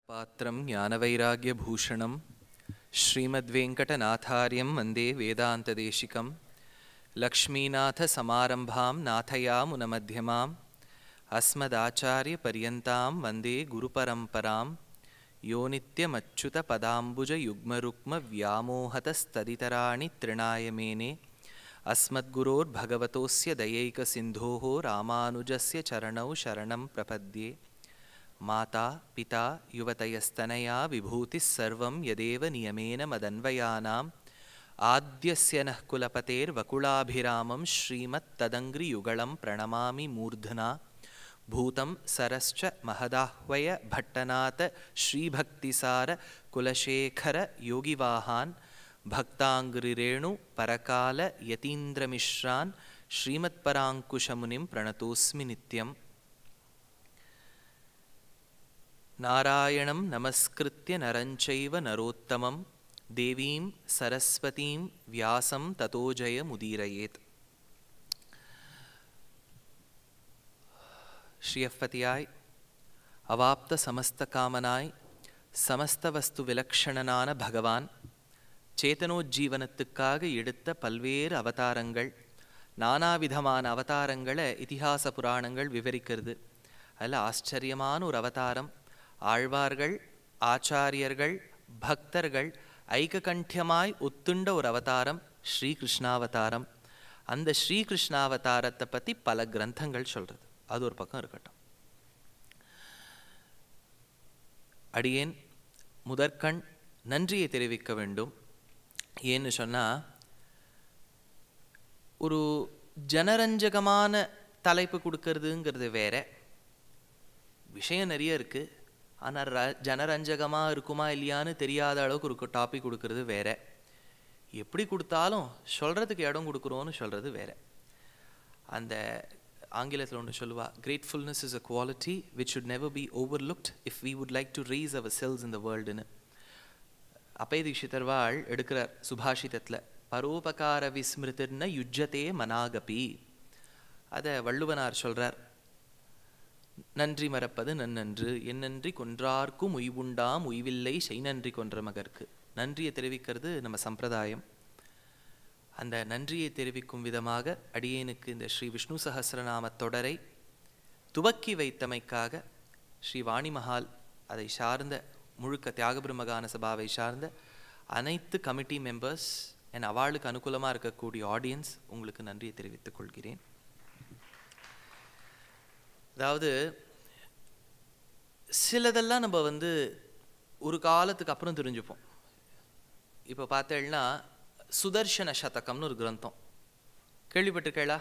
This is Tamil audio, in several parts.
पात्रं ज्ञानवैराग्यभूषणं श्रीमद्वेङ्कटनाथार्यं वन्दे वेदान्तदेशिकं लक्ष्मीनाथसमारम्भां नाथयामुनमध्यमाम् अस्मदाचार्यपर्यन्तां वन्दे गुरुपरम्परां यो नित्यमच्युतपदाम्बुजयुग्मरुक्मव्यामोहतस्तदितराणि तृणाय मेने अस्मद्गुरोर्भगवतोऽस्य दयैकसिन्धोः रामानुजस्य चरणौ शरणं प्रपद्ये माता पिता युवतयस्तनया विभूतिः सर्वं यदेव नियमेन मदन्वयानाम् आद्यस्य नः कुलपतेर्वकुलाभिरामं श्रीमत्तदङ्घ्रियुगलं प्रणमामि मूर्धना भूतं सरश्च महदाह्वय भट्टनाथ श्रीभक्तिसार कुलशेखर योगिवाहान् भक्ताङ्घ्रिरेणु परकाल यतीन्द्रमिश्रान् श्रीमत्पराङ्कुशमुनिं प्रणतोऽस्मि नित्यम् नारायणं नमस्कृत्य नरञ्चैव नरोत्तमं देवीं सरस्वतीं व्यासं ततो जयमुदीरयेत् ஸ்ரீயப்பதியாய் அவாப்த சமஸ்த காமனாய் சமஸ்த வஸ்து விலக்ஷணனான பகவான் சேத்தனோஜ்ஜீவனத்துக்காக எடுத்த பல்வேறு அவதாரங்கள் நானாவிதமான அவதாரங்களை இதிகாச புராணங்கள் விவரிக்கிறது அதில் ஆச்சரியமான ஒரு அவதாரம் ஆழ்வார்கள் ஆச்சாரியர்கள் பக்தர்கள் ஐககண்டியமாய் ஒத்துண்ட ஒரு அவதாரம் ஸ்ரீகிருஷ்ணாவதாரம் அந்த ஸ்ரீகிருஷ்ணாவதாரத்தை பற்றி பல கிரந்தங்கள் சொல்கிறது அது ஒரு பக்கம் இருக்கட்டும் அடியேன் முதற்கண் நன்றியை தெரிவிக்க வேண்டும் ஏன்னு சொன்னால் ஒரு ஜனரஞ்சகமான தலைப்பு கொடுக்கறதுங்கிறது வேற விஷயம் நிறைய இருக்குது ஆனால் ர ஜனரஞ்சகமாக இருக்குமா இல்லையான்னு தெரியாத அளவுக்கு ஒரு டாபிக் கொடுக்கறது வேற எப்படி கொடுத்தாலும் சொல்கிறதுக்கு இடம் கொடுக்குறோன்னு சொல்கிறது வேற அந்த ஆங்கிலத்தில் ஒன்று சொல்லுவா gratefulness is a quality which should never be overlooked if we would like to raise ourselves in the வேர்ல்டுன்னு அப்பை தீட்சிதர்வாள் எடுக்கிறார் சுபாஷிதத்தில் பரோபகார விஸ்மிருதிர்ன யுஜ்ஜதே மனாகபி அதை வள்ளுவனார் சொல்கிறார் நன்றி மறப்பது நன்னன்று என்னன்றி கொன்றார்க்கும் உய்வுண்டாம் உய்வில்லை செய்நன்றி கொன்ற மகர்க்கு நன்றியை தெரிவிக்கிறது நம்ம சம்பிரதாயம் அந்த நன்றியை தெரிவிக்கும் விதமாக அடியேனுக்கு இந்த ஸ்ரீ விஷ்ணு சஹசிரநாம தொடரை துவக்கி வைத்தமைக்காக ஸ்ரீ வாணி மஹால் அதை சார்ந்த முழுக்க தியாகபிரமகான சபாவை சார்ந்த அனைத்து கமிட்டி மெம்பர்ஸ் என் அவளுக்கு அனுகூலமாக இருக்கக்கூடிய ஆடியன்ஸ் உங்களுக்கு நன்றியை தெரிவித்துக் கொள்கிறேன் அதாவது சிலதெல்லாம் நம்ம வந்து ஒரு காலத்துக்கு அப்புறம் தெரிஞ்சுப்போம் இப்போ பார்த்தேன்னா சுதர்ஷன சதகம்னு ஒரு கிரந்தம் கேள்விப்பட்டிருக்கேளா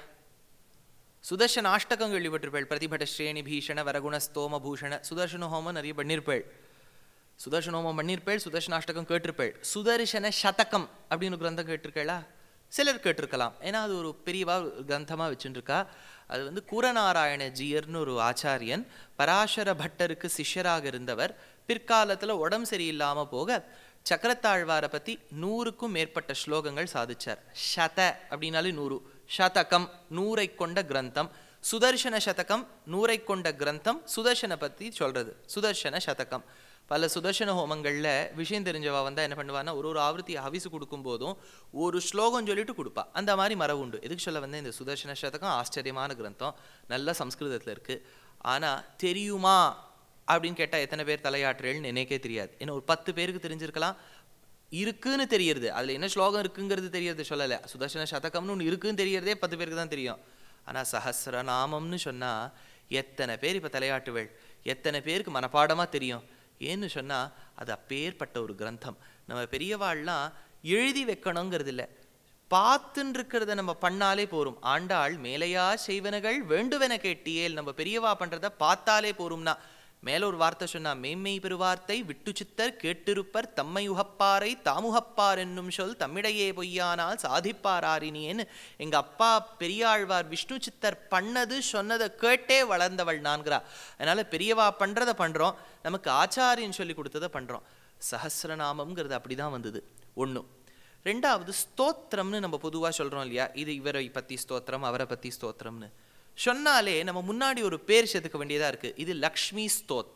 சுதர்ஷன அஷ்டகம் கேள்விப்பட்டிருப்பேள் பிரதிபட ஸ்ரேணி பீஷண வரகுண ஸ்தோம பூஷண சுதர்ஷன ஹோமம் நிறைய பண்ணியிருப்பேள் சுதர்ஷன ஹோமம் பண்ணியிருப்பேள் சுதர்ஷன அஷ்டகம் கேட்டிருப்பேள் சுதர்ஷன சதகம் அப்படின்னு கிரந்தம் கேட்டிருக்கேளா சிலர் கேட்டிருக்கலாம் ஏன்னா அது ஒரு பெரியவா கிரந்தமாக வச்சுருக்கா அது வந்து கூரநாராயண ஜீயர்னு ஒரு ஆச்சாரியன் பராசர பட்டருக்கு சிஷ்யராக இருந்தவர் பிற்காலத்தில் உடம்பு சரியில்லாமல் போக சக்கரத்தாழ்வாரை பற்றி நூறுக்கும் மேற்பட்ட ஸ்லோகங்கள் சாதிச்சார் ஷத அப்படின்னாலே நூறு சதகம் நூறை கொண்ட கிரந்தம் சுதர்ஷன சதகம் நூறை கொண்ட கிரந்தம் சுதர்ஷனை பற்றி சொல்கிறது சுதர்ஷன சதகம் பல சுதர்ஷன ஹோமங்களில் விஷயம் தெரிஞ்சவா வந்தால் என்ன பண்ணுவான்னா ஒரு ஒரு ஆவர்த்தி ஹவிசு கொடுக்கும் போதும் ஒரு ஸ்லோகம் சொல்லிட்டு கொடுப்பா அந்த மாதிரி மரபு உண்டு எதுக்கு சொல்ல வந்தேன் இந்த சுதர்ஷன சதகம் ஆச்சரியமான கிரந்தம் நல்ல சம்ஸ்கிருதத்தில் இருக்குது ஆனால் தெரியுமா அப்படின்னு கேட்டால் எத்தனை பேர் தலையாற்றுறேன்னு எனக்கே தெரியாது ஏன்னா ஒரு பத்து பேருக்கு தெரிஞ்சிருக்கலாம் இருக்குன்னு தெரியறது அதில் என்ன ஸ்லோகம் இருக்குங்கிறது தெரியறது சொல்லலை சுதர்ஷன சதகம்னு ஒன்று இருக்குன்னு தெரியறதே பத்து பேருக்கு தான் தெரியும் ஆனால் சஹசிரநாமம்னு சொன்னால் எத்தனை பேர் இப்போ தலையாட்டுவேள் எத்தனை பேருக்கு மனப்பாடமாக தெரியும் ஏன்னு சொன்னால் அது அப்பேற்பட்ட ஒரு கிரந்தம் நம்ம பெரியவாள்லாம் எழுதி வைக்கணுங்கிறது இல்லை பார்த்துன்னு இருக்கிறத நம்ம பண்ணாலே போரும் ஆண்டாள் மேலையா செய்வனகள் வேண்டுவென கேட்டியேல் நம்ம பெரியவா பண்ணுறத பார்த்தாலே போரும்னா மேல ஒரு வார்த்தை சொன்னா மேன்மை பெருவார்த்தை விட்டு சித்தர் கேட்டிருப்பர் தம்மை உகப்பாரை தாமுகப்பார் என்னும் சொல் தம்மிடையே பொய்யானால் சாதிப்பாராரினியேன்னு எங்க அப்பா பெரியாழ்வார் விஷ்ணு சித்தர் பண்ணது சொன்னதை கேட்டே வளர்ந்தவள் நான்கிறா அதனால பெரியவா பண்றத பண்றோம் நமக்கு ஆச்சாரியன் சொல்லி கொடுத்ததை பண்றோம் சஹசிரநாமம்ங்கிறது அப்படிதான் வந்தது ஒன்றும் ரெண்டாவது ஸ்தோத்திரம்னு நம்ம பொதுவாக சொல்கிறோம் இல்லையா இது இவரை பற்றி ஸ்தோத்திரம் அவரை பற்றி ஸ்தோத்திரம்னு சொன்னாலே நம்ம முன்னாடி ஒரு பேர் சேர்த்துக்க வேண்டியதாக இருக்குது இது லக்ஷ்மி ஸ்தோத்திரம்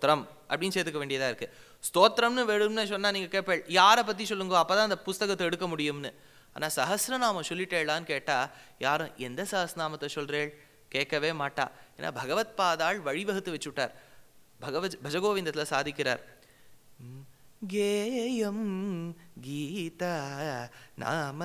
அப்படின்னு சேர்த்துக்க வேண்டியதா இருக்கு ஸ்தோத்திரம்னு வேணும்னு சொன்னா நீங்க கேட்பேள் யாரை பத்தி சொல்லுங்க அப்பதான் அந்த புஸ்தகத்தை எடுக்க முடியும்னு ஆனா சஹஸ்ரநாமம் சொல்லிட்டேளான்னு கேட்டா யாரும் எந்த சஹஸ்ரநாமத்தை சொல்றேள் கேட்கவே மாட்டா ஏன்னா பகவத் பாதாள் வழிவகுத்து வச்சுட்டார் பகவத் பஜகோவிந்தத்துல சாதிக்கிறார் ம், கேயம் கீதா நாம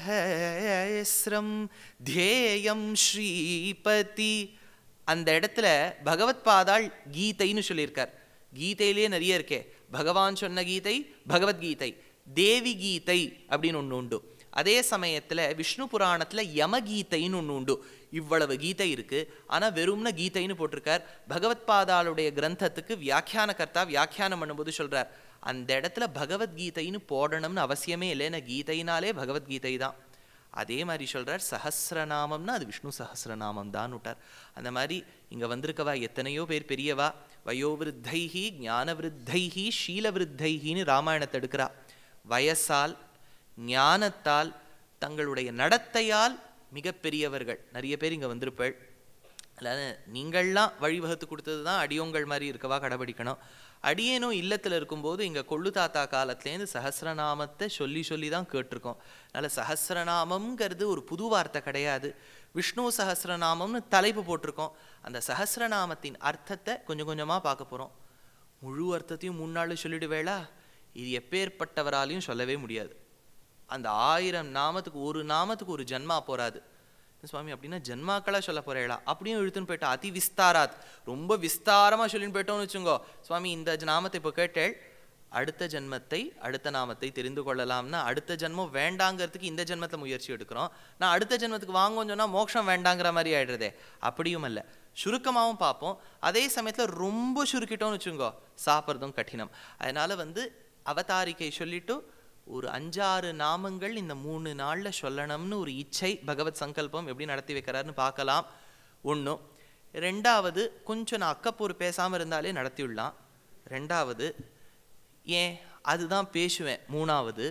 சஹஸ்ரம் தேயம் ஸ்ரீபதி அந்த இடத்துல பகவத் பாதாள் கீதைன்னு சொல்லியிருக்கார் கீதையிலேயே நிறைய இருக்கே பகவான் சொன்ன கீதை பகவத்கீதை தேவி கீதை அப்படின்னு ஒன்று உண்டு அதே சமயத்துல விஷ்ணு புராணத்துல யமகீதைன்னு ஒன்று உண்டு இவ்வளவு கீதை இருக்கு ஆனா வெறும்ன கீதைன்னு போட்டிருக்கார் பகவத் பாதாளுடைய கிரந்தத்துக்கு வியாக்கியான கர்த்தா வியாக்கியானம் பண்ணும்போது சொல்றார் அந்த இடத்துல பகவத்கீதைன்னு போடணும்னு அவசியமே இல்லை ஏன்னா கீதைனாலே பகவத்கீதை தான் அதே மாதிரி சொல்றார் சஹஸ்ரநாமம்னா அது விஷ்ணு சஹஸ்ரநாமம் தான் விட்டார் அந்த மாதிரி இங்க வந்திருக்கவா எத்தனையோ பேர் பெரியவா வயோவிருத்தைஹி ஞானவிருத்தைஹி ஷீலவிருத்தைஹின்னு ராமாயணத்தை எடுக்கிறா வயசால் ஞானத்தால் தங்களுடைய நடத்தையால் மிகப்பெரியவர்கள் நிறைய பேர் இங்க வந்திருப்பள் அதாவது நீங்கள்லாம் வழிவகுத்து கொடுத்தது தான் அடியோங்கள் மாதிரி இருக்கவா கடைபிடிக்கணும் அடியேனும் இல்லத்தில் இருக்கும்போது இங்க கொள்ளு தாத்தா காலத்துலேருந்து சஹஸ்ரநாமத்தை சொல்லி சொல்லி தான் கேட்டிருக்கோம் அதனால சஹஸ்ரநாமம்ங்கிறது ஒரு புது வார்த்தை கிடையாது விஷ்ணு சஹஸ்ரநாமம்னு தலைப்பு போட்டிருக்கோம் அந்த சஹஸ்ரநாமத்தின் அர்த்தத்தை கொஞ்சம் கொஞ்சமா பார்க்க போறோம் முழு அர்த்தத்தையும் மூணு நாள் சொல்லிடுவேளா இது எப்பேற்பட்டவராலையும் சொல்லவே முடியாது அந்த ஆயிரம் நாமத்துக்கு ஒரு நாமத்துக்கு ஒரு ஜன்மா போறாது சுவாமி அப்படின்னா ஜன்மாக்களா சொல்ல போறேளா அப்படியும் இழுத்துன்னு போயிட்டா அதி விஸ்தாராத் ரொம்ப விஸ்தாரமா சொல்லின்னு போயிட்டோம்னு வச்சுங்கோ சுவாமி இந்த நாமத்தை இப்போ கேட்டேள் அடுத்த ஜென்மத்தை அடுத்த நாமத்தை தெரிந்து கொள்ளலாம்னா அடுத்த ஜென்மம் வேண்டாங்கிறதுக்கு இந்த ஜென்மத்துல முயற்சி எடுக்கிறோம் நான் அடுத்த ஜென்மத்துக்கு வாங்கன்னு சொன்னா மோட்சம் வேண்டாங்கிற மாதிரி ஆயிடுறதே அப்படியும் அல்ல சுருக்கமாகவும் பார்ப்போம் அதே சமயத்துல ரொம்ப சுருக்கிட்டோம்னு வச்சுங்கோ சாப்பிட்றதும் கடினம் அதனால வந்து அவதாரிக்கை சொல்லிட்டு ஒரு அஞ்சாறு நாமங்கள் இந்த மூணு நாள்ல சொல்லணும்னு ஒரு இச்சை பகவத் சங்கல்பம் எப்படி நடத்தி வைக்கிறாருன்னு பார்க்கலாம் ஒண்ணும் ரெண்டாவது கொஞ்சம் நான் அக்கப்பூர் பேசாம இருந்தாலே நடத்திவிடலாம் ரெண்டாவது ஏன் அதுதான் பேசுவேன் மூணாவது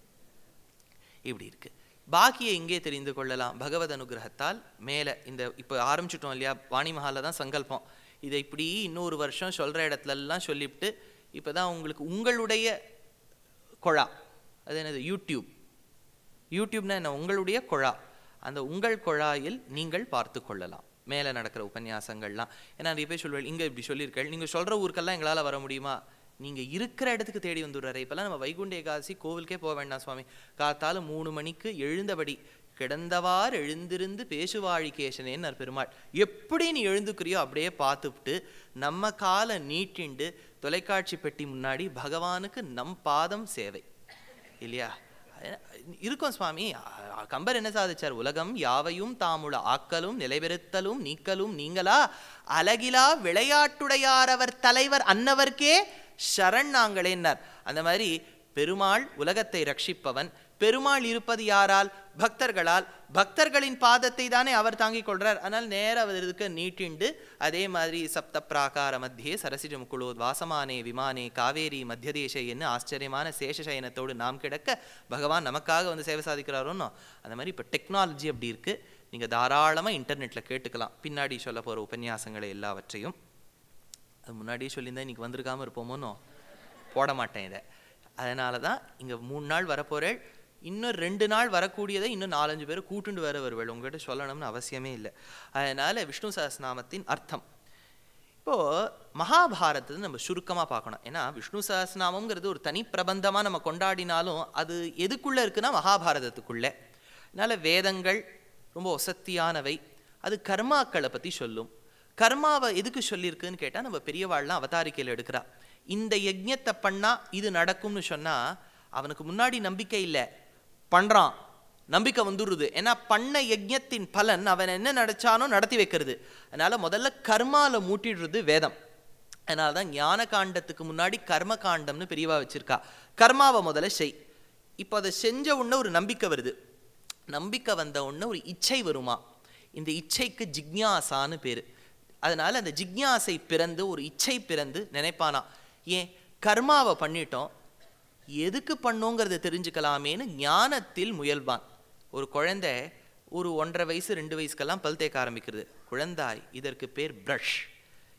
இப்படி இருக்கு பாக்கியை இங்கே தெரிந்து கொள்ளலாம் பகவத் அனுகிரகத்தால் மேலே இந்த இப்போ ஆரம்பிச்சிட்டோம் இல்லையா வாணி மஹால தான் சங்கல்பம் இதை இப்படி இன்னொரு வருஷம் சொல்ற இடத்துல எல்லாம் சொல்லிவிட்டு இப்பதான் உங்களுக்கு உங்களுடைய கொழா அது என்னது யூடியூப் யூடியூப்னா என்ன உங்களுடைய குழா அந்த உங்கள் குழாயில் நீங்கள் பார்த்து கொள்ளலாம் மேலே நடக்கிற உபன்யாசங்கள்லாம் ஏன்னா நிறைய பேர் சொல்லுவேன் இங்கே இப்படி சொல்லியிருக்கேள் நீங்கள் சொல்கிற ஊருக்கெல்லாம் எங்களால் வர முடியுமா நீங்கள் இருக்கிற இடத்துக்கு தேடி வந்துடுறாரு இப்போல்லாம் நம்ம வைகுண்ட ஏகாதசி கோவிலுக்கே போக வேண்டாம் சுவாமி காத்தால மூணு மணிக்கு எழுந்தபடி கிடந்தவார் எழுந்திருந்து பேசுவாழி கேசனேன்னு பெருமாள் எப்படி நீ எழுந்துக்கிறியோ அப்படியே பார்த்துவிட்டு நம்ம காலை நீட்டிண்டு தொலைக்காட்சி பெட்டி முன்னாடி பகவானுக்கு நம் பாதம் சேவை இல்லையா இருக்கும் சுவாமி அ- கம்பர் என்ன சாதிச்சார் உலகம் யாவையும் தாமுள ஆக்கலும் நிலைபெறுத்தலும் நீக்கலும் நீங்களா அழகிலா விளையாட்டுடையாரவர் தலைவர் அன்னவர்க்கே சரண் நாங்களேன்னார் அந்த மாதிரி பெருமாள் உலகத்தை ரட்சிப்பவன் பெருமாள் இருப்பது யாரால் பக்தர்களால் பக்தர்களின் பாதத்தை தானே அவர் தாங்கிக் கொள்றார் ஆனால் நேர அவருக்கு நீட்டிண்டு அதே மாதிரி சப்த பிராகார மத்தியே சரசிஜ முக்குளோ வாசமானே விமானே காவேரி மத்தியதேசே என்ன ஆச்சரியமான சேஷசயனத்தோடு நாம் கிடக்க பகவான் நமக்காக வந்து சேவை சாதிக்கிறாரோன்னோ அந்த மாதிரி இப்போ டெக்னாலஜி அப்படி இருக்கு நீங்க தாராளமா இன்டர்நெட்ல கேட்டுக்கலாம் பின்னாடி சொல்ல போற உபன்யாசங்களை எல்லாவற்றையும் அது முன்னாடியே சொல்லியிருந்தா இன்னைக்கு வந்திருக்காம இருப்போமோனோ போட மாட்டேன் இதை அதனால தான் இங்கே மூணு நாள் வரப்போறேள் இன்னும் ரெண்டு நாள் வரக்கூடியதை இன்னும் நாலஞ்சு பேர் கூட்டுண்டு வர வருவேள் உங்ககிட்ட சொல்லணும்னு அவசியமே இல்லை அதனால விஷ்ணு சஹஸ்ரநாமத்தின் அர்த்தம் இப்போ மகாபாரதத்தை நம்ம சுருக்கமா பார்க்கணும் ஏன்னா விஷ்ணு சஹஸ்ரநாமம்ங்கிறது ஒரு தனி பிரபந்தமா நம்ம கொண்டாடினாலும் அது எதுக்குள்ள இருக்குன்னா மகாபாரதத்துக்குள்ள அதனால வேதங்கள் ரொம்ப ஒசத்தியானவை அது கர்மாக்களை பத்தி சொல்லும் கர்மாவை எதுக்கு சொல்லியிருக்குன்னு கேட்டா நம்ம பெரியவாள்லாம் அவதாரிக்கையில் எடுக்கிறா இந்த யஜ்ஞத்தை பண்ணா இது நடக்கும்னு சொன்னா அவனுக்கு முன்னாடி நம்பிக்கை இல்லை பண்றான் நம்பிக்கை வந்துடுது ஏன்னா பண்ண யஜ்ஞத்தின் பலன் அவன் என்ன நினைச்சானோ நடத்தி வைக்கிறது அதனால முதல்ல கர்மால மூட்டிடுறது வேதம் அதனால தான் ஞான காண்டத்துக்கு முன்னாடி கர்ம காண்டம்னு பெரியவா வச்சிருக்கா கர்மாவை முதல்ல செய் இப்போ அதை செஞ்ச உடனே ஒரு நம்பிக்கை வருது நம்பிக்கை வந்த உடனே ஒரு இச்சை வருமா இந்த இச்சைக்கு ஜிக்ஞாசான்னு பேரு அதனால அந்த ஜிக்ஞாசை பிறந்து ஒரு இச்சை பிறந்து நினைப்பானா ஏன் கர்மாவை பண்ணிட்டோம் எதுக்கு பண்ணோங்கிறத தெரிஞ்சுக்கலாமேன்னு ஞானத்தில் முயல்வான் ஒரு குழந்தை ஒரு ஒன்றரை வயசு ரெண்டு வயசுக்கெல்லாம் பல் தேய்க்க ஆரம்பிக்கிறது குழந்தாய் இதற்கு பேர் ப்ரஷ்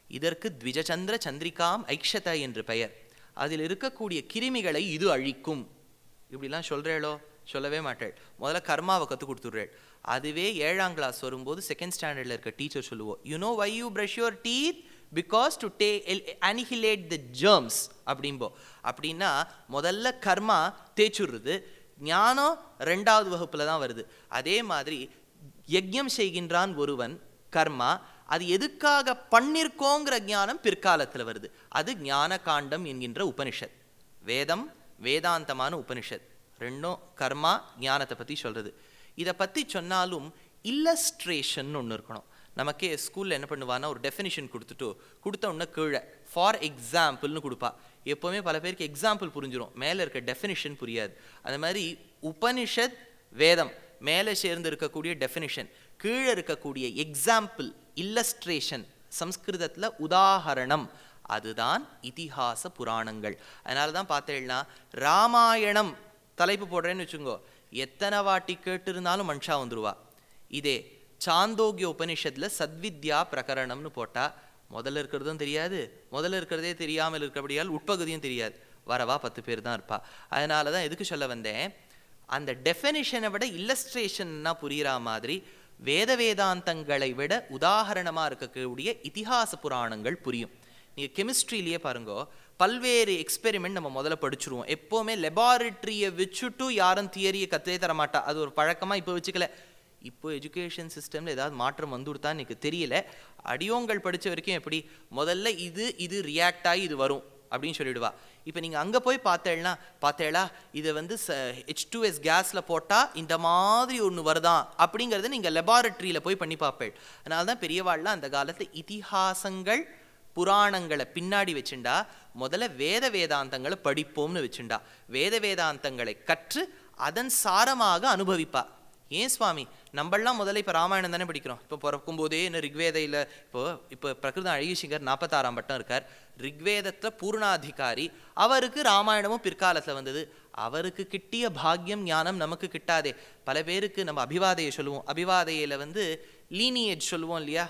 இதற்கு த்விஜச்சந்திர சந்திரிகாம் ஐக்ஷத என்று பெயர் அதில் இருக்கக்கூடிய கிருமிகளை இது அழிக்கும் இப்படிலாம் சொல்கிறேளோ சொல்லவே மாட்டேள் முதல்ல கர்மாவை கற்றுக் கொடுத்துட்றேள் அதுவே ஏழாம் கிளாஸ் வரும்போது செகண்ட் ஸ்டாண்டர்டில் இருக்க டீச்சர் சொல்லுவோம் you know why you brush your teeth because today annihilate the germs அப்படிம்போ அப்படின்னா முதல்ல கர்மா தேய்ச்சுடுறது ஞானம் ரெண்டாவது வகுப்பில் தான் வருது அதே மாதிரி யஜ்யம் செய்கின்றான் ஒருவன் கர்மா அது எதுக்காக பண்ணிருக்கோங்கிற ஞானம் பிற்காலத்தில் வருது அது ஞான காண்டம் என்கின்ற உபனிஷத் வேதம் வேதாந்தமான உபனிஷத் ரெண்டும் கர்மா ஞானத்தை பற்றி சொல்கிறது இதை பற்றி சொன்னாலும் இல்லஸ்ட்ரேஷன் ஒன்று இருக்கணும் நமக்கே ஸ்கூலில் என்ன பண்ணுவான்னா ஒரு டெஃபினிஷன் கொடுத்துட்டு கொடுத்த உடனே கீழே ஃபார் எக்ஸாம்பிள்னு கொடுப்பா எப்போவுமே பல பேருக்கு எக்ஸாம்பிள் புரிஞ்சிடும் மேலே இருக்க டெஃபினிஷன் புரியாது அந்த மாதிரி உபனிஷத் வேதம் மேலே சேர்ந்து இருக்கக்கூடிய டெஃபினிஷன் கீழே இருக்கக்கூடிய எக்ஸாம்பிள் இல்லஸ்ட்ரேஷன் சம்ஸ்கிருதத்தில் உதாகரணம் அதுதான் இதிகாச புராணங்கள் அதனால தான் பார்த்தேன்னா ராமாயணம் தலைப்பு போடுறேன்னு வச்சுங்கோ எத்தனை வாட்டி கேட்டிருந்தாலும் மனுஷா வந்துருவா இதே சாந்தோக்கிய உபனிஷத்தில் சத்வித்யா பிரகரணம்னு போட்டால் முதல்ல இருக்கிறதும் தெரியாது முதல்ல இருக்கிறதே தெரியாமல் இருக்கிறபடியால் உட்பகுதியும் தெரியாது வரவா பத்து பேர் தான் இருப்பா அதனால தான் எதுக்கு சொல்ல வந்தேன் அந்த டெஃபினிஷனை விட இல்லஸ்ட்ரேஷன்னா புரிகிற மாதிரி வேத வேதாந்தங்களை விட உதாகரணமாக இருக்கக்கூடிய இதிகாச புராணங்கள் புரியும் நீங்கள் கெமிஸ்ட்ரியிலேயே பாருங்கோ பல்வேறு எக்ஸ்பெரிமெண்ட் நம்ம முதல்ல படிச்சுருவோம் எப்போவுமே லெபார்ட்ரியை வச்சுட்டு யாரும் தியரியை கற்றே தர மாட்டா அது ஒரு பழக்கமாக இப்போ வச்சுக்கல இப்போ எஜுகேஷன் சிஸ்டமில் ஏதாவது மாற்றம் வந்துவிடுத்தான்னு எனக்கு தெரியல அடியோங்கள் படித்த வரைக்கும் எப்படி முதல்ல இது இது ரியாக்ட் ஆகி இது வரும் அப்படின்னு சொல்லிடுவா இப்போ நீங்கள் அங்கே போய் பார்த்தேன்னா பார்த்தேளா இதை வந்து ஹெச் டூ எஸ் கேஸில் போட்டால் இந்த மாதிரி ஒன்று வருதான் அப்படிங்கிறத நீங்கள் லெபார்ட்ரியில் போய் பண்ணி பார்ப்பேள் அதனால தான் பெரியவாள்லாம் அந்த காலத்தில் இதிகாசங்கள் புராணங்களை பின்னாடி வச்சுண்டா முதல்ல வேத வேதாந்தங்களை படிப்போம்னு வச்சுண்டா வேத வேதாந்தங்களை கற்று அதன் சாரமாக அனுபவிப்பா ஏன் சுவாமி நம்மளாம் முதல்ல இப்போ ராமாயணம் தானே படிக்கிறோம் இப்போ பிறக்கும் போதே என்ன ரிக்வேதையில் இப்போ இப்போ பிரகிருதம் அழகிசிங்கர் நாற்பத்தாறாம் பட்டம் இருக்கார் ரிக்வேதத்தில் பூர்ணாதிகாரி அவருக்கு ராமாயணமும் பிற்காலத்தில் வந்தது அவருக்கு கிட்டிய பாக்கியம் ஞானம் நமக்கு கிட்டாதே பல பேருக்கு நம்ம அபிவாதையை சொல்லுவோம் அபிவாதையில் வந்து லீனியேஜ் சொல்லுவோம் இல்லையா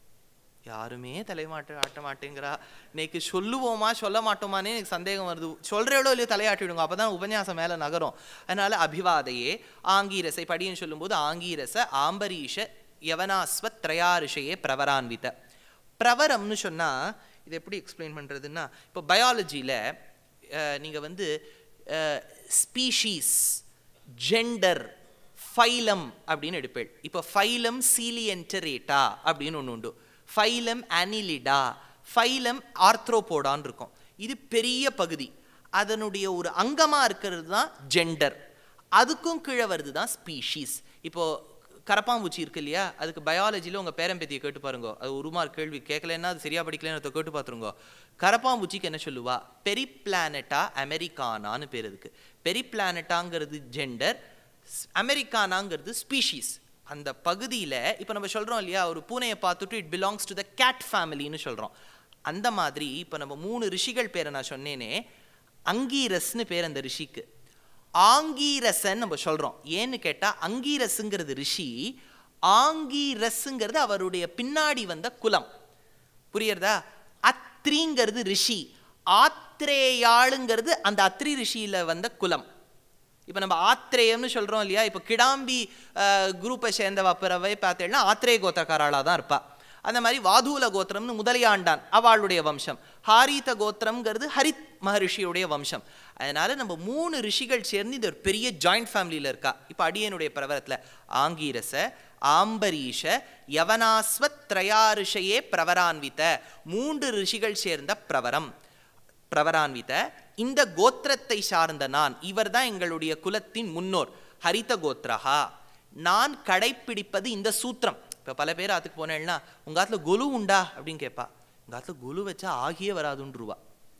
யாருமே தலைமாட்ட ஆட்ட மாட்டேங்கிறா இன்னைக்கு சொல்லுவோமா சொல்ல மாட்டோமானே எனக்கு சந்தேகம் வருது சொல்கிறேளோ இல்லையோ தலையாட்டிடுங்க அப்போ தான் உபன்யாசம் மேலே நகரும் அதனால் அபிவாதையே ஆங்கீரசை படின்னு சொல்லும்போது ஆங்கீரச ஆம்பரீஷ யவனாஸ்வத் திரையாரிஷையே பிரவரான்வித பிரவரம்னு சொன்னால் இது எப்படி எக்ஸ்பிளைன் பண்ணுறதுன்னா இப்போ பயாலஜியில் நீங்கள் வந்து ஸ்பீஷீஸ் ஜெண்டர் ஃபைலம் அப்படின்னு எடுப்பேள் இப்போ ஃபைலம் சீலியன்டரேட்டா அப்படின்னு ஒன்று உண்டு ஃபைலம் அனிலிடா ஃபைலம் ஆர்த்ரோபோடான்னு இருக்கும் இது பெரிய பகுதி அதனுடைய ஒரு அங்கமாக இருக்கிறது தான் ஜெண்டர் அதுக்கும் கீழே வருது தான் ஸ்பீஷீஸ் இப்போது கரப்பாம்பூச்சி இருக்கு இல்லையா அதுக்கு பயாலஜியில் உங்கள் பேரம்பேத்தியை கேட்டு பாருங்க அது ஒரு மார்க் கேள்வி கேட்கலன்னா அது சரியாக படிக்கலன்னு கேட்டு பார்த்துருங்க கரப்பாம்பூச்சிக்கு என்ன சொல்லுவா பெரி பிளானட்டா அமெரிக்கானான்னு பேர் அதுக்கு பெரி பிளானட்டாங்கிறது ஜெண்டர் அமெரிக்கானாங்கிறது ஸ்பீஷீஸ் அந்த பகுதியில் இப்போ நம்ம சொல்கிறோம் இல்லையா ஒரு பூனையை பார்த்துட்டு it belongs to the cat ஃபேமிலின்னு சொல்கிறோம் அந்த மாதிரி இப்போ நம்ம மூணு ரிஷிகள் பேரை நான் சொன்னேனே அங்கீரஸ்னு பேர் அந்த ரிஷிக்கு ஆங்கீரசன் நம்ம சொல்கிறோம் ஏன்னு கேட்டால் அங்கீரஸுங்கிறது ரிஷி ஆங்கீரஸுங்கிறது அவருடைய பின்னாடி வந்த குலம் புரியுறதா அத்ரிங்கிறது ரிஷி ஆத்ரேயாளுங்கிறது அந்த அத்ரி ரிஷியில் வந்த குலம் இப்போ நம்ம ஆத்ரேயம்னு சொல்கிறோம் இல்லையா இப்போ கிடாம்பி குரூப்பை சேர்ந்தவ பிறவை பார்த்தேன்னா ஆத்ரேய கோத்திரக்காராளாக தான் இருப்பா அந்த மாதிரி வாதூல கோத்திரம்னு முதலியாண்டான் அவளுடைய வம்சம் ஹாரீத கோத்திரம்ங்கிறது ஹரித் மகரிஷியுடைய வம்சம் அதனால நம்ம மூணு ரிஷிகள் சேர்ந்து இது ஒரு பெரிய ஜாயிண்ட் ஃபேமிலியில் இருக்கா இப்போ அடியனுடைய பிரவரத்தில் ஆங்கீரச ஆம்பரீஷ யவனாஸ்வத் திரையாரிஷையே பிரவரான்வித்த மூன்று ரிஷிகள் சேர்ந்த பிரவரம் பிரவரான்வித இந்த கோத்திரத்தை சார்ந்த நான் இவர் தான் எங்களுடைய குலத்தின் முன்னோர் ஹரித கோத்ரஹா நான் கடைப்பிடிப்பது இந்த சூத்திரம் இப்போ பல பேர் அதுக்கு போனேன்னா உங்கள் ஆத்துல கொலு உண்டா அப்படின்னு கேட்பா உங்கள் ஆத்துல கொலு வச்சா ஆகியே வராதுன்றுவா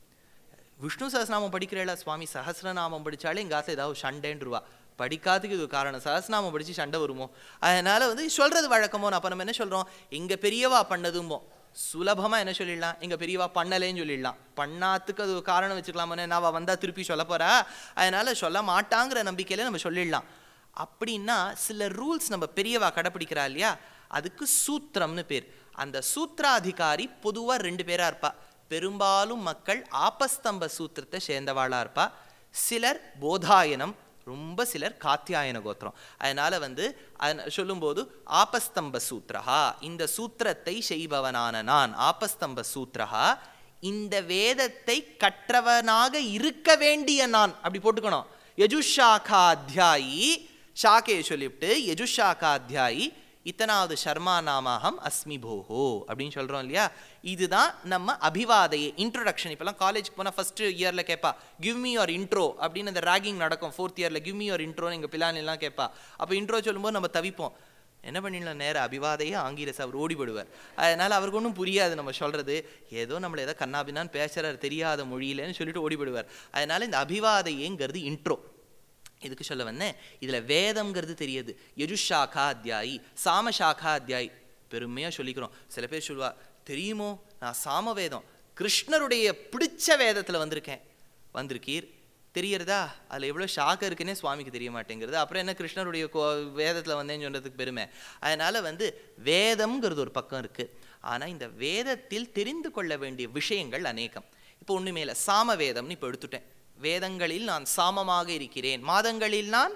விஷ்ணு சஹஸ்ரநாமம் படிக்கிறேளா சுவாமி சஹஸ்ரநாமம் படித்தாலே எங்கள் ஆத்துல ஏதாவது சண்டைன்றுவா படிக்காததுக்கு இது காரணம் சஹஸ்ரநாமம் படித்து சண்டை வருமோ அதனால வந்து சொல்கிறது வழக்கமோ அப்போ நம்ம என்ன சொல்கிறோம் எங்கள் பெரியவா பண்ணதுமோ சுலபமாக என்ன சொல்லிடலாம் எங்கள் பெரியவா பண்ணலேன்னு சொல்லிடலாம் பண்ணாத்துக்கு அது ஒரு காரணம் வச்சுக்கலாமே நான் அவள் வந்தால் திருப்பி சொல்ல போகிறா அதனால் சொல்ல மாட்டாங்கிற நம்பிக்கையில் நம்ம சொல்லிடலாம் அப்படின்னா சில ரூல்ஸ் நம்ம பெரியவா கடைப்பிடிக்கிறா இல்லையா அதுக்கு சூத்திரம்னு பேர் அந்த சூத்ராதிகாரி பொதுவா ரெண்டு பேரா இருப்பா பெரும்பாலும் மக்கள் ஆபஸ்தம்ப சூத்திரத்தை சேர்ந்தவாளா இருப்பா சிலர் போதாயனம் ரொம்ப சிலர் காத்தியாயன கோத்திரம் அதனால வந்து அதன- சொல்லும்போது ஆபஸ்தம்ப சூத்ரஹா இந்த சூத்திரத்தை செய்பவனான நான் ஆபஸ்தம்ப சூத்ரஹா இந்த வேதத்தை கற்றவனாக இருக்க வேண்டிய நான் அப்படி போட்டுக்கணும் யஜுஷாகாத்தியாயி ஷாக்கையை சொல்லிவிட்டு யஜுஷாகாத்தியாயி இத்தனாவது சர்மா நாமாகம் அஸ்மி போஹோ அப்படின்னு சொல்றோம் இல்லையா இதுதான் நம்ம அபிவாதையே இன்ட்ரோடக்ஷன் இப்பெல்லாம் காலேஜ் போனால் ஃபர்ஸ்ட் இயர்ல கேட்பா கிவ் மீ யோர் இன்ட்ரோ அப்படின்னு அந்த ராகிங் நடக்கும் ஃபோர்த் இயர்ல கிவ் மீ யோர் இன்ட்ரோன்னு எங்கள் பிள்ளானெல்லாம் கேட்பா அப்போ இன்ட்ரோ சொல்லும்போது நம்ம தவிப்போம் என்ன பண்ணிடலாம் நேரம் அபிவாதையே ஆங்கிலஸ் அவர் ஓடிபடுவார் அதனால அவருக்கு ஒன்றும் புரியாது நம்ம சொல்றது ஏதோ நம்மளை ஏதோ கண்ணாபின்னான்னு பேசுறாரு தெரியாத மொழியிலன்னு சொல்லிட்டு ஓடிபடுவார் அதனால இந்த அபிவாதையேங்கிறது இன்ட்ரோ இதுக்கு சொல்ல வந்தேன் இதுல வேதம்ங்கிறது தெரியுது யஜுஷாகா அத்தியாயி சாமசாகா அத்தியாயி பெருமையா சொல்லிக்கிறோம் சில பேர் சொல்லுவா தெரியுமோ நான் சாமவேதம் கிருஷ்ணருடைய பிடிச்ச வேதத்துல வந்திருக்கேன் வந்திருக்கீர் தெரியறதா அதுல எவ்வளவு ஷாக்க இருக்குன்னே சுவாமிக்கு தெரிய மாட்டேங்கிறது அப்புறம் என்ன கிருஷ்ணருடைய கோ வேதத்துல வந்தேன்னு சொல்றதுக்கு பெருமை அதனால வந்து வேதம்ங்கிறது ஒரு பக்கம் இருக்கு ஆனா இந்த வேதத்தில் தெரிந்து கொள்ள வேண்டிய விஷயங்கள் அநேகம் இப்போ ஒண்ணுமே இல்லை சாம வேதம்னு இப்போ எடுத்துட்டேன் வேதங்களில் நான் சாமமாக இருக்கிறேன் மாதங்களில் நான்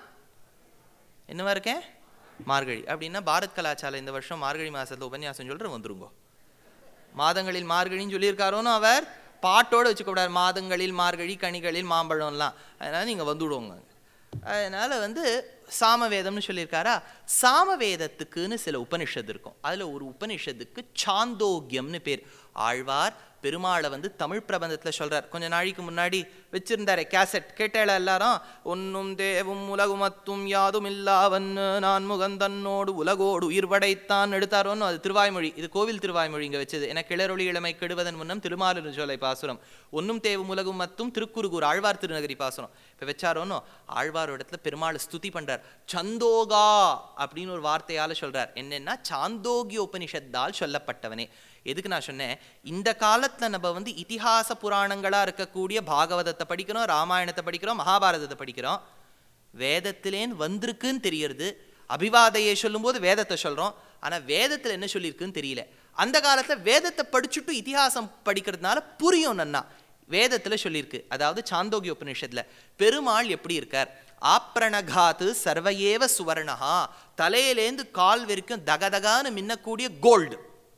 என்னவா இருக்கேன் மார்கழி அப்படின்னா பாரத் கலாச்சாரம் இந்த வருஷம் மார்கழி மாசத்துல உபன்யாசம் சொல்ற வந்துருங்கோ மாதங்களில் மார்கழின்னு சொல்லியிருக்காரோன்னு அவர் பாட்டோட வச்சுக்கூடாது மாதங்களில் மார்கழி கனிகளில் மாம்பழம்லாம் அதனால நீங்க வந்துவிடுவோங்க அதனால வந்து சாமவேதம்னு சொல்லியிருக்காரா சாமவேதத்துக்குன்னு சில உபனிஷத்து இருக்கும் அதுல ஒரு உபனிஷத்துக்கு சாந்தோக்கியம்னு பேர் ஆழ்வார் பெருமாளை வந்து தமிழ் பிரபந்தத்துல சொல்றார் கொஞ்ச நாளைக்கு முன்னாடி வச்சிருந்தாரே கேசட் கேட்டால எல்லாரும் ஒன்னும் தேவும் உலகுமத்தும் யாதும் இல்லாவன் நான் முகந்தன்னோடு உலகோடு உயிர் படைத்தான் எடுத்தாரோன்னு அது திருவாய்மொழி இது கோவில் திருவாய்மொழி இங்க வச்சது என கிளறொளி இளமை கெடுவதன் முன்னம் திருமாலிரு சோலை பாசுரம் ஒன்னும் தேவும் உலகும் மத்தும் திருக்குறுகூர் ஆழ்வார் திருநகரி பாசுரம் இப்ப வச்சாரோன்னு ஆழ்வார் இடத்துல பெருமாள் ஸ்துதி பண்றார் சந்தோகா அப்படின்னு ஒரு வார்த்தையால சொல்றார் என்னன்னா சாந்தோகிய உபனிஷத்தால் சொல்லப்பட்டவனே எதுக்கு நான் சொன்னேன் இந்த காலத்துல நம்ம வந்து இதிகாச புராணங்களா இருக்கக்கூடிய பாகவதத்தை படிக்கிறோம் ராமாயணத்தை படிக்கிறோம் மகாபாரதத்தை படிக்கிறோம் வேதத்திலேன் வந்திருக்குன்னு தெரியறது அபிவாதையை சொல்லும்போது வேதத்தை சொல்றோம் ஆனா வேதத்துல என்ன சொல்லியிருக்குன்னு தெரியல அந்த காலத்துல வேதத்தை படிச்சுட்டு இதிகாசம் படிக்கிறதுனால புரியும் நன்னா வேதத்துல சொல்லியிருக்கு அதாவது சாந்தோகிய உபநிஷத்துல பெருமாள் எப்படி இருக்கார் ஆப்ரணகாத்து சர்வயேவ சுவர்ணஹா தலையிலேந்து கால் வரைக்கும் தகதகான்னு மின்னக்கூடிய கோல்டு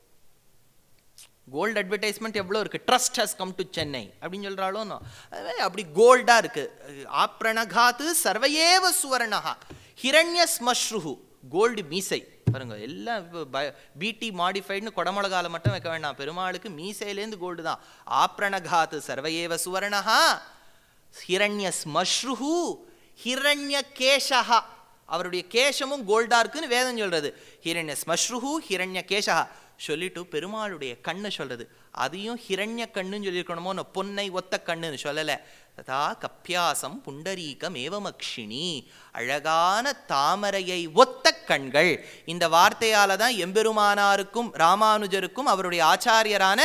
கோல்டு அட்வர்டைஸ்மெண்ட் எவ்வளோ இருக்கு trust has come to Chennai அப்படின்னு சொல்றாலும் அப்படி கோல்டா இருக்கு ஆப்ரணகாத்து சர்வயேவ சுவர்ணஹா ஹிரண்ய ஸ்மஸ்ருஹு கோல்டு மீசை பாருங்க எல்லாம் பிடி மாடிஃபைட்னு கொடமிளகால மட்டும் வைக்க வேண்டாம் பெருமாளுக்கு மீசையிலேருந்து கோல்டு தான் ஆப்ரணகாத்து சர்வயேவ சுவர்ணஹா ஹிரண்ய ஸ்மஸ்ருஹு ஹிரண்ய கேஷஹா அவருடைய கேசமும் கோல்டா இருக்குன்னு வேதம் சொல்றது ஹிரண்ய ஸ்மஸ்ருஹு ஹிரண்ய கேஷஹா சொல்லிட்டு பெருமாளுடைய கண்ணை சொல்றது அதையும் ஹிரண்ய கண்ணுன்னு சொல்லியிருக்கணுமோ நான் பொன்னை ஒத்த கண்ணுன்னு சொல்லல ததா கப்பியாசம் புண்டரீகம் ஏவமக்ஷினி அழகான தாமரையை ஒத்த கண்கள் இந்த வார்த்தையால தான் எம்பெருமானாருக்கும் ராமானுஜருக்கும் அவருடைய ஆச்சாரியரான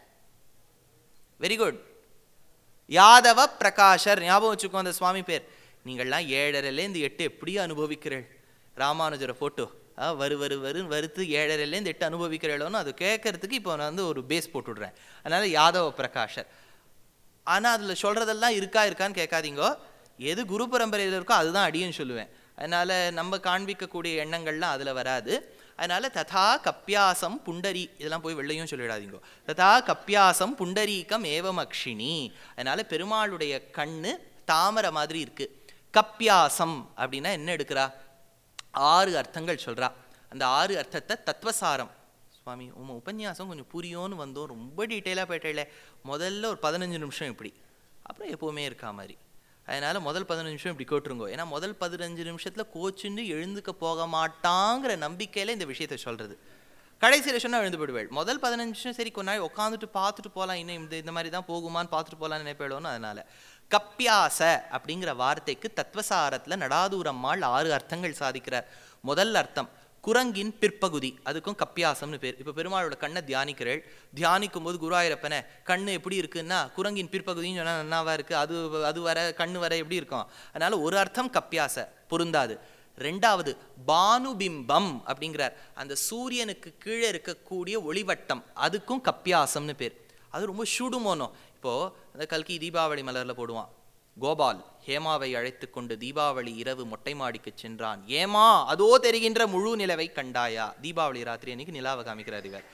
வெரி குட் யாதவ பிரகாஷர் ஞாபகம் வச்சுக்கோ அந்த சுவாமி பேர் நீங்கள்லாம் ஏழரைலேருந்து எட்டு எப்படி அனுபவிக்கிறீர்கள் ராமானுஜரை ஃபோட்டோ வரு வரு வருன்னு வறுத்து ஏழரைலேருந்து எட்டு அனுபவிக்கிறீங்களோன்னு அது கேட்கறதுக்கு இப்போ நான் வந்து ஒரு பேஸ் போட்டு விடுறேன் அதனால யாதவ பிரகாஷர் ஆனால் அதில் சொல்கிறதெல்லாம் இருக்கா இருக்கான்னு கேட்காதீங்கோ எது குரு பரம்பரையில் இருக்கோ அதுதான் அடியன்னு சொல்லுவேன் அதனால நம்ம காண்பிக்கக்கூடிய எண்ணங்கள்லாம் அதில் வராது அதனால ததா கப்பியாசம் புண்டரி இதெல்லாம் போய் வெள்ளையும் சொல்லிடாதீங்க ததா கப்பியாசம் புண்டரீகம் ஏவம் அக்ஷினி அதனால பெருமாளுடைய கண்ணு தாமரை மாதிரி இருக்கு கப்பியாசம் அப்படின்னா என்ன எடுக்கிறா ஆறு அர்த்தங்கள் சொல்றா அந்த ஆறு அர்த்தத்தை தத்துவசாரம் சுவாமி உங்க உபன்யாசம் கொஞ்சம் புரியும்னு வந்தோம் ரொம்ப டீட்டெயிலாக போயிட்டே முதல்ல ஒரு பதினஞ்சு நிமிஷம் இப்படி அப்புறம் எப்போவுமே இருக்கா மாதிரி அதனால முதல் பதினஞ்சு நிமிஷம் இப்படி கேட்டுருங்கோ ஏன்னா முதல் பதினஞ்சு நிமிஷத்துல கோச்சுண்டு எழுந்துக்க போக மாட்டாங்கிற நம்பிக்கையில இந்த விஷயத்த சொல்றது கடைசியில் சொன்னா எழுந்து போயிடுவேள் முதல் பதினஞ்சு நிமிஷம் சரி கொஞ்ச நாள் உட்காந்துட்டு பார்த்துட்டு போகலாம் இன்னும் இந்த இந்த மாதிரி தான் போகுமான்னு பார்த்துட்டு போகலான்னு நினைப்பேளோன்னு அதனால கப்பியாச அப்படிங்கிற வார்த்தைக்கு தத்துவசாரத்துல நடாதூரம்மாள் ஆறு அர்த்தங்கள் சாதிக்கிறார் முதல் அர்த்தம் குரங்கின் பிற்பகுதி அதுக்கும் கப்பியாசம்னு பேர் இப்போ பெருமாளோட கண்ணை தியானிக்கிறேள் தியானிக்கும் போது குருவாயிரப்பனை கண்ணு எப்படி இருக்குன்னா குரங்கின் பிற்பகுதின்னு சொன்னா நன்னாவா இருக்கு அது அது வர கண்ணு வர எப்படி இருக்கும் அதனால ஒரு அர்த்தம் கப்பியாச பொருந்தாது ரெண்டாவது பானுபிம்பம் அப்படிங்கிறார் அந்த சூரியனுக்கு கீழே இருக்கக்கூடிய ஒளிவட்டம் அதுக்கும் கப்பியாசம்னு பேர் அது ரொம்ப சுடுமோனோ இப்போ அந்த கல்கி தீபாவளி மலர்ல போடுவான் கோபால் ஹேமாவை அழைத்து கொண்டு தீபாவளி இரவு மொட்டை மாடிக்கு சென்றான் ஏமா அதோ தெரிகின்ற முழு நிலவை கண்டாயா தீபாவளி ராத்திரி அன்னைக்கு நிலாவை காமிக்கிறார் இவர்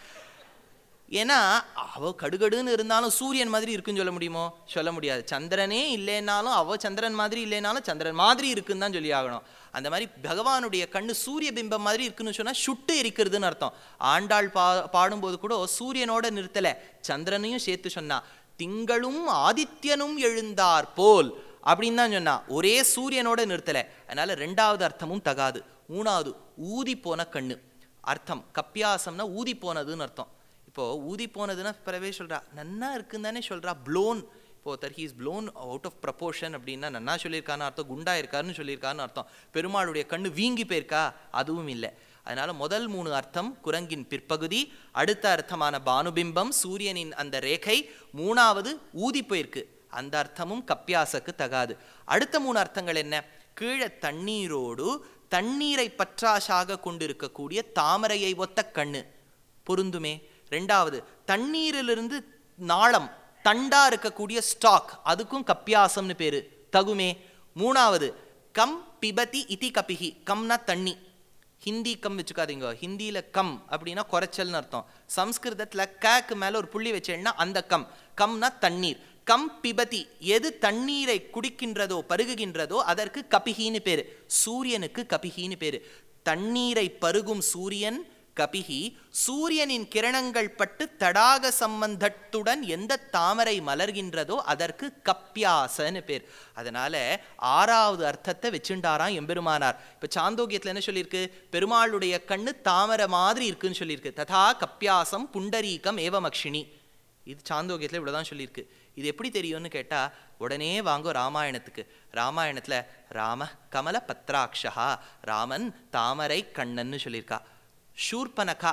ஏன்னா அவ கடுகடுன்னு இருந்தாலும் சூரியன் மாதிரி இருக்குன்னு சொல்ல முடியுமோ சொல்ல முடியாது சந்திரனே இல்லைனாலும் அவ சந்திரன் மாதிரி இல்லைனாலும் சந்திரன் மாதிரி இருக்குன்னு தான் சொல்லி ஆகணும் அந்த மாதிரி பகவானுடைய கண்ணு சூரிய பிம்பம் மாதிரி இருக்குன்னு சொன்னா சுட்டு எரிக்கிறதுன்னு அர்த்தம் ஆண்டாள் பா பாடும்போது கூட சூரியனோட நிறுத்தல சந்திரனையும் சேர்த்து சொன்னா திங்களும் ஆதித்யனும் எழுந்தார் போல் அப்படின்னு தான் சொன்னா ஒரே சூரியனோட நிறுத்தல அதனால ரெண்டாவது அர்த்தமும் தகாது மூணாவது ஊதி போன கண்ணு அர்த்தம் கப்பியாசம்னா ஊதி போனதுன்னு அர்த்தம் இப்போ ஊதி போனதுன்னா பிறவே சொல்றா நன்னா இருக்குன்னு தானே சொல்றா ப்ளோன் இப்போ there he's blown out of proportion அப்படின்னா நன்னா சொல்லியிருக்கான்னு அர்த்தம் குண்டா இருக்காருன்னு சொல்லியிருக்காருன்னு அர்த்தம் பெருமாளுடைய கண்ணு வீங்கி போயிருக்கா அதுவும் இல்லை அதனால முதல் மூணு அர்த்தம் குரங்கின் பிற்பகுதி அடுத்த அர்த்தமான பானுபிம்பம் சூரியனின் அந்த ரேகை மூணாவது ஊதி போயிருக்கு அந்த அர்த்தமும் கப்பியாசக்கு தகாது அடுத்த மூணு அர்த்தங்கள் என்ன கீழே தண்ணீரோடு தண்ணீரை பற்றாசாக கொண்டிருக்கக்கூடிய தாமரையை ஒத்த கண்ணு பொருந்துமே ரெண்டாவது தண்ணீரிலிருந்து நாளம் தண்டா இருக்கக்கூடிய ஸ்டாக் அதுக்கும் கப்பியாசம்னு பேரு தகுமே மூணாவது கம் பிபதி இதி கபிஹி கம்னா தண்ணி ஹிந்தி கம் வச்சுக்காதீங்க ஹிந்தியில கம் அப்படின்னா குறைச்சல்னு அர்த்தம் சம்ஸ்கிருதத்துல கேக்கு மேல ஒரு புள்ளி வச்சேன்னா அந்த கம் கம்னா தண்ணீர் கம் பிபதி எது தண்ணீரை குடிக்கின்றதோ பருகுகின்றதோ அதற்கு கபிகின்னு பேரு சூரியனுக்கு கபிகின்னு பேரு தண்ணீரை பருகும் சூரியன் கபிகி சூரியனின் கிரணங்கள் பட்டு தடாக சம்பந்தத்துடன் எந்த தாமரை மலர்கின்றதோ அதற்கு கப்பியாசன்னு பேர் அதனால ஆறாவது அர்த்தத்தை வச்சுண்டாராம் எம்பெருமானார் இப்ப சாந்தோக்கியத்துல என்ன சொல்லியிருக்கு பெருமாளுடைய கண்ணு தாமரை மாதிரி இருக்குன்னு சொல்லியிருக்கு ததா கப்பியாசம் புண்டரீகம் ஏவமக்ஷினி இது சாந்தோக்கியத்துல இவ்வளவுதான் சொல்லியிருக்கு இது எப்படி தெரியும்னு கேட்டா உடனே வாங்கோ ராமாயணத்துக்கு ராமாயணத்துல ராம கமல பத்ராட்சா ராமன் தாமரை கண்ணன்னு சொல்லியிருக்கா ஷூர்பனகா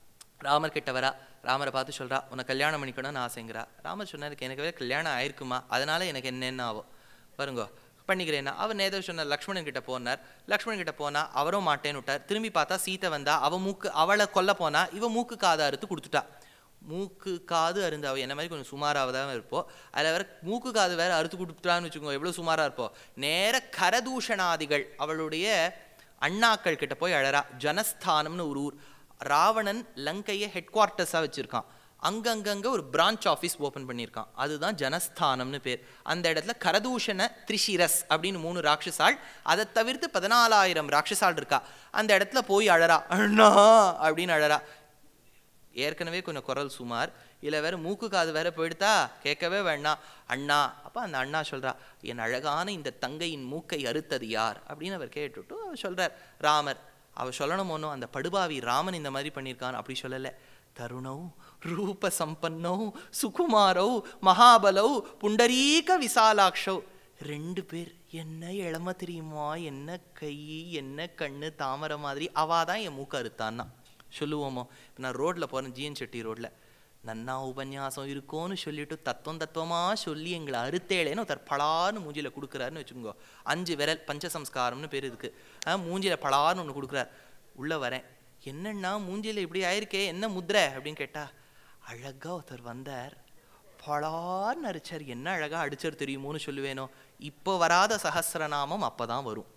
ராமர் கிட்ட வரா ராமரை பார்த்து சொல்றா உன்னை கல்யாணம் பண்ணிக்கணும்னு ஆசைங்கிறா ராமர் சொன்னாருக்கு எனக்கு வேற கல்யாணம் ஆயிருக்குமா அதனால எனக்கு என்னென்ன ஆகும் பாருங்கோ பண்ணிக்கிறேன்னா அவர் நேதர் சொன்னார் லக்ஷ்மணன் கிட்ட போனார் லக்ஷ்மணன் கிட்ட போனா அவரும் மாட்டேன்னு விட்டார் திரும்பி பார்த்தா சீத்தை வந்தா அவ மூக்கு அவளை கொல்ல போனா இவ மூக்கு காதை அறுத்து கொடுத்துட்டா மூக்கு காது அருந்து அவ என்ன மாதிரி கொஞ்சம் சுமாராக தான் இருப்போம் அதில் வேற மூக்கு காது வேற அறுத்து கொடுத்துட்டான்னு வச்சுக்கோங்க எவ்வளோ சுமாராக இருப்போம் நேர கரதூஷணாதிகள் அவளுடைய அண்ணாக்கள் கிட்ட போய் அழறா ஜனஸ்தானம்னு ஒரு ஊர் ராவணன் லங்கையை ஹெட் குவார்ட்டர்ஸாக வச்சுருக்கான் அங்கங்கங்க ஒரு பிரான்ச் ஆஃபீஸ் ஓப்பன் பண்ணியிருக்கான் அதுதான் ஜனஸ்தானம்னு பேர் அந்த இடத்துல கரதூஷண த்ரிஷிரஸ் அப்படின்னு மூணு ராட்சசாள் அதை தவிர்த்து பதினாலாயிரம் ராட்சசாள் இருக்கா அந்த இடத்துல போய் அழறா அண்ணா அப்படின்னு அழறா ஏற்கனவே கொஞ்சம் குரல் சுமார் இல்லை வேற மூக்கு காது வேற போயிடுதா கேட்கவே வேண்டாம் அண்ணா அப்போ அந்த அண்ணா சொல்றா என் அழகான இந்த தங்கையின் மூக்கை அறுத்தது யார் அப்படின்னு அவர் கேட்டுட்டு அவர் சொல்றார் ராமர் அவர் சொல்லணுமோனோ அந்த படுபாவி ராமன் இந்த மாதிரி பண்ணியிருக்கான் அப்படி சொல்லலை தருணௌ ரூப சம்பன்னோ சுகுமாரோ மகாபலோ புண்டரீக விசாலாட்சோ ரெண்டு பேர் என்ன இளம தெரியுமா என்ன கை என்ன கண்ணு தாமரை மாதிரி அவா தான் என் மூக்க அறுத்தான்னா சொல்லுவோமோ இப்போ நான் ரோட்டில் போகிறேன் ஜிஎன் செட்டி ரோட்டில் நன்னா உபன்யாசம் இருக்கும்னு சொல்லிட்டு தத்துவம் தத்துவமாக சொல்லி எங்களை அறுத்தேளேன்னு ஒருத்தர் பலான்னு மூஞ்சியில் கொடுக்குறாருன்னு வச்சுக்கோங்க அஞ்சு விரல் பஞ்சசம்ஸ்காரம்னு பேர் இதுக்கு ஆ, மூஞ்சில பலான்னு ஒன்று கொடுக்குறார் உள்ளே வரேன் என்னன்னா மூஞ்சில இப்படி ஆயிருக்கே என்ன முத்திரை அப்படின்னு கேட்டா அழகா ஒருத்தர் வந்தார் பலான்னு அடிச்சார் என்ன அழகா அடிச்சார் தெரியுமோன்னு சொல்லுவேனோ இப்போ வராத சஹஸ்ரநாமம் அப்பதான் வரும்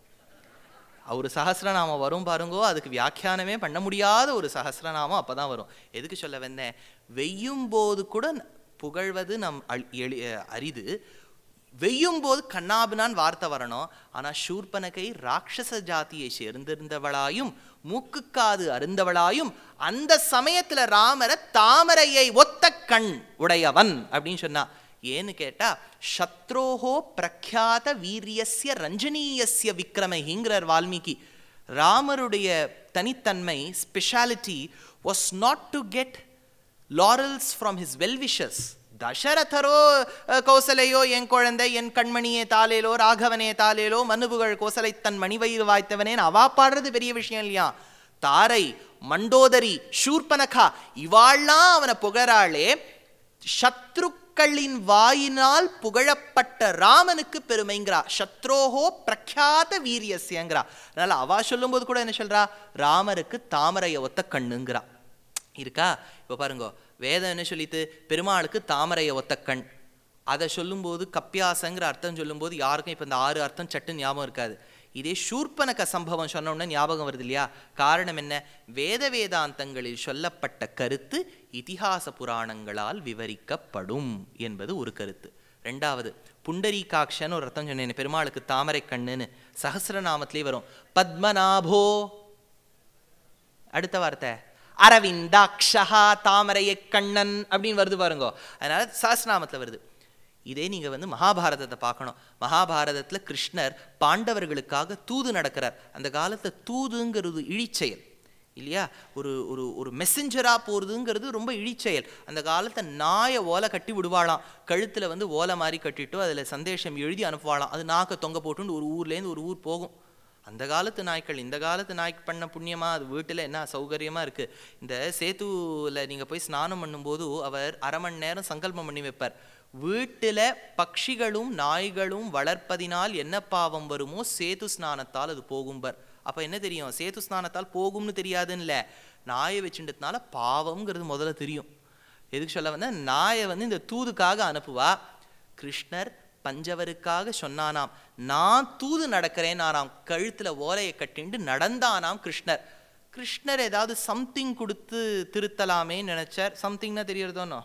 ஒரு சஹஸ்ரநாமம் வரும் பாருங்கோ அதுக்கு வியாக்கியானமே பண்ண முடியாத ஒரு சஹஸ்ரநாமம் அப்பதான் வரும் எதுக்கு சொல்ல வந்தேன் வெய்யும் போது கூட புகழ்வது நம் அல்- எளி அரிது வெய்யும் போது கண்ணாபினான் வார்த்தை வரணும் ஆனா சூர்பனகை ராட்சச ஜாதியை சேர்ந்திருந்தவளாயும் மூக்குக்காது அருந்தவளாயும் அந்த சமயத்துல ராமரை தாமரையை ஒத்த கண் உடையவன் அப்படின்னு சொன்னா ஏன்னு கேட்டா சத்ரோஹோ பிரக்யாத வீரியஸ்ய ரஞ்சனீயஸ்ய விக்ரமஹிங்கிறார் வால்மீகி ராமருடைய தனித்தன்மை speciality was not to get laurels from his well wishers தசரதரோ அஹ், கௌசலையோ என் குழந்தை என் கண்மணியே தாலேலோ ராகவனே தாலேலோ மனுபுகள் கோசலை தன் மணிவயிறு வாய்த்தவனேன்னு அவா பாடுறது பெரிய விஷயம் இல்லையா தாரை மண்டோதரி ஷூர்பனகா இவாள்லாம் அவனை புகழாளே சத்ருக்கள் மக்களின் வாயினால் புகழப்பட்ட ராமனுக்கு பெருமைங்கிறா சத்ரோஹோ பிரக்யாத வீரியஸ்யங்கிறா அதனால அவா சொல்லும்போது கூட என்ன சொல்றா ராமருக்கு தாமரைய ஒத்த கண்ணுங்கிறா இருக்கா இப்போ பாருங்க வேதம் என்ன சொல்லித்து பெருமாளுக்கு தாமரைய ஒத்த கண் அதை சொல்லும்போது கப்பியாசங்கிற அர்த்தம் சொல்லும்போது யாருக்கும் இப்போ இந்த ஆறு அர்த்தம் சட்டு ஞாபகம் இருக்காது இதே சூர்பனக சம்பவம் சொன்ன உடனே ஞாபகம் வருது இல்லையா காரணம் என்ன வேத வேதாந்தங்களில் சொல்லப்பட்ட கருத்து இதிகாச புராணங்களால் விவரிக்கப்படும் என்பது ஒரு கருத்து ரெண்டாவது புண்டரீகாட்சன்னு ஒரு அர்த்தம் சொன்னேன் பெருமாளுக்கு தாமரை கண்ணுன்னு சஹசிரநாமத்திலே வரும் பத்மநாபோ அடுத்த வார்த்தை அரவிந்தாக்ஷா தாமரைய கண்ணன் அப்படின்னு வருது பாருங்க அதனால சஹஸ்ரநாமத்தில் வருது இதே நீங்க வந்து மகாபாரதத்தை பார்க்கணும் மகாபாரதத்துல கிருஷ்ணர் பாண்டவர்களுக்காக தூது நடக்கிறார் அந்த காலத்துல தூதுங்கிறது இழிச்செயல் இல்லையா ஒரு ஒரு ஒரு மெசஞ்சரா போறதுங்கிறது ரொம்ப இழிச்செயல் அந்த காலத்தை நாயை ஓலை கட்டி விடுவாளாம் கழுத்துல வந்து ஓலை மாதிரி கட்டிட்டு அதுல சந்தேஷம் எழுதி அனுப்புவாளாம் அது நாக்க தொங்க போட்டுன்னு ஒரு ஊர்லேருந்து ஒரு ஊர் போகும் அந்த காலத்து நாய்க்கள் இந்த காலத்து நாய்க்கு பண்ண புண்ணியமா அது வீட்டில் என்ன சௌகரியமா இருக்கு இந்த சேத்துவில் நீங்க போய் ஸ்நானம் பண்ணும்போது அவர் அரை மணி நேரம் சங்கல்பம் பண்ணி வைப்பார் வீட்டில் பட்சிகளும் நாய்களும் வளர்ப்பதினால் என்ன பாவம் வருமோ சேது ஸ்நானத்தால் அது போகும்பர் அப்ப என்ன தெரியும் சேது ஸ்நானத்தால் போகும்னு தெரியாதுன்னு இல்லை நாயை வச்சுட்டதுனால பாவம்ங்கிறது முதல்ல தெரியும் எதுக்கு சொல்ல வந்தா நாயை வந்து இந்த தூதுக்காக அனுப்புவா கிருஷ்ணர் பஞ்சவருக்காக சொன்னானாம் நான் தூது நடக்கிறேனாராம் கழுத்துல ஓலையை கட்டிண்டு நடந்தானாம் கிருஷ்ணர் கிருஷ்ணர் ஏதாவது சம்திங் கொடுத்து திருத்தலாமே நினைச்சார் சம்திங்னா தெரியறதோனோ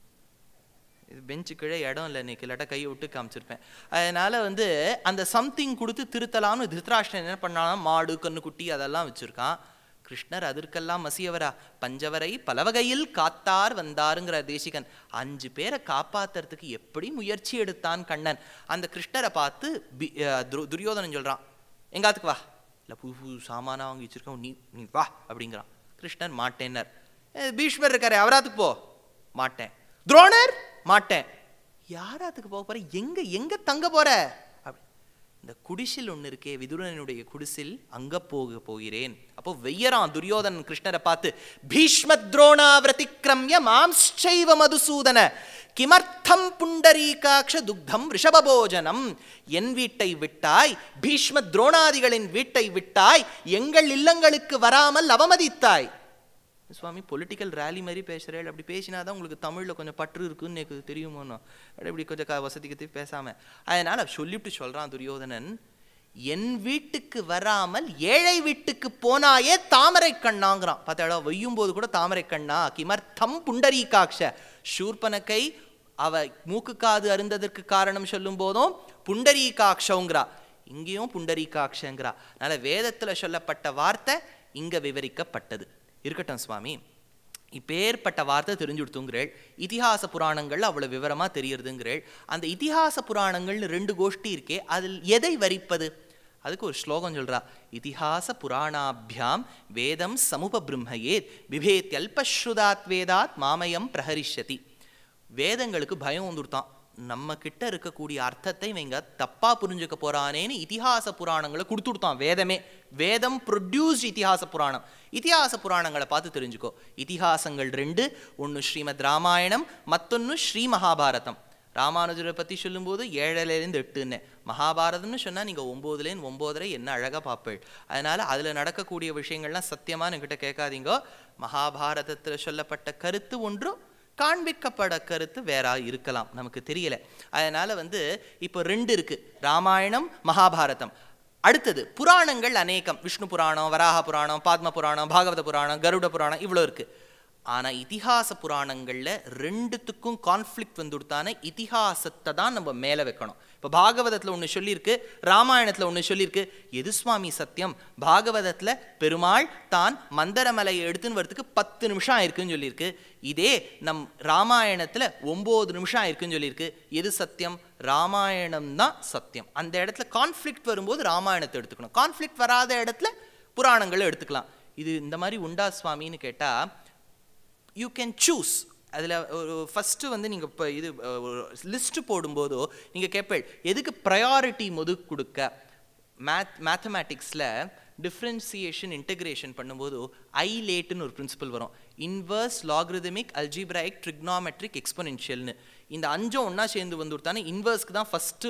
இது பெஞ்சு கீழே இடம் இல்லை இன்னைக்கு இல்லாட்டா கையை விட்டு காமிச்சிருப்பேன் அதனால வந்து அந்த சம்திங் கொடுத்து திருத்தலாம்னு திருத்தராஷ்டிரன் என்ன பண்ணாலும் மாடு கண்ணுக்குட்டி அதெல்லாம் வச்சிருக்கான் கிருஷ்ணர் அதற்கெல்லாம் மசியவரா பஞ்சவரை பலவகையில் காத்தார் வந்தாருங்கிற தேசிகன் அஞ்சு பேரை காப்பாத்துறதுக்கு எப்படி முயற்சி எடுத்தான் கண்ணன் அந்த கிருஷ்ணரை பார்த்து பி- அஹ் துரு- துரியோதனன் சொல்றான் எங்காத்துக்கு வா இல்லை புது புது சாமானா வாங்கி வச்சிருக்கோம் நீ நீ வா அப்படிங்கிறான் கிருஷ்ணர் மாட்டேன்னர் "அஹ் பீஷ்மர் இருக்காரு அவராத்துக்கு போ மாட்டேன் துரோணர் மாட்டேன் யாராத்துக்கு போக போற எங்க எங்க தங்க போற அப்படி இந்த குடிசில் ஒண்ணு இருக்கே விதுரனுடைய குடிசில் அங்க போக போகிறேன் அப்போ வெய்யறான் துரியோதனன் கிருஷ்ணரை பார்த்து பீஷ்ம துரோணாவிரதிக்ரம்ய மாம்ச்சைவ மதுசூதன கிமர்த்தம் புண்டரீகாட்ச துக்தம் ரிஷபபோஜனம் என் வீட்டை விட்டாய் பீஷ்ம துரோணாதிகளின் வீட்டை விட்டாய் எங்கள் இல்லங்களுக்கு வராமல் அவமதித்தாய் சுவாமி பொலிட்டிக்கல் ரேலி மாதிரி பேசுகிறேன் அப்படி பேசினா தான் உங்களுக்கு தமிழில் கொஞ்சம் பற்று இருக்குன்னு எனக்கு தெரியுமோனோ அப்படி இப்படி கொஞ்சம் க வசதிக்கு பேசாமல் அதனால் சொல்லிவிட்டு சொல்கிறான் துரியோதனன் என் வீட்டுக்கு வராமல் ஏழை வீட்டுக்கு போனாயே தாமரை கண்ணாங்கிறான் பார்த்தாடா வையும் போது கூட தாமரை கண்ணா கிமர்த்தம் புண்டரீகாட்ச சூர்பனக்கை அவ மூக்கு காது அருந்ததற்கு காரணம் சொல்லும் போதும் புண்டரீகாட்சங்கிறா இங்கேயும் புண்டரீகாட்சங்கிறா அதனால வேதத்துல சொல்லப்பட்ட வார்த்தை இங்க விவரிக்கப்பட்டது இருக்கட்டும் சுவாமி இப்பேற்பட்ட வார்த்தை தெரிஞ்சு கொடுத்துங்கிறேள் இதிகாச புராணங்கள் அவ்வளவு விவரமா தெரியறதுங்கிறேள் அந்த இதிகாச புராணங்கள்னு ரெண்டு கோஷ்டி இருக்கே அதில் எதை வரிப்பது அதுக்கு ஒரு ஸ்லோகம் சொல்றா இதிகாச புராணாபியாம் வேதம் சமுப பிரம்மயேத் விபேத்யல்பஸ்ருதாத் வேதாத் மாமயம் பிரஹரிஷ்யதி வேதங்களுக்கு பயம் வந்துருத்தான் நம்ம கிட்ட இருக்கக்கூடிய அர்த்தத்தை இவங்க தப்பா புரிஞ்சுக்க போறானேன்னு இதிகாச புராணங்களை கொடுத்துடுத்தான் வேதமே வேதம் ப்ரொடியூஸ் இதிகாச புராணம் இதிகாச புராணங்களை பார்த்து தெரிஞ்சுக்கோ இதிகாசங்கள் ரெண்டு ஒன்று ஸ்ரீமத் ராமாயணம் மத்தொன்று ஸ்ரீ மகாபாரதம் ராமானுஜரை பற்றி சொல்லும்போது ஏழரைலேருந்து எட்டுன்னு மகாபாரதம்னு சொன்னால் நீங்கள் ஒம்போதுலேருந்து ஒம்போதரை என்ன அழகாக பார்ப்பேள் அதனால் அதில் நடக்கக்கூடிய விஷயங்கள்லாம் சத்தியமாக என்கிட்ட கேட்காதீங்க மகாபாரதத்தில் சொல்லப்பட்ட கருத்து ஒன்றும் காண்பிக்கப்பட கருத்து வேறா இருக்கலாம் நமக்கு தெரியல அதனால வந்து இப்போ ரெண்டு இருக்கு ராமாயணம் மகாபாரதம் அடுத்தது புராணங்கள் அநேகம் விஷ்ணு புராணம் வராக புராணம் பாத்ம புராணம் பாகவத புராணம் கருட புராணம் இவ்வளோ இருக்கு ஆனா இதிகாச புராணங்கள்ல ரெண்டுத்துக்கும் கான்ஃப்ளிக்ட் வந்துடுத்தான இதிகாசத்தை தான் நம்ம மேல வைக்கணும் இப்போ பாகவதத்துல ஒண்ணு சொல்லியிருக்கு ராமாயணத்துல ஒண்ணு சொல்லியிருக்கு எது சுவாமி சத்தியம் பாகவதத்துல பெருமாள் தான் மந்தரமலையை எடுத்துன்னு வரதுக்கு பத்து நிமிஷம் ஆயிருக்குன்னு சொல்லியிருக்கு இதே நம் ராமாயணத்துல ஒன்பது நிமிஷம் ஆயிருக்குன்னு சொல்லியிருக்கு எது சத்தியம் ராமாயணம் தான் சத்தியம் அந்த இடத்துல கான்ஃப்ளிக்ட் வரும்போது ராமாயணத்தை எடுத்துக்கணும் கான்ஃப்ளிக்ட் வராத இடத்துல புராணங்களை எடுத்துக்கலாம் இது இந்த மாதிரி உண்டா சுவாமின்னு கேட்டா யூ கேன் சூஸ் அதில் ஒரு ஃபஸ்ட்டு வந்து நீங்கள் இப்போ இது லிஸ்ட்டு போடும்போதோ நீங்கள் கேட்பேள் எதுக்கு ப்ரையாரிட்டி முது கொடுக்க மேத் மேத்தமேட்டிக்ஸில் டிஃப்ரென்சியேஷன் இன்டகிரேஷன் பண்ணும்போது ஐ லேட்டுன்னு ஒரு பிரின்சிபல் வரும் இன்வர்ஸ் லாக்ரிதமிக் அல்ஜிப்ராயிக் ட்ரிக்னாமெட்ரிக் எக்ஸ்பொனென்ஷியல்னு இந்த அஞ்சும் ஒன்றா சேர்ந்து வந்துவிட்டானே இன்வர்ஸ்க்கு தான் ஃபஸ்ட்டு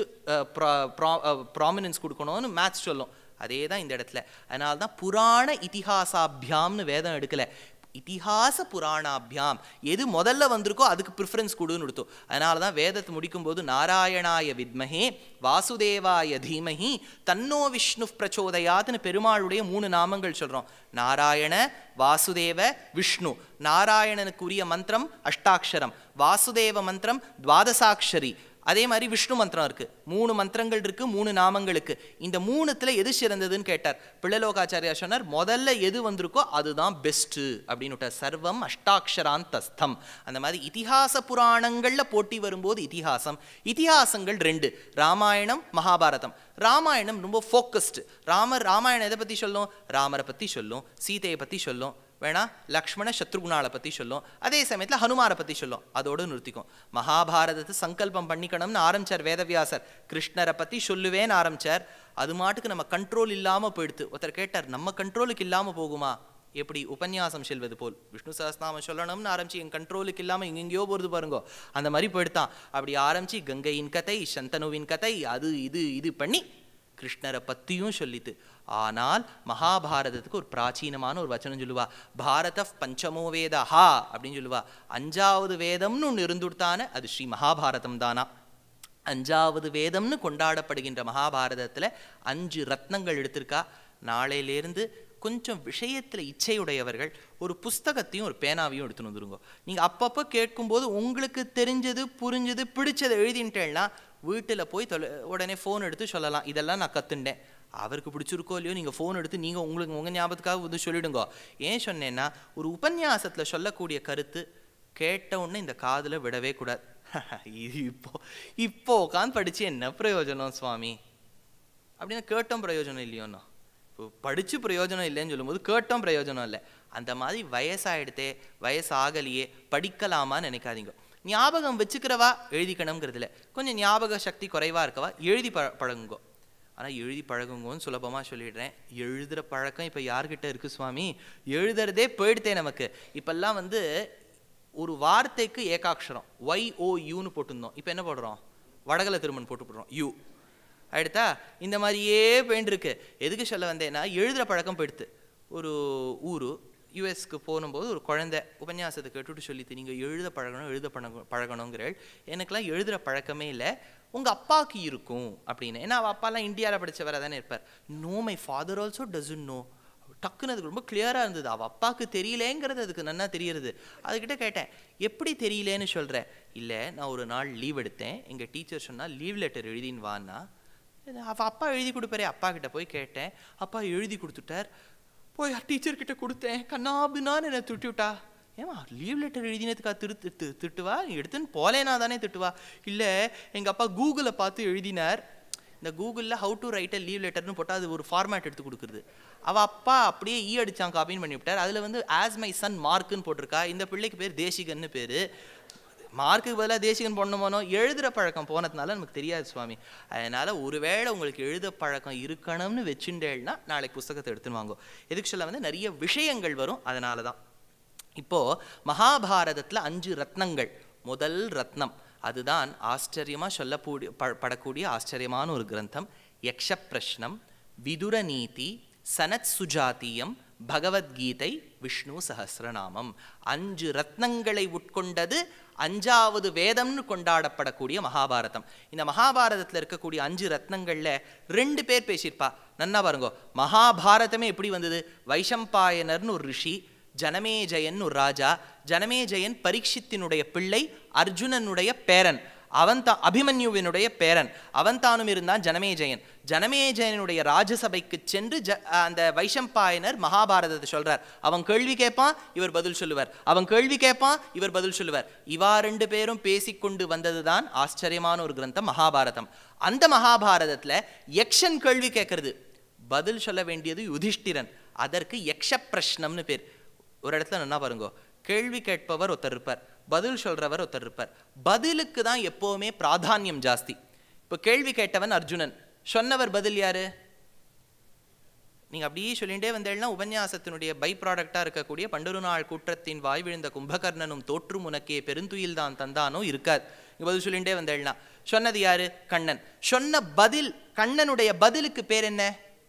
ப்ராமினன்ஸ் கொடுக்கணும்னு மேத்ஸ் சொல்லும் அதே தான் இந்த இடத்துல அதனால தான் புராண இதிஹாசாபியாம்னு வேதம் எடுக்கலை இதிஹாச புராணாபியாம் எது முதல்ல வந்திருக்கோ அதுக்கு ப்ரிஃபரன்ஸ் கொடுன்னு கொடுத்தோம் அதனால தான் வேதத்தை முடிக்கும்போது நாராயணாய வித்மஹே வாசுதேவாய தீமஹி தன்னோ விஷ்ணு பிரச்சோதயாத்னு பெருமாளுடைய மூணு நாமங்கள் சொல்கிறோம் நாராயண வாசுதேவ விஷ்ணு நாராயணனுக்குரிய மந்திரம் அஷ்டாட்சரம் வாசுதேவ மந்திரம் துவாதசாட்சரி அதே மாதிரி விஷ்ணு மந்திரம் இருக்கு மூணு மந்திரங்கள் இருக்கு மூணு நாமங்களுக்கு இந்த மூணுத்துல எது சிறந்ததுன்னு கேட்டார் பிள்ளலோகாச்சாரியா சொன்னார் முதல்ல எது வந்திருக்கோ அதுதான் பெஸ்ட் அப்படின்னு விட்டார் சர்வம் அஷ்டாட்சராந்தஸ்தம் அந்த மாதிரி இதிகாச புராணங்கள்ல போட்டி வரும்போது இதிகாசம் இதிகாசங்கள் ரெண்டு ராமாயணம் மகாபாரதம் ராமாயணம் ரொம்ப ஃபோக்கஸ்டு ராமர் ராமாயணம் எதை பற்றி சொல்லும் ராமரை பற்றி சொல்லும் சீதையை பற்றி சொல்லும் வேணா லக்ஷ்மண சத்ருகுணாலை பற்றி சொல்லும் அதே சமயத்தில் ஹனுமாரை பற்றி சொல்லும் அதோடு நிறுத்திக்கும் மகாபாரதத்தை சங்கல்பம் பண்ணிக்கணும்னு ஆரம்பிச்சார் வேதவியாசர் கிருஷ்ணரை பற்றி சொல்லுவேன்னு ஆரம்பிச்சார் அது மாட்டுக்கு நம்ம கண்ட்ரோல் இல்லாமல் போயிடுது ஒருத்தர் கேட்டார் நம்ம கண்ட்ரோலுக்கு இல்லாமல் போகுமா எப்படி உபன்யாசம் செல்வது போல் விஷ்ணு சஹஸ்நாமம் சொல்லணும்னு ஆரம்பிச்சு என் கண்ட்ரோலுக்கு இல்லாமல் எங்கெங்கேயோ போகிறது பாருங்கோ அந்த மாதிரி போயிடுத்தான் அப்படி ஆரம்பிச்சு கங்கையின் கதை சந்தனுவின் கதை அது இது இது பண்ணி கிருஷ்ணரை பற்றியும் சொல்லித்து ஆனால் மகாபாரதத்துக்கு ஒரு பிராச்சீனமான ஒரு வச்சனம் சொல்லுவா பாரத பஞ்சமோ வேத ஹா அப்படின்னு சொல்லுவா அஞ்சாவது வேதம்னு ஒன்று இருந்துட்டான அது ஸ்ரீ மகாபாரதம் தானா அஞ்சாவது வேதம்னு கொண்டாடப்படுகின்ற மகாபாரதத்தில் அஞ்சு ரத்னங்கள் எடுத்திருக்கா நாளையிலேருந்து கொஞ்சம் விஷயத்தில் இச்சையுடையவர்கள் ஒரு புஸ்தகத்தையும் ஒரு பேனாவையும் எடுத்துன்னு வந்துருங்க நீங்கள் அப்பப்போ கேட்கும்போது உங்களுக்கு தெரிஞ்சது புரிஞ்சது பிடிச்சதை எழுதின்ட்டேன்னா வீட்டில் போய் தொலை உடனே ஃபோன் எடுத்து சொல்லலாம் இதெல்லாம் நான் கற்றுண்டேன் அவருக்கு பிடிச்சிருக்கோ இல்லையோ நீங்கள் ஃபோன் எடுத்து நீங்கள் உங்களுக்கு உங்கள் ஞாபகத்துக்காக வந்து சொல்லிடுங்க ஏன் சொன்னேன்னா ஒரு உபன்யாசத்தில் சொல்லக்கூடிய கருத்து கேட்ட உடனே இந்த காதில் விடவே கூடாது இது இப்போ இப்போ உட்காந்து படித்து என்ன பிரயோஜனம் சுவாமி அப்படின்னா கேட்டோம் பிரயோஜனம் இல்லையோண்ணா இப்போ படித்து பிரயோஜனம் இல்லைன்னு சொல்லும்போது கேட்டோம் பிரயோஜனம் இல்லை அந்த மாதிரி வயசாகிடுதே வயசாகலையே படிக்கலாமான்னு நினைக்காதீங்க ஞாபகம் வச்சுக்கிறவா எழுதிக்கணுங்கிறதுல கொஞ்சம் ஞாபக சக்தி குறைவாக இருக்கவா எழுதி ப பழகுங்கோ ஆனால் எழுதி பழகுங்கன்னு சுலபமாக சொல்லிடுறேன் எழுதுகிற பழக்கம் இப்போ யார்கிட்ட இருக்குது சுவாமி எழுதுறதே போயிடுதே நமக்கு இப்போல்லாம் வந்து ஒரு வார்த்தைக்கு ஏகாட்சரம் ஒய் ஓ யூன்னு போட்டிருந்தோம் இப்போ என்ன போடுறோம் வடகல திருமண் போட்டு போடுறோம் யூ அடுத்தா இந்த மாதிரியே போயின்னு எதுக்கு சொல்ல வந்தேன்னா எழுதுகிற பழக்கம் போயிடுத்து ஒரு ஊர் யூஎஸ்க்கு போகும்போது ஒரு குழந்தை உபன்யாசத்தை கேட்டுட்டு சொல்லித்து நீங்கள் எழுத பழகணும் எழுத பழக பழகணுங்கிறள் எனக்கெல்லாம் எழுதுகிற பழக்கமே இல்லை உங்கள் அப்பாவுக்கு இருக்கும் அப்படின்னு ஏன்னா அவள் அப்பாலாம் இந்தியாவில் படித்தவராக தானே இருப்பார் no my father also doesn't know டக்குன்னு அதுக்கு ரொம்ப கிளியராக இருந்தது அவள் அப்பாவுக்கு தெரியலேங்கிறது அதுக்கு நன்னா தெரியறது அதுக்கிட்ட கேட்டேன் எப்படி தெரியலேன்னு சொல்கிற இல்லை நான் ஒரு நாள் லீவ் எடுத்தேன் எங்கள் டீச்சர் சொன்னால் லீவ் லெட்டர் எழுதின்னு வான்னா அவள் அப்பா எழுதி கொடுப்பாரே அப்பா கிட்ட போய் கேட்டேன் அப்பா எழுதி கொடுத்துட்டார் போய் டீச்சர் கிட்ட கொடுத்தேன் கண்ணாபின்னான்னு என்னை திட்டி விட்டா ஏமா லீவ் லெட்டர் எழுதினதுக்கா திரு திட்டு திட்டுவா எடுத்துன்னு போலேனா தானே திட்டுவா இல்லை எங்கள் அப்பா கூகுளில் பார்த்து எழுதினார் இந்த கூகுளில் how to write a leave லெட்டர்னு போட்டால் அது ஒரு ஃபார்மேட் எடுத்து கொடுக்குறது அவள் அப்பா அப்படியே ஈ அடிச்சான் காப்பின்னு பண்ணி விட்டார் அதில் வந்து ஆஸ் மை சன் மார்க்குன்னு போட்டிருக்கா இந்த பிள்ளைக்கு பேர் தேசிகன்னு பேர் மார்க்குக்கு பதிலாக தேசிகன் பண்ணணுமோனோ எழுதுகிற பழக்கம் போனதுனால நமக்கு தெரியாது சுவாமி அதனால் ஒருவேளை உங்களுக்கு எழுத பழக்கம் இருக்கணும்னு வச்சுட்டேன்னா நாளைக்கு புஸ்தகத்தை எடுத்துன்னு வாங்கோ எதுக்கு சொல்ல வந்து நிறைய விஷயங்கள் வரும் அதனால தான் இப்போது மகாபாரதத்தில் அஞ்சு ரத்னங்கள் முதல் ரத்னம் அதுதான் ஆச்சரியமாக சொல்லக்கூடிய ப படக்கூடிய ஆச்சரியமான ஒரு கிரந்தம் யக்ஷ பிரஷ்னம் விதுர நீதி சனத் சுஜாத்தியம் பகவத்கீதை விஷ்ணு சஹசிரநாமம் அஞ்சு ரத்னங்களை உட்கொண்டது அஞ்சாவது வேதம்னு கொண்டாடப்படக்கூடிய மகாபாரதம் இந்த மகாபாரதத்தில் இருக்கக்கூடிய அஞ்சு ரத்னங்களில் ரெண்டு பேர் பேசியிருப்பா நன்னா பாருங்க மகாபாரதமே எப்படி வந்தது வைஷம்பாயனர்னு ஒரு ரிஷி ஜனமேஜயன் ஒரு ராஜா ஜனமேஜயன் பரீட்சித்தினுடைய பிள்ளை அர்ஜுனனுடைய பேரன் அவன் தான் அபிமன்யுவினுடைய பேரன் அவன் தானும் இருந்தான் ஜனமேஜயன் ஜனமேஜயனுடைய ராஜசபைக்கு சென்று ஜ அந்த வைஷம்பாயனர் மகாபாரதத்தை சொல்றார் அவன் கேள்வி கேட்பான் இவர் பதில் சொல்லுவார் அவன் கேள்வி கேட்பான் இவர் பதில் சொல்லுவார் இவா ரெண்டு பேரும் பேசிக்கொண்டு வந்ததுதான் ஆச்சரியமான ஒரு கிரந்தம் மகாபாரதம் அந்த மகாபாரதத்தில் யக்ஷன் கேள்வி கேட்கறது பதில் சொல்ல வேண்டியது யுதிஷ்டிரன் அதற்கு யக்ஷ பிரஷ்னம்னு பேர் ஒரு இடத்துல என்ன பாருங்க கேள்வி கேட்பவர் ஒருத்தர் இருப்பார் பதில் சொல்றவர் ஒருத்தர் இருப்பார் பதிலுக்கு தான் எப்போவுமே பிராதானியம் ஜாஸ்தி இப்போ கேள்வி கேட்டவன் அர்ஜுனன் சொன்னவர் பதில் யாரு நீங்க அப்படியே சொல்லிட்டே வந்தேன்னா உபன்யாசத்தினுடைய பை ப்ராடக்டா இருக்கக்கூடிய பண்டொரு நாள் கூற்றத்தின் வாய் விழுந்த கும்பகர்ணனும் தோற்றும் உனக்கே பெருந்துயில் தான் தந்தானோ இருக்காது இங்க பதில் சொல்லிட்டே வந்தேன்னா சொன்னது யாரு கண்ணன் சொன்ன பதில் கண்ணனுடைய பதிலுக்கு பேர் என்ன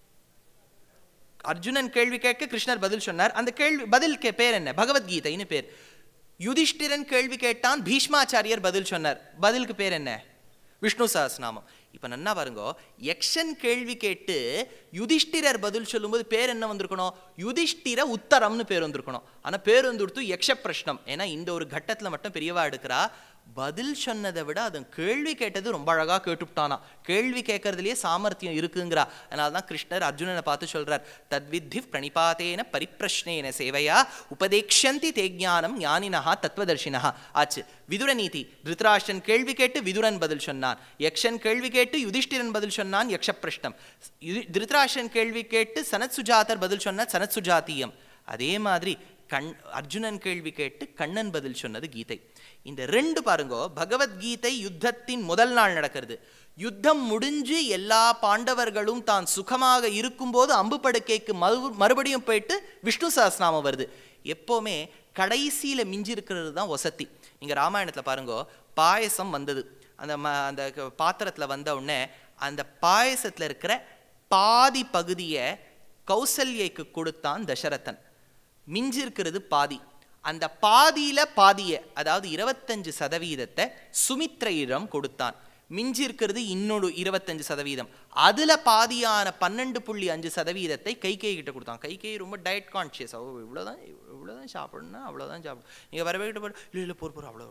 அர்ஜுனன் கேள்வி கேட்க கிருஷ்ணர் பதில் சொன்னார் அந்த கேள்வி பதில் கே- பேர் என்ன பகவத்கீதைன்னு பேர் யுதிஷ்டிரன் கேள்வி கேட்டான் பீஷ்மாச்சாரியர் பதில் சொன்னார் பதிலுக்கு பேர் என்ன விஷ்ணு சஹஸ்ரநாமம் இப்ப நன்னா பாருங்க யக்ஷன் கேள்வி கேட்டு யுதிஷ்டிரர் பதில் சொல்லும்போது பேர் என்ன வந்திருக்கணும் யுதிஷ்டிர உத்தரம்னு பேர் வந்திருக்கணும் ஆனா பேர் வந்து கொடுத்து யக்ஷ பிரஷ்னம் ஏன்னா இந்த ஒரு கட்டத்துல மட்டும் பெரியவா எடுக்கிறா பதில் சொன்னதை விட அதன் கேள்வி கேட்டது ரொம்ப அழகா கேட்டுவிட்டானா கேள்வி கேட்கறதுலயே சாமர்த்தியம் இருக்குங்கிறா அதனால தான் கிருஷ்ணர் அர்ஜுனனை பார்த்து சொல்றார் தத்வித்தி பிரணிபாத்தேன பரிப்பிரஷ்னேன சேவையா உபதேக்ஷந்தி தே ஞானம் ஞானினஹா தத்துவதர்ஷினஹா ஆச்சு விதுர நீதி திருதராஷ்டிரன் கேள்வி கேட்டு விதுரன் பதில் சொன்னான் யக்ஷன் கேள்வி கேட்டு யுதிஷ்டிரன் பதில் சொன்னான் யக்ஷ பிரஷ்னம் யு- திருதராஷ்டிரன் கேள்வி கேட்டு சனத் சுஜாதர் பதில் சொன்னார் சனத் சுஜாத்தியம் அதே மாதிரி கண் அர்ஜுனன் கேள்வி கேட்டு கண்ணன் பதில் சொன்னது கீதை இந்த ரெண்டு பாருங்கோ பகவத்கீதை யுத்தத்தின் முதல் நாள் நடக்கிறது யுத்தம் முடிஞ்சு எல்லா பாண்டவர்களும் தான் சுகமாக இருக்கும்போது அம்பு படுக்கைக்கு மறு மறுபடியும் போயிட்டு விஷ்ணு சஹஸ்ரநாமம் வருது எப்போவுமே கடைசியில மிஞ்சி இருக்கிறது தான் வசத்தி நீங்க ராமாயணத்துல பாருங்கோ பாயசம் வந்தது அந்த ம அந்த க- பாத்திரத்துல வந்த உடனே அந்த பாயசத்துல இருக்கிற பாதி பகுதியை கௌசல்யைக்கு கொடுத்தான் தசரதன் மிஞ்சி இருக்கிறது பாதி அந்த பாதியில பாதியை அதாவது இருபத்தஞ்சு சதவீதத்தை சுமித்ரையிடம் கொடுத்தான் மிஞ்சி இருக்கிறது இன்னொரு இருபத்தஞ்சு சதவீதம் அதுல பாதியான பன்னெண்டு புள்ளி அஞ்சு சதவீதத்தை கைகை கிட்ட கொடுத்தான் கைகை ரொம்ப டயட் கான்ஷியஸ் அவ இவ்வளோதான் இவ்வளோதான் சாப்பிடணும்னா அவ்வளோதான் சாப்பிடும் நீங்க வரவே கிட்ட போய் இல்லை இல்லை போர் போர் அவ்வளோ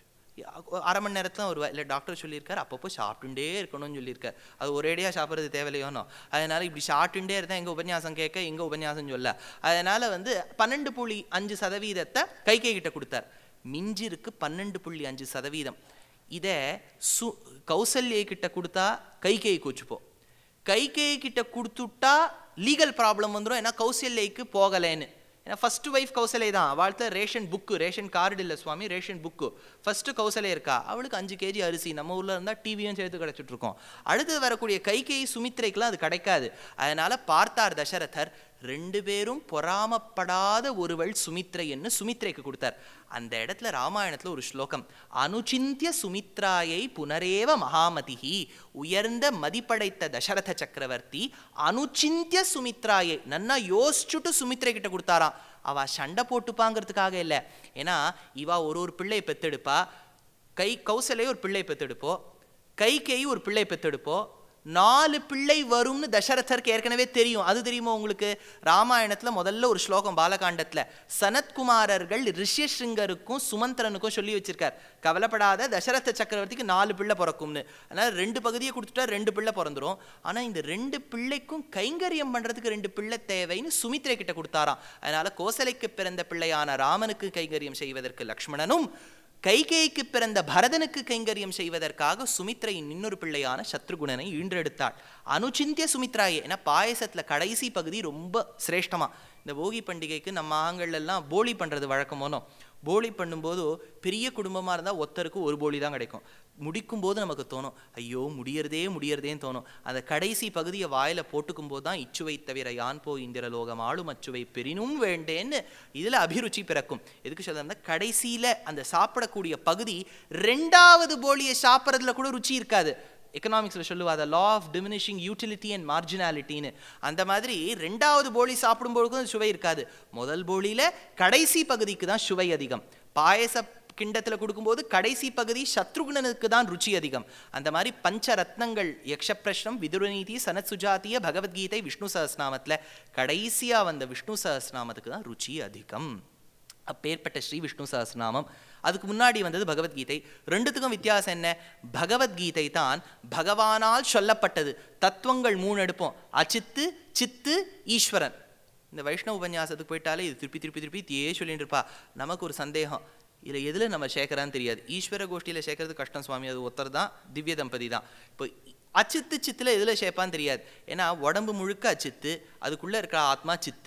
அரை மணி நேரத்தில் ஒரு இல்லை டாக்டர் சொல்லியிருக்காரு அப்பப்போ சாப்பிட்டுட்டே இருக்கணும்னு சொல்லியிருக்காரு அது ஒரேடியாக சாப்பிட்றது தேவையில்லையோனோ அதனால இப்படி சாப்பிட்டுட்டே இருந்தால் எங்கே உபன்யாசம் கேட்க எங்கே உபன்யாசம் சொல்ல அதனால வந்து பன்னெண்டு புள்ளி அஞ்சு சதவீதத்தை கைகை கிட்ட கொடுத்தார் மிஞ்சி இருக்கு பன்னெண்டு புள்ளி அஞ்சு சதவீதம் இதை சு கௌசல்யை கிட்ட கொடுத்தா கைகை கோச்சுப்போம் கைகேயி கிட்ட கொடுத்துட்டா லீகல் ப்ராப்ளம் வந்துடும் ஏன்னா கௌசல்யைக்கு போகலைன்னு ஏன்னா ஃபர்ஸ்ட் ஒய்ஃப் கௌசலை தான் அவள்கிட்ட ரேஷன் புக்கு ரேஷன் கார்டு இல்லை சுவாமி ரேஷன் புக்கு ஃபர்ஸ்ட் கௌசலை இருக்கா அவளுக்கு அஞ்சு கேஜி அரிசி நம்ம ஊர்ல இருந்தால் டிவியும் சேர்த்து கிடைச்சிட்டு இருக்கோம் அடுத்து வரக்கூடிய கைகேயி சுமித்ரைக்கெல்லாம் அது கிடைக்காது அதனால பார்த்தார் தசரதர் ரெண்டு பேரும் பொறாமப்படாத ஒருவள் சுமித்ரைன்னு சுமித்ரைக்கு கொடுத்தார் அந்த இடத்துல ராமாயணத்துல ஒரு ஸ்லோகம் அனுச்சிந்திய சுமித்ராயை புனரேவ மகாமதிஹி உயர்ந்த மதிப்படைத்த தசரத சக்கரவர்த்தி அனுச்சிந்திய சுமித்ராயை நன்னா யோசிச்சுட்டு சுமித்ரை கிட்ட கொடுத்தாராம் அவ சண்டை போட்டுப்பாங்கிறதுக்காக இல்லை ஏன்னா இவா ஒரு ஒரு பிள்ளை பெத்தெடுப்பா கை கௌசலையை ஒரு பிள்ளை பெத்தெடுப்போ கைகேயி ஒரு பிள்ளை பெத்தெடுப்போ நாலு பிள்ளை வரும்னு தசரதருக்கு ஏற்கனவே தெரியும் அது தெரியுமா உங்களுக்கு ராமாயணத்துல முதல்ல ஒரு ஸ்லோகம் பாலகாண்டத்துல சனத்குமாரர்கள் ரிஷ்யசிங்கருக்கும் சுமந்திரனுக்கும் சொல்லி வச்சிருக்கார் கவலைப்படாத தசரத சக்கரவர்த்திக்கு நாலு பிள்ளை பிறக்கும்னு அதனால ரெண்டு பகுதியை கொடுத்துட்டா ரெண்டு பிள்ளை பிறந்துரும் ஆனா இந்த ரெண்டு பிள்ளைக்கும் கைங்கரியம் பண்றதுக்கு ரெண்டு பிள்ளை தேவைன்னு சுமித்ரை கிட்ட கொடுத்தாராம் அதனால கோசலைக்கு பிறந்த பிள்ளையான ராமனுக்கு கைங்கரியம் செய்வதற்கு லக்ஷ்மணனும் கைகேயிக்கு பிறந்த பரதனுக்கு கைங்கரியம் செய்வதற்காக சுமித்ரையின் இன்னொரு பிள்ளையான சத்ருகுணனை ஈன்றெடுத்தாள் அனுச்சிந்திய சுமித்ராயே ஏன்னா பாயசத்துல கடைசி பகுதி ரொம்ப சிரேஷ்டமா இந்த போகி பண்டிகைக்கு நம்ம ஆண்கள் எல்லாம் போலி பண்றது வழக்கமோனோ போலி பண்ணும்போது பெரிய குடும்பமா இருந்தா ஒருத்தருக்கு ஒரு போலி தான் கிடைக்கும் முடிக்கும் போது நமக்கு தோணும் ஐயோ முடியறதே முடியறதேன்னு தோணும் அந்த கடைசி பகுதியை வாயில போட்டுக்கும் போது தான் இச்சுவை தவிர யான் போ இந்திர லோகம் ஆளும் அச்சுவை பெரினும் வேண்டேன்னு இதுல அபிருச்சி பிறக்கும் எதுக்கு சொல்றேன்னா கடைசியில அந்த சாப்பிடக்கூடிய பகுதி ரெண்டாவது போலியை சாப்பிட்றதுல கூட ருச்சி இருக்காது எக்கனாமிக்ஸில் சொல்லுவா அதை law of diminishing utility and மார்ஜினாலிட்டின்னு அந்த மாதிரி ரெண்டாவது போலி சாப்பிடும்போதுக்கும் சுவை இருக்காது முதல் போலியில கடைசி பகுதிக்கு தான் சுவை அதிகம் பாயச கிண்டத்தில் கொடுக்கும்போது கடைசி பகுதி சத்ருகுணனுக்கு தான் ருச்சி அதிகம் அந்த மாதிரி பஞ்ச ரத்னங்கள் யக்ஷப்பிரஷ்னம் விதுரநீதி சனத் சுஜாத்திய பகவத்கீதை விஷ்ணு சஹஸ்நாமத்தில் கடைசியா வந்த விஷ்ணு சஹஸ்நாமத்துக்கு தான் ருச்சி அதிகம் அப்பேற்பட்ட ஸ்ரீ விஷ்ணு சஹஸ்ரநாமம் அதுக்கு முன்னாடி வந்தது பகவத்கீதை ரெண்டுத்துக்கும் வித்தியாசம் என்ன பகவத்கீதை தான் பகவானால் சொல்லப்பட்டது தத்துவங்கள் மூணு எடுப்போம் அச்சித்து சித்து ஈஸ்வரன் இந்த வைஷ்ணவ உபன்யாசத்துக்கு போயிட்டாலே இது திருப்பி திருப்பி திருப்பி இதே சொல்லிட்டு இருப்பா நமக்கு ஒரு சந்தேகம் இதில் எதில் நம்ம சேர்க்கறான்னு தெரியாது ஈஸ்வர கோஷ்டியில் சேர்க்கறது கஷ்டம் சுவாமி அது ஒருத்தர் தான் திவ்ய தம்பதி தான் இப்போ அச்சித்து சித்துல எதில் சேர்ப்பான்னு தெரியாது ஏன்னா உடம்பு முழுக்க அச்சித்து அதுக்குள்ளே இருக்கிற ஆத்மா சித்து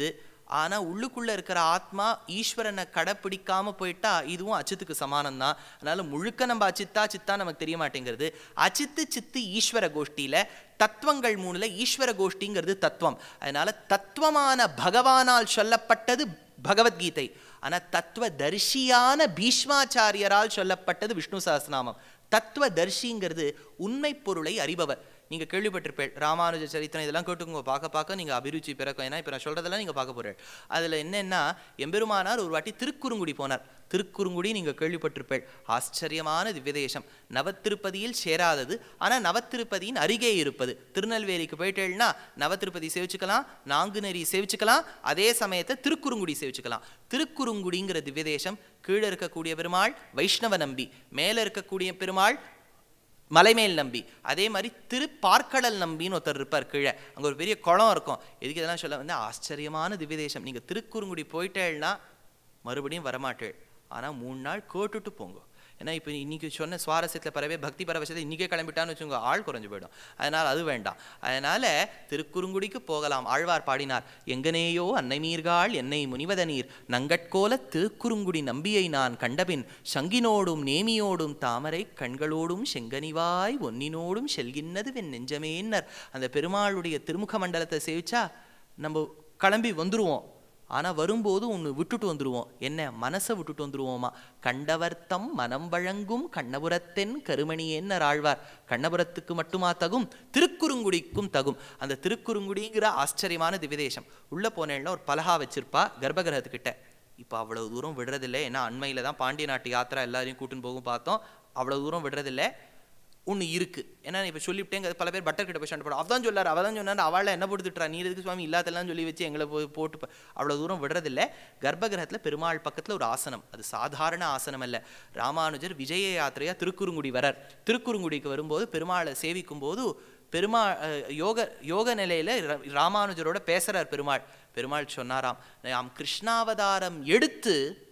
ஆனா உள்ளுக்குள்ள இருக்கிற ஆத்மா ஈஸ்வரனை கடைப்பிடிக்காம போயிட்டா இதுவும் அச்சித்துக்கு சமானம் தான் அதனால முழுக்க நம்ம அச்சித்தா சித்தா நமக்கு தெரிய மாட்டேங்கிறது அச்சித்து சித்து ஈஸ்வர கோஷ்டியில தத்துவங்கள் மூணுல ஈஸ்வர கோஷ்டிங்கிறது தத்துவம் அதனால தத்துவமான பகவானால் சொல்லப்பட்டது பகவத்கீதை ஆனா தத்துவ தரிசியான பீஷ்மாச்சாரியரால் சொல்லப்பட்டது விஷ்ணு சஹஸ்ரநாமம் தத்துவ தரிசிங்கிறது உண்மை பொருளை அறிபவர் நீங்க கேள்விப்பட்டிருப்பேன் ராமானுஜ சரித்திரம் இதெல்லாம் கேட்டுக்கோங்க பார்க்க பார்க்க நீங்க அபிருச்சி பிறக்கும் ஏன்னா இப்போ நான் சொல்றதெல்லாம் நீங்க பார்க்க போறேன் அதுல என்னன்னா எம்பெருமானார் ஒரு வாட்டி திருக்குறுங்குடி போனார் திருக்குறுங்குடி நீங்க கேள்விப்பட்டிருப்பேன் ஆச்சரியமான திவ்யதேசம் நவத்திருப்பதியில் சேராதது ஆனா நவத்திருப்பதியின் அருகே இருப்பது திருநெல்வேலிக்கு போயிட்டேன்னா நவத்திருப்பதி சேவிச்சுக்கலாம் நாங்குநேரி சேவிச்சுக்கலாம் அதே சமயத்தை திருக்குறுங்குடி சேவிச்சுக்கலாம் திருக்குறுங்குடிங்கிற திவ்யதேசம் கீழே இருக்கக்கூடிய பெருமாள் வைஷ்ணவ நம்பி மேலே இருக்கக்கூடிய பெருமாள் மலைமேல் நம்பி அதே மாதிரி திருப்பார்க்கடல் நம்பின்னு ஒருத்தர் இருப்பார் கீழே அங்கே ஒரு பெரிய குளம் இருக்கும் எதுக்கு இதெல்லாம் சொல்ல வந்து ஆச்சரியமான திவ்யதேசம் நீங்கள் திருக்குறுங்குடி போயிட்டேன்னா மறுபடியும் வரமாட்டேள் ஆனால் மூணு நாள் கேட்டுட்டு போங்க ஏன்னா இப்போ இன்னைக்கு சொன்ன சுவாரஸ்யத்தில் பரவே பக்தி பரவசத்தை இன்றைக்கே கிளம்பிட்டான்னு வச்சுக்கோங்க ஆள் குறைஞ்சு போயிடும் அதனால் அது வேண்டாம் அதனால் திருக்குறுங்குடிக்கு போகலாம் ஆழ்வார் பாடினார் எங்கனேயோ அன்னை மீர்காள் என்னை முனிவத நீர் நங்கட்கோல திருக்குறுங்குடி நம்பியை நான் கண்டபின் சங்கினோடும் நேமியோடும் தாமரை கண்களோடும் செங்கனிவாய் ஒன்னினோடும் செல்கின்னது வென் நெஞ்சமேன்னர் அந்த பெருமாளுடைய திருமுக மண்டலத்தை சேவிச்சா நம்ம கிளம்பி வந்துருவோம் ஆனா வரும்போது ஒன்று விட்டுட்டு வந்துருவோம் என்ன மனசை விட்டுட்டு வந்துருவோமா கண்டவர்த்தம் மனம் வழங்கும் கண்ணபுரத்தென் கருமணியேன்னர் ஆழ்வார் கண்ணபுரத்துக்கு மட்டுமா தகும் திருக்குறுங்குடிக்கும் தகும் அந்த திருக்குறுங்குடிங்கிற ஆச்சரியமான திவ்யதேசம் உள்ள போனேன்னா ஒரு பலகா வச்சிருப்பா கர்ப்பகிரகத்துக்கிட்ட இப்போ அவ்வளவு தூரம் விடுறதில்லை ஏன்னா அண்மையில தான் பாண்டிய நாட்டு யாத்திரா எல்லாரையும் கூட்டின்னு போகும் பார்த்தோம் அவ்வளவு தூரம் விடுறதில்லை ஒன்று இருக்கு ஏன்னா இப்போ சொல்லிவிட்டேங்க பல பேர் பட்டர் கிட்ட போய் சண்டை போடும் அவதான் சொல்லார் அவதான் சொன்னார் அவளை என்ன போட்டுட்டுறா நீ எதுக்கு சுவாமி இல்லாதெல்லாம் சொல்லி வச்சு எங்களை போய் போட்டு ப- அவ்வளவு தூரம் விடுறதில்ல கர்ப்பகிரகத்தில் பெருமாள் பக்கத்தில் ஒரு ஆசனம் அது சாதாரண ஆசனம் அல்ல ராமானுஜர் விஜய யாத்திரையா திருக்குறுங்குடி வரார் திருக்குறுங்குடிக்கு வரும்போது பெருமாளை சேவிக்கும் போது பெருமா அஹ், யோக யோக நிலையில ர- ராமானுஜரோட பேசுறார் பெருமாள் பெருமாள் சொன்னாராம் நாம் கிருஷ்ணாவதாரம் எடுத்து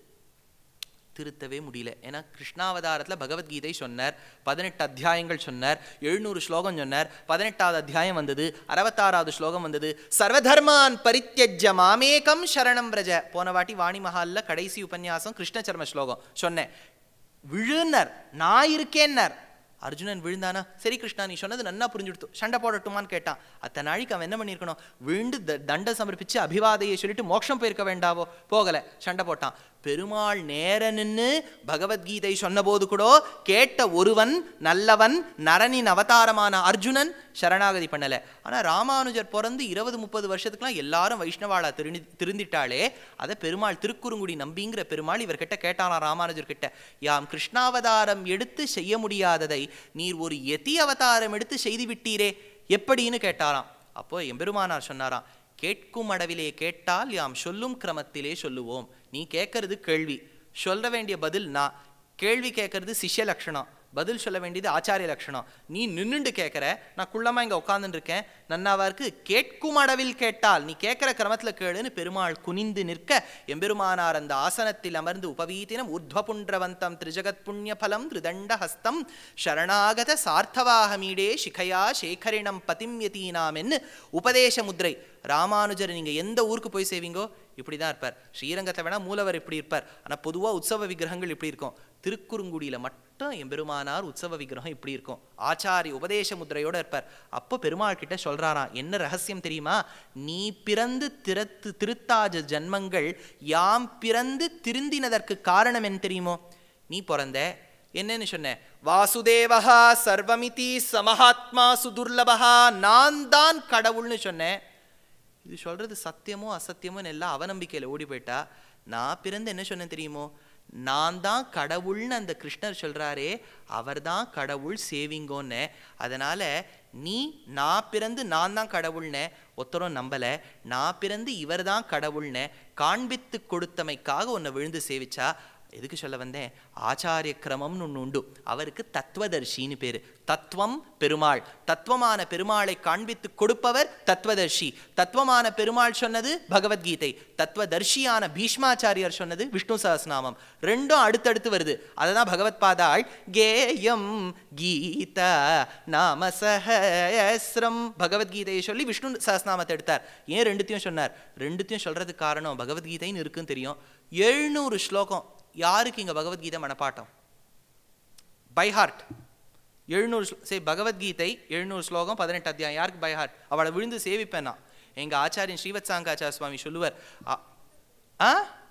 திருத்தவே முடியல ஏன்னா கிருஷ்ணாவதாரத்தில் பகவத்கீதை சொன்னார் பதினெட்டு அத்தியாயங்கள் சொன்னார் எழுநூறு ஸ்லோகம் சொன்னார் பதினெட்டாவது அத்தியாயம் வந்தது அறுபத்தாறாவது ஸ்லோகம் வந்தது சர்வதர்மான் பரித்யஜ்ய மாமேகம் சரணம் பிரஜ போன வாட்டி வாணி மஹால்ல கடைசி உபன்யாசம் கிருஷ்ண சர்ம ஸ்லோகம் சொன்னேன் விழுனர் நான் இருக்கேன்னர் அர்ஜுனன் விழுந்தானா சரி கிருஷ்ணா நீ சொன்னது நன்னா புரிஞ்சுடுத்து சண்டை போடட்டுமான்னு கேட்டான் அத்தனை நாளைக்கு அவன் என்ன பண்ணியிருக்கணும் விழுந்து த- தண்டை சமர்ப்பிச்சு அபிவாதையை சொல்லிட்டு மோட்சம் போயிருக்க வேண்டாவோ போகல சண்டை போட்டான் பெருமாள் நேர நின்னு பகவத்கீதை சொன்னபோது கூட கேட்ட ஒருவன் நல்லவன் நரனின் அவதாரமான அர்ஜுனன் சரணாகதி பண்ணல ஆனா ராமானுஜர் பிறந்து இருபது முப்பது வருஷத்துக்குலாம் எல்லாரும் வைஷ்ணவாளா திருந்தி திருந்திட்டாளே அதை பெருமாள் திருக்குறுங்குடி நம்பிங்கிற பெருமாள் இவர்கிட்ட கேட்டாராம் ராமானுஜர் கிட்ட யாம் கிருஷ்ணாவதாரம் எடுத்து செய்ய முடியாததை நீர் ஒரு யதி அவதாரம் எடுத்து செய்து விட்டீரே எப்படின்னு கேட்டாராம் அப்போ எம்பெருமானார் சொன்னாராம் கேட்கும் அளவிலே கேட்டால் யாம் சொல்லும் கிரமத்திலே சொல்லுவோம் நீ கேட்கறது கேள்வி சொல்ல வேண்டிய பதில் நான் கேள்வி கேட்கறது சிஷ்ய லட்சணம் பதில் சொல்ல வேண்டியது ஆச்சாரிய லட்சணம் நீ நின்னுண்டு கேட்குற நான் குள்ளமா இங்க உட்கார்ந்துட்டு இருக்கேன் நன்னாவா இருக்கு கேட்கும் அளவில் கேட்டால் நீ கேட்கிற கிரமத்துல கேளுன்னு பெருமாள் குனிந்து நிற்க எம்பெருமானார் அந்த ஆசனத்தில் அமர்ந்து உபவீதினம் உத்வபுன்றவந்தம் திரிஜகத் புண்ணிய பலம் திருதண்ட ஹஸ்தம் சரணாகத சார்த்தவாகமீடே சிகையா சேகரிணம் பதிம் யதீனாம் என்று உபதேச முத்ரை ராமானுஜர் நீங்க எந்த ஊருக்கு போய் செய்வீங்கோ இப்படி தான் இருப்பார் ஸ்ரீரங்கத்தை வேணா மூலவர் இப்படி இருப்பார் ஆனா பொதுவா உற்சவ விக்கிரகங்கள் இப்படி இருக்கும் திருக்குறுங்குடியில மட்டும் எம்பெருமானார் உற்சவ விக்கிரகம் இப்படி இருக்கும் ஆச்சாரி உபதேச முத்திரையோட இருப்பார் அப்போ பெருமாள் கிட்ட சொல்றாராம் என்ன ரகசியம் தெரியுமா நீ பிறந்து திறத்து திருத்தாஜ ஜன்மங்கள் யாம் பிறந்து திருந்தினதற்கு காரணம் என்ன தெரியுமோ நீ பிறந்த என்னன்னு சொன்ன வாசுதேவஹா சர்வமிதி சமஹாத்மா சுதுர்லபஹா நான் தான் கடவுள்னு சொன்னேன் இது சொல்றது சத்தியமோ அசத்தியமோன்னு எல்லாம் அவநம்பிக்கையில ஓடி போயிட்டா நான் பிறந்து என்ன சொன்னேன் தெரியுமோ நான் தான் கடவுள்னு அந்த கிருஷ்ணர் சொல்றாரே அவர்தான் கடவுள் சேவிங்கோன்னு அதனால நீ நான் பிறந்து நான் தான் கடவுள்னு ஒருத்தரும் நம்பல நான் பிறந்து இவர் தான் கடவுள்னு காண்பித்து கொடுத்தமைக்காக உன்னை விழுந்து சேவிச்சா எதுக்கு சொல்ல வந்தேன் ஆச்சாரிய கிரமம்னு ஒன்று உண்டு அவருக்கு தத்துவதர்ஷின்னு பேரு தத்துவம் பெருமாள் தத்துவமான பெருமாளை காண்பித்து கொடுப்பவர் தத்துவதர்ஷி தத்துவமான பெருமாள் சொன்னது பகவத்கீதை தத்துவதர்ஷியான பீஷ்மாச்சாரியார் சொன்னது விஷ்ணு சஹஸ்நாமம் ரெண்டும் அடுத்தடுத்து வருது அதுதான் பகவத் பாதாள் கேயம் கீதா நாம சஹஸ்ரம் பகவத்கீதையை சொல்லி விஷ்ணு சஹஸ்நாமத்தை எடுத்தார் ஏன் ரெண்டுத்தையும் சொன்னார் ரெண்டுத்தையும் சொல்றதுக்கு காரணம் பகவத்கீதைன்னு இருக்குன்னு தெரியும் எழுநூறு ஸ்லோகம் யாருக்கு இங்க பகவத்கீதை மனப்பாட்டம் பை ஹார்ட் எழுநூறு சரி பகவத்கீதை எழுநூறு ஸ்லோகம் பதினெட்டு அத்தியாயம் யாருக்கு பை ஹார்ட் அவளை விழுந்து சேவிப்பேன் நான் எங்க ஆச்சாரியன் ஸ்ரீவத் சாங்காச்சார சுவாமி சொல்லுவார் ஆ- ஆ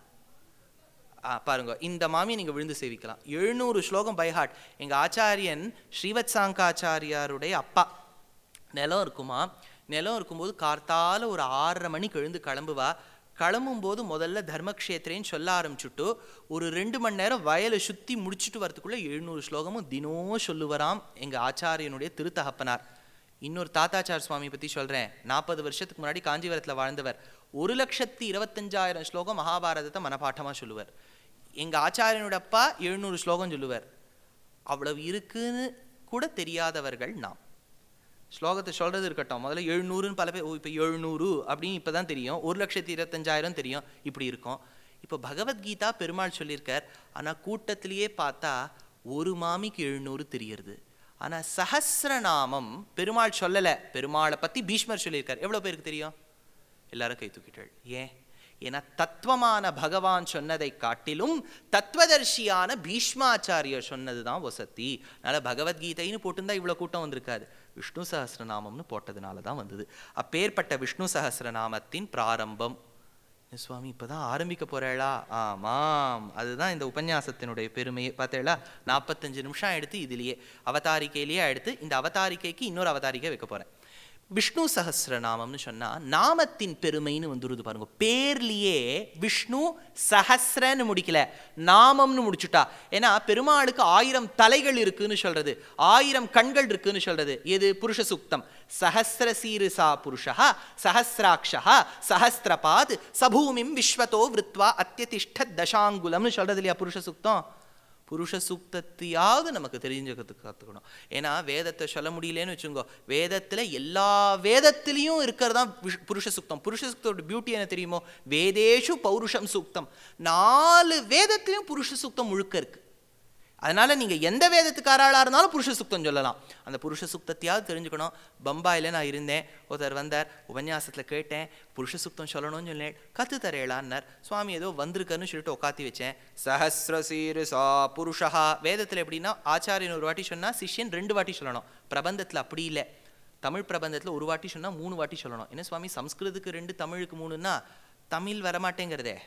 ஆ, பாருங்க இந்த மாமியை நீங்க விழுந்து சேவிக்கலாம் எழுநூறு ஸ்லோகம் பை ஹார்ட் எங்க ஆச்சாரியன் ஸ்ரீவத் சாங்காச்சாரியாருடைய அப்பா நிலம் இருக்குமா நிலம் இருக்கும்போது கார்த்தால ஒரு ஆறரை மணிக்கு எழுந்து கிளம்புவா கிளம்பும்போது முதல்ல தர்மக்ஷேத்திரேன்னு சொல்ல ஆரம்பிச்சுட்டு ஒரு ரெண்டு மணி நேரம் வயலை சுத்தி முடிச்சுட்டு வரதுக்குள்ள எழுநூறு ஸ்லோகமும் தினமும் சொல்லுவராம் எங்க ஆச்சாரியனுடைய திருத்தகப்பனார் இன்னொரு தாத்தாச்சார் சுவாமி பத்தி சொல்றேன் நாற்பது வருஷத்துக்கு முன்னாடி காஞ்சிபுரத்துல வாழ்ந்தவர் ஒரு லட்சத்தி இருபத்தஞ்சாயிரம் ஸ்லோகம் மகாபாரதத்தை மனப்பாட்டமா சொல்லுவார் எங்க ஆச்சாரியனோட அப்பா எழுநூறு ஸ்லோகம் சொல்லுவார் அவ்வளவு இருக்குன்னு கூட தெரியாதவர்கள் நாம் ஸ்லோகத்தை சொல்றது இருக்கட்டும் முதல்ல எழுநூறுன்னு பல பேர் ஓ இப்போ எழுநூறு அப்படின்னு இப்போ தான் தெரியும் ஒரு லட்சத்தி இருபத்தஞ்சாயிரம் தெரியும் இப்படி இருக்கும் இப்போ பகவத்கீதா பெருமாள் சொல்லியிருக்கார் ஆனால் கூட்டத்திலேயே பார்த்தா ஒரு மாமிக்கு எழுநூறு தெரியறது ஆனால் சஹஸ்ரநாமம் பெருமாள் சொல்லலை பெருமாளை பற்றி பீஷ்மர் சொல்லியிருக்கார் எவ்வளோ பேருக்கு தெரியும் எல்லாரும் கை தூக்கிட்டாள் ஏன் ஏன்னா தத்துவமான பகவான் சொன்னதை காட்டிலும் தத்துவதர்ஷியான பீஷ்மாச்சாரியர் சொன்னதுதான் வசதி அதனால பகவத்கீதைன்னு போட்டிருந்தா இவ்வளவு கூட்டம் வந்திருக்காது விஷ்ணு சஹஸ்ரநாமம்னு போட்டதுனால தான் வந்தது அப்பேற்பட்ட விஷ்ணு சஹஸ்ரநாமத்தின் பிராரம்பம் என்ன சுவாமி இப்பதான் ஆரம்பிக்க போறேளா ஆமாம் அதுதான் இந்த உபன்யாசத்தினுடைய பெருமையே பார்த்தேளா நாற்பத்தஞ்சு நிமிஷம் எடுத்து இதுலயே அவதாரிக்கையிலேயே எடுத்து இந்த அவதாரிக்கைக்கு இன்னொரு அவதாரிக்கை வைக்க போறேன் விஷ்ணு சஹஸ்ரநாமம்னு சொன்னா நாமத்தின் பெருமைன்னு வந்துருது பாருங்க பேர்லயே விஷ்ணு சஹஸ்ரன்னு முடிக்கல நாமம்னு முடிச்சுட்டா ஏன்னா பெருமாளுக்கு ஆயிரம் தலைகள் இருக்குன்னு சொல்றது ஆயிரம் கண்கள் இருக்குன்னு சொல்றது எது புருஷ சுக்தம் சஹஸ்ர சீருசா புருஷா சஹஸ்ராட்சா சஹஸ்ரபாத் சபூமிம் விஸ்வதோ விருத்வா அத்தியதிஷ்ட தசாங்குலம்னு சொல்றது இல்லையா புருஷ சுக்தம் புருஷ சூக்தத்தையாவது நமக்கு தெரிஞ்சுக்கிறதுக்கு கற்றுக்கணும் ஏன்னா வேதத்தை சொல்ல முடியலன்னு வச்சுக்கோ வேதத்தில் எல்லா வேதத்திலையும் இருக்கிறது தான் புருஷ சூக்தம் புருஷ சூக்தோட பியூட்டி என்ன தெரியுமோ வேதேஷு பௌருஷம் சூக்தம் நாலு வேதத்திலையும் புருஷ சூக்தம் முழுக்க இருக்கு அதனால நீங்க எந்த வேதத்துக்காராளா இருந்தாலும் புருஷ சுத்தம் சொல்லலாம் அந்த புருஷ சுத்தத்தையாவது தெரிஞ்சுக்கணும் பம்பாயில நான் இருந்தேன் ஒருத்தர் வந்தார் உபன்யாசத்துல கேட்டேன் புருஷ சுத்தம் சொல்லணும்னு சொன்னேன் கத்து தரேளான்னார் சுவாமி ஏதோ வந்திருக்கன்னு சொல்லிட்டு உட்காத்தி வச்சேன் சஹஸ்ர சீருசா புருஷா வேதத்துல எப்படின்னா ஆச்சாரியன் ஒரு வாட்டி சொன்னா சிஷ்யன் ரெண்டு வாட்டி சொல்லணும் பிரபந்தத்துல அப்படி இல்லை தமிழ் பிரபந்தத்துல ஒரு வாட்டி சொன்னா மூணு வாட்டி சொல்லணும் என்ன சுவாமி சம்ஸ்கிருதுக்கு ரெண்டு தமிழுக்கு மூணுன்னா தமிழ் வரமாட்டேங்கிறதே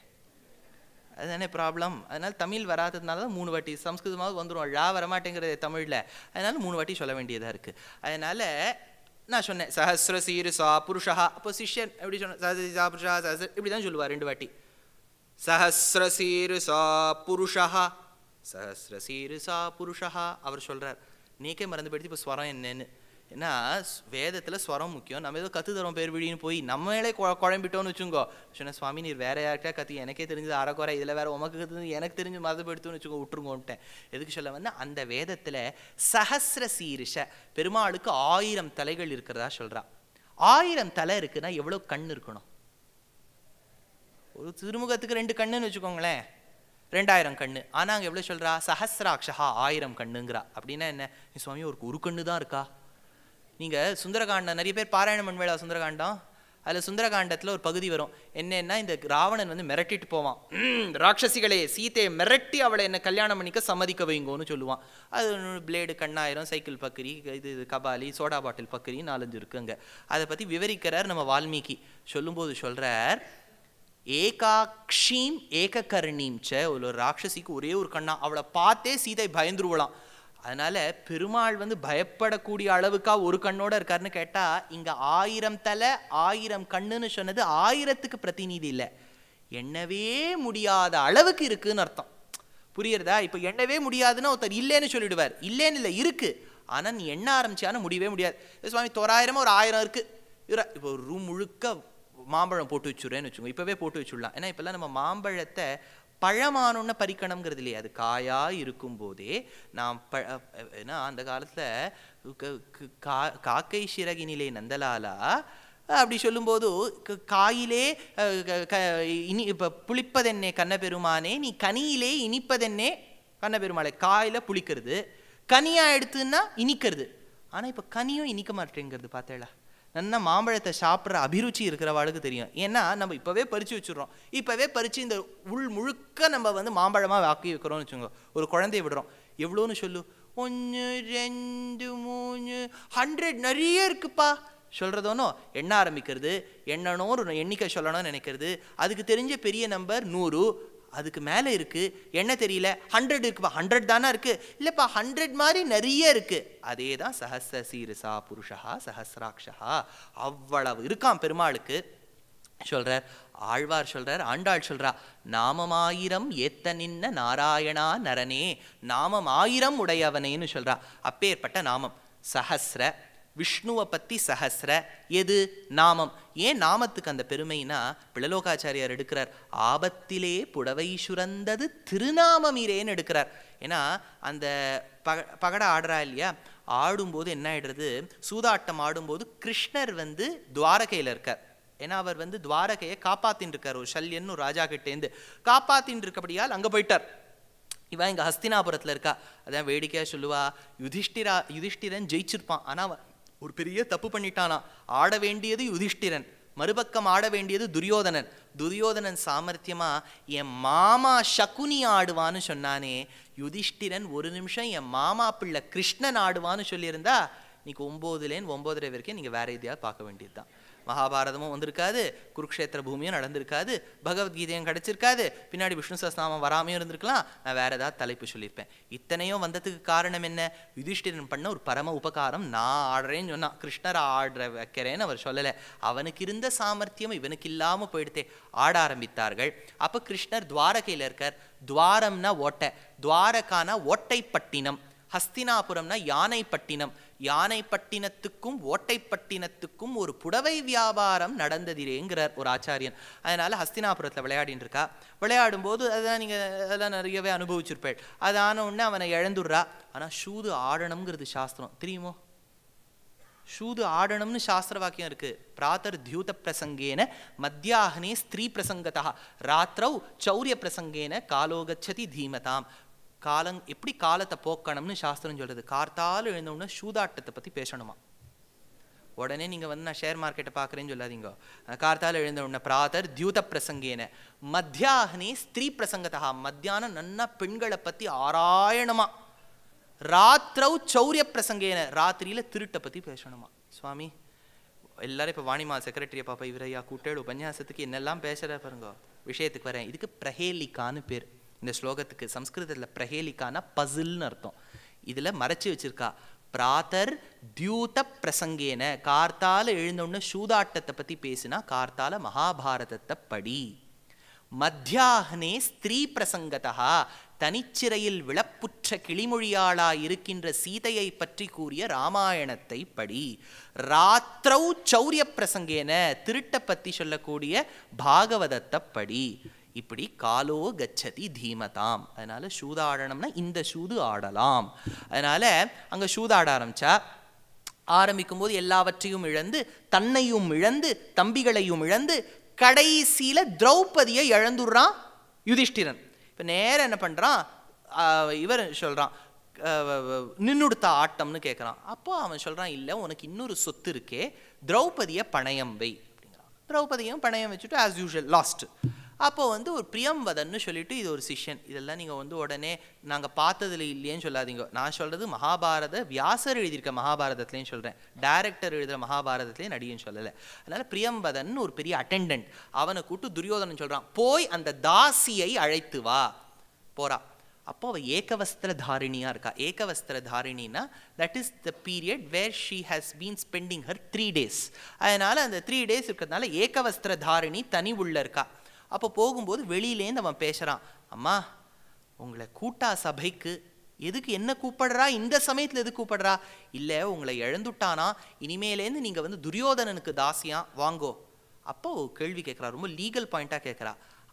அதுதானே ப்ராப்ளம் அதனால தமிழ் வராததுனால தான் மூணு வாட்டி சம்ஸ்கிருதமாக வந்துடும் ழா வரமாட்டேங்கிறது தமிழில் அதனால மூணு வாட்டி சொல்ல வேண்டியதாக இருக்குது அதனால நான் சொன்னேன் சஹஸ்ர சீரு சா புருஷா அப்போ சிஷ்யன் எப்படி சொன்ன சஹஸ்ர சா புருஷா சஹஸ்ர இப்படி தான் சொல்லுவார் ரெண்டு வாட்டி சஹஸ்ர சீரு சா புருஷா சஹஸ்ர சீரு சா புருஷா அவர் சொல்றார் நீக்கே மறந்து போயிடுச்சு இப்போ ஸ்வரம் என்னன்னு ஏன்னா ஸ்- வேதத்துல ஸ்வரம் முக்கியம் நம்ம ஏதோ கத்து தரோம் பேர் விழின்னு போய் நம்மளே குழ குழம்பிட்டோம்னு வச்சுக்கோ சொன்ன சுவாமி நீர் வேற யார்கிட்ட கத்தி எனக்கே தெரிஞ்சது அறக்குறை இதுல வேற உமக்கு கத்துது எனக்கு தெரிஞ்சு மறந்து போயிடுத்துன்னு வச்சுக்கோ விட்டுருங்கோன்ட்டேன் எதுக்கு சொல்ல வந்து அந்த வேதத்துல சஹஸ்ர சீரிஷ பெருமாளுக்கு ஆயிரம் தலைகள் இருக்கிறதா சொல்றா ஆயிரம் தலை இருக்குன்னா எவ்வளவு கண் இருக்கணும் ஒரு திருமுகத்துக்கு ரெண்டு கண்ணுன்னு வச்சுக்கோங்களேன் ரெண்டாயிரம் கண்ணு ஆனா அங்க எவ்வளவு சொல்றா சஹஸ்ராட்சா ஆயிரம் கண்ணுங்கிறா அப்படின்னா என்ன "ஏ சுவாமி ஒரு ஒரு கண்ணு தான் இருக்கா நீங்க சுந்தரகாண்டம் நிறைய பேர் பாராயணம் பண்ணுவேளா சுந்தரகாண்டம் அதுல சுந்தரகாண்டத்துல ஒரு பகுதி வரும் என்னன்னா இந்த ராவணன் வந்து மிரட்டிட்டு போவான் "ம், ராட்சசிகளே சீதையை மிரட்டி அவளை என்ன கல்யாணம் பண்ணிக்க சம்மதிக்க வைங்கோன்னு சொல்லுவான் அது பிளேடு கண்ணாயிரம் சைக்கிள் பக்கரி இது இது கபாலி சோடா பாட்டில் பக்கரி நாலஞ்சு இருக்குங்க அதை பத்தி விவரிக்கிறார் நம்ம வால்மீகி சொல்லும்போது சொல்றார் ஏகாக்ஷீம் ஏககர்ணீம் ச ஒரு ராட்சசிக்கு ஒரே ஒரு கண்ணா அவளை பார்த்தே சீதை பயந்துருவலாம் அதனால பெருமாள் வந்து பயப்படக்கூடிய அளவுக்கா ஒரு கண்ணோட இருக்காருன்னு கேட்டா இங்க ஆயிரம் தலை ஆயிரம் கண்ணுன்னு சொன்னது ஆயிரத்துக்கு பிரதிநிதி இல்லை எண்ணவே முடியாத அளவுக்கு இருக்குன்னு அர்த்தம் புரியுறதா இப்போ எண்ணவே முடியாதுன்னா ஒருத்தர் இல்லைன்னு சொல்லிடுவார் இல்லைன்னு இல்லை இருக்கு ஆனா நீ எண்ண ஆரம்பிச்சானா முடியவே முடியாது ஏ சுவாமி தோராயிரமா ஒரு ஆயிரம் இருக்கு இவரா இப்போ ஒரு ரூம் முழுக்க மாம்பழம் போட்டு வச்சுடுறேன்னு வச்சுக்கோங்க இப்போவே போட்டு வச்சுடலாம் ஏன்னா இப்போல்லாம் நம்ம மாம்பழத்தை பழமானோன்னு பறிக்கணுங்கிறது இல்லையா அது காயா இருக்கும்போதே நாம் ப ஏன்னா அந்த காலத்தில் காக்கை சிறகினிலே நந்தலாலா அப்படி சொல்லும்போது க- காயிலே அஹ், க- க- இனி இப்போ புளிப்பதென்னே கண்ணபெருமானே நீ கனியிலே இனிப்பதென்னே கண்ணபெருமாளே காயில புளிக்கிறது கனியா எடுத்துன்னா இனிக்கிறது ஆனா இப்போ கனியும் இனிக்க மாட்டேங்கிறது பார்த்தேளா நல்லா மாம்பழத்தை சாப்பிட்ற அபிருச்சி இருக்கிறவாளுக்கு தெரியும் ஏன்னா நம்ம இப்போவே பறிச்சு வச்சுடுறோம் இப்போவே பறிச்சு இந்த உள் முழுக்க நம்ம வந்து மாம்பழமாக ஆக்கி வைக்கிறோம்னு வச்சுக்கோங்க ஒரு குழந்தைய விடுறோம் எவ்வளோன்னு சொல்லு ஒன்று ரெண்டு மூணு ஹண்ட்ரட் நிறைய இருக்குப்பா சொல்கிறதோனோ எண்ண ஆரம்பிக்கிறது எண்ணணும் ஒரு எண்ணிக்கை சொல்லணும்னு நினைக்கிறது அதுக்கு தெரிஞ்ச பெரிய நம்பர் நூறு அதுக்கு மேலே இருக்கு என்ன தெரியல ஹண்ட்ரட் இருக்குப்பா ஹண்ட்ரட் தானே இருக்கு இல்லைப்பா ஹண்ட்ரட் மாதிரி நிறைய இருக்கு அதே தான் சஹஸ்ர சீரசா புருஷா சஹஸ்ராட்சா அவ்வளவு இருக்கான் பெருமாளுக்கு சொல்றார் ஆழ்வார் சொல்றார் ஆண்டாள் சொல்றா நாமமாயிரம் ஏத்த நின்ன நாராயணா நரனே நாமம் ஆயிரம் உடையவனேன்னு சொல்றா அப்பேற்பட்ட நாமம் சஹஸ்ர விஷ்ணுவை பத்தி சஹஸ்ர எது நாமம் ஏன் நாமத்துக்கு அந்த பெருமைனா பிளலோகாச்சாரியார் எடுக்கிறார் ஆபத்திலே புடவை சுரந்தது திருநாமமீரேன்னு எடுக்கிறார் ஏன்னா அந்த பக பகட ஆடுறா இல்லையா ஆடும்போது என்ன ஆயிடுறது சூதாட்டம் ஆடும்போது கிருஷ்ணர் வந்து துவாரகையில் இருக்கார் ஏன்னா அவர் வந்து துவாரகையை காப்பாத்தின்னு இருக்கார் ஒரு சல்யன்னு ஒரு ராஜா கிட்டேந்து காப்பாத்தின்னு இருக்கபடியால் அங்க போயிட்டார் இவன் இங்க ஹஸ்தினாபுரத்துல இருக்கா அதான் வேடிக்கையா சொல்லுவா யுதிஷ்டிரா யுதிஷ்டிரன் ஜெயிச்சிருப்பான் ஆனா அவன் ஒரு பெரிய தப்பு பண்ணிட்டானா ஆட வேண்டியது யுதிஷ்டிரன் மறுபக்கம் ஆட வேண்டியது துரியோதனன் துரியோதனன் சாமர்த்தியமா என் மாமா சகுனி ஆடுவான்னு சொன்னானே யுதிஷ்டிரன் ஒரு நிமிஷம் என் மாமா பிள்ளை கிருஷ்ணன் ஆடுவான்னு சொல்லியிருந்தா இன்னைக்கு ஒம்போதுலேருந்து ஒம்போதரை வரைக்கும் நீங்க வேற எதையாவது பார்க்க வேண்டியதுதான் மகாபாரதமும் வந்திருக்காது குருக்ஷேத்திர பூமியும் நடந்திருக்காது பகவத்கீதையும் கிடைச்சிருக்காது பின்னாடி விஷ்ணு சஸ்நாமம் வராமையும் இருந்திருக்கலாம் நான் வேற ஏதாவது தலைப்பு சொல்லியிருப்பேன் இத்தனையும் வந்ததுக்கு காரணம் என்ன யுதிஷ்டிரன் பண்ண ஒரு பரம உபகாரம் நான் ஆடுறேன்னு சொன்னான் கிருஷ்ணர் ஆடுற வைக்கிறேன்னு அவர் சொல்லலை அவனுக்கு இருந்த சாமர்த்தியம் இவனுக்கு இல்லாம போயிடுத்தே ஆட ஆரம்பித்தார்கள் அப்ப கிருஷ்ணர் துவாரகையில இருக்கார் துவாரம்னா ஓட்டை துவாரகானா ஓட்டைப்பட்டினம் ஹஸ்தினாபுரம்னா யானைப்பட்டினம் யானைப்பட்டினத்துக்கும் ஓட்டைப்பட்டினத்துக்கும் ஒரு புடவை வியாபாரம் நடந்ததிரேங்கிறார் ஒரு ஆச்சாரியன் அதனால ஹஸ்தினாபுரத்தில் விளையாடின்னு இருக்கா விளையாடும் போது அதான் நீங்க அதெல்லாம் நிறையவே அனுபவிச்சிருப்பேள் அது ஆன உடனே அவனை இழந்துடுறா ஆனா சூது ஆடணுங்கிறது சாஸ்திரம் தெரியுமோ சூது ஆடணும்னு சாஸ்திர வாக்கியம் இருக்கு பிராத்தர் தியூத பிரசங்கேன மத்தியாகனே ஸ்திரீ பிரசங்கதா ராத்திரௌ சௌரிய பிரசங்கேன காலோகச்சதி தீமதாம் காலங் எப்படி காலத்தை போக்கணும்னு சாஸ்திரம் சொல்றது கார்த்தால எழுந்தவுடனே சூதாட்டத்தை பத்தி பேசணுமா உடனே நீங்க வந்து நான் ஷேர் மார்க்கெட்டை பார்க்குறேன்னு சொல்லாதீங்க கார்த்தால எழுந்த உடனே பிராத்தர் தியூத பிரசங்கேன மத்தியாகனே ஸ்திரீ பிரசங்கதா மத்தியானம் நன்னா பெண்களை பத்தி ஆராயணமா ராத்திரவு சௌரிய பிரசங்கேன ராத்திரியில திருட்டை பத்தி பேசணுமா சுவாமி எல்லாரும் இப்போ வாணிமா செக்ரட்டரியை பாப்பா இவரையா கூட்டேடு உபன்யாசத்துக்கு என்னெல்லாம் பேசுற பாருங்க விஷயத்துக்கு வரேன் இதுக்கு பிரஹேலிக்கான்னு பேர் இந்த ஸ்லோகத்துக்கு சம்ஸ்கிருதத்தில் பிரஹேலிக்கான பசில்னு அர்த்தம் இதுல மறைச்சு வச்சிருக்கா பிராத்தர் தியூத பிரசங்கேன கார்த்தால எழுந்தோன்னு சூதாட்டத்தை பத்தி பேசினா கார்த்தால மகாபாரதத்தை படி மத்தியாகனே ஸ்திரீ பிரசங்கதா தனிச்சிறையில் விளப்புற்ற கிளிமொழியாளா இருக்கின்ற சீதையை பற்றி கூறிய ராமாயணத்தை படி ராத்திரௌ சௌரிய பிரசங்கேன திருட்ட பத்தி சொல்லக்கூடிய பாகவதத்தை படி இப்படி காலோ கச்சதி தீமதாம் அதனால சூதாடணும்னா இந்த சூது ஆடலாம் அதனால அங்க சூதாட ஆரம்பிச்சா ஆரம்பிக்கும் போது எல்லாவற்றையும் இழந்து தன்னையும் இழந்து தம்பிகளையும் இழந்து கடைசியில திரௌபதியை இழந்துடுறான் யுதிஷ்டிரன் இப்ப நேரா என்ன பண்றான் ஆஹ் இவர் சொல்றான் நின்னுடுத்த ஆட்டம்னு கேட்குறான் அப்போ அவன் சொல்றான் இல்லை உனக்கு இன்னொரு சொத்து இருக்கே திரௌபதியை பணயம் வை அப்படிங்கிறான் திரௌபதியும் பணயம் வச்சுட்டு ஆஸ் யூஷுவல் லாஸ்ட் அப்போ வந்து ஒரு பிரியம்வதன்னு சொல்லிட்டு இது ஒரு சிஷ்யன் இதெல்லாம் நீங்கள் வந்து உடனே நாங்கள் பார்த்ததுல இல்லையேன்னு சொல்லாதீங்க நான் சொல்றது மகாபாரத வியாசர் எழுதியிருக்க மகாபாரதத்துலேயும் சொல்கிறேன் டைரக்டர் எழுதுகிற மகாபாரதத்துலேயும் நடிகன்னு சொல்லலை அதனால பிரியம்பதன் ஒரு பெரிய அட்டெண்டன்ட் அவனை கூட்டு துரியோதனன் சொல்கிறான் போய் அந்த தாசியை அழைத்து வா போறா அப்போ அவ ஏகவஸ்திர தாரிணியா இருக்கா ஏகவஸ்திர தாரிணினா that is the period where she has been spending her three days அதனால அந்த த்ரீ டேஸ் இருக்கிறதுனால ஏகவஸ்திர தாரிணி தனி உள்ள இருக்கா அப்போ போகும்போது வெளியிலேருந்து அவன் பேசுறான் அம்மா உங்களை கூட்டா சபைக்கு எதுக்கு என்ன கூப்பிடுறா இந்த சமயத்துல எதுக்கு கூப்பிடுறா இல்ல உங்களை இழந்துட்டானா இனிமேலேருந்து நீங்க வந்து துரியோதனனுக்கு தாசியா வாங்கோ அப்போ கேள்வி கேட்குறா ரொம்ப லீகல் பாயிண்டா கேட்குறா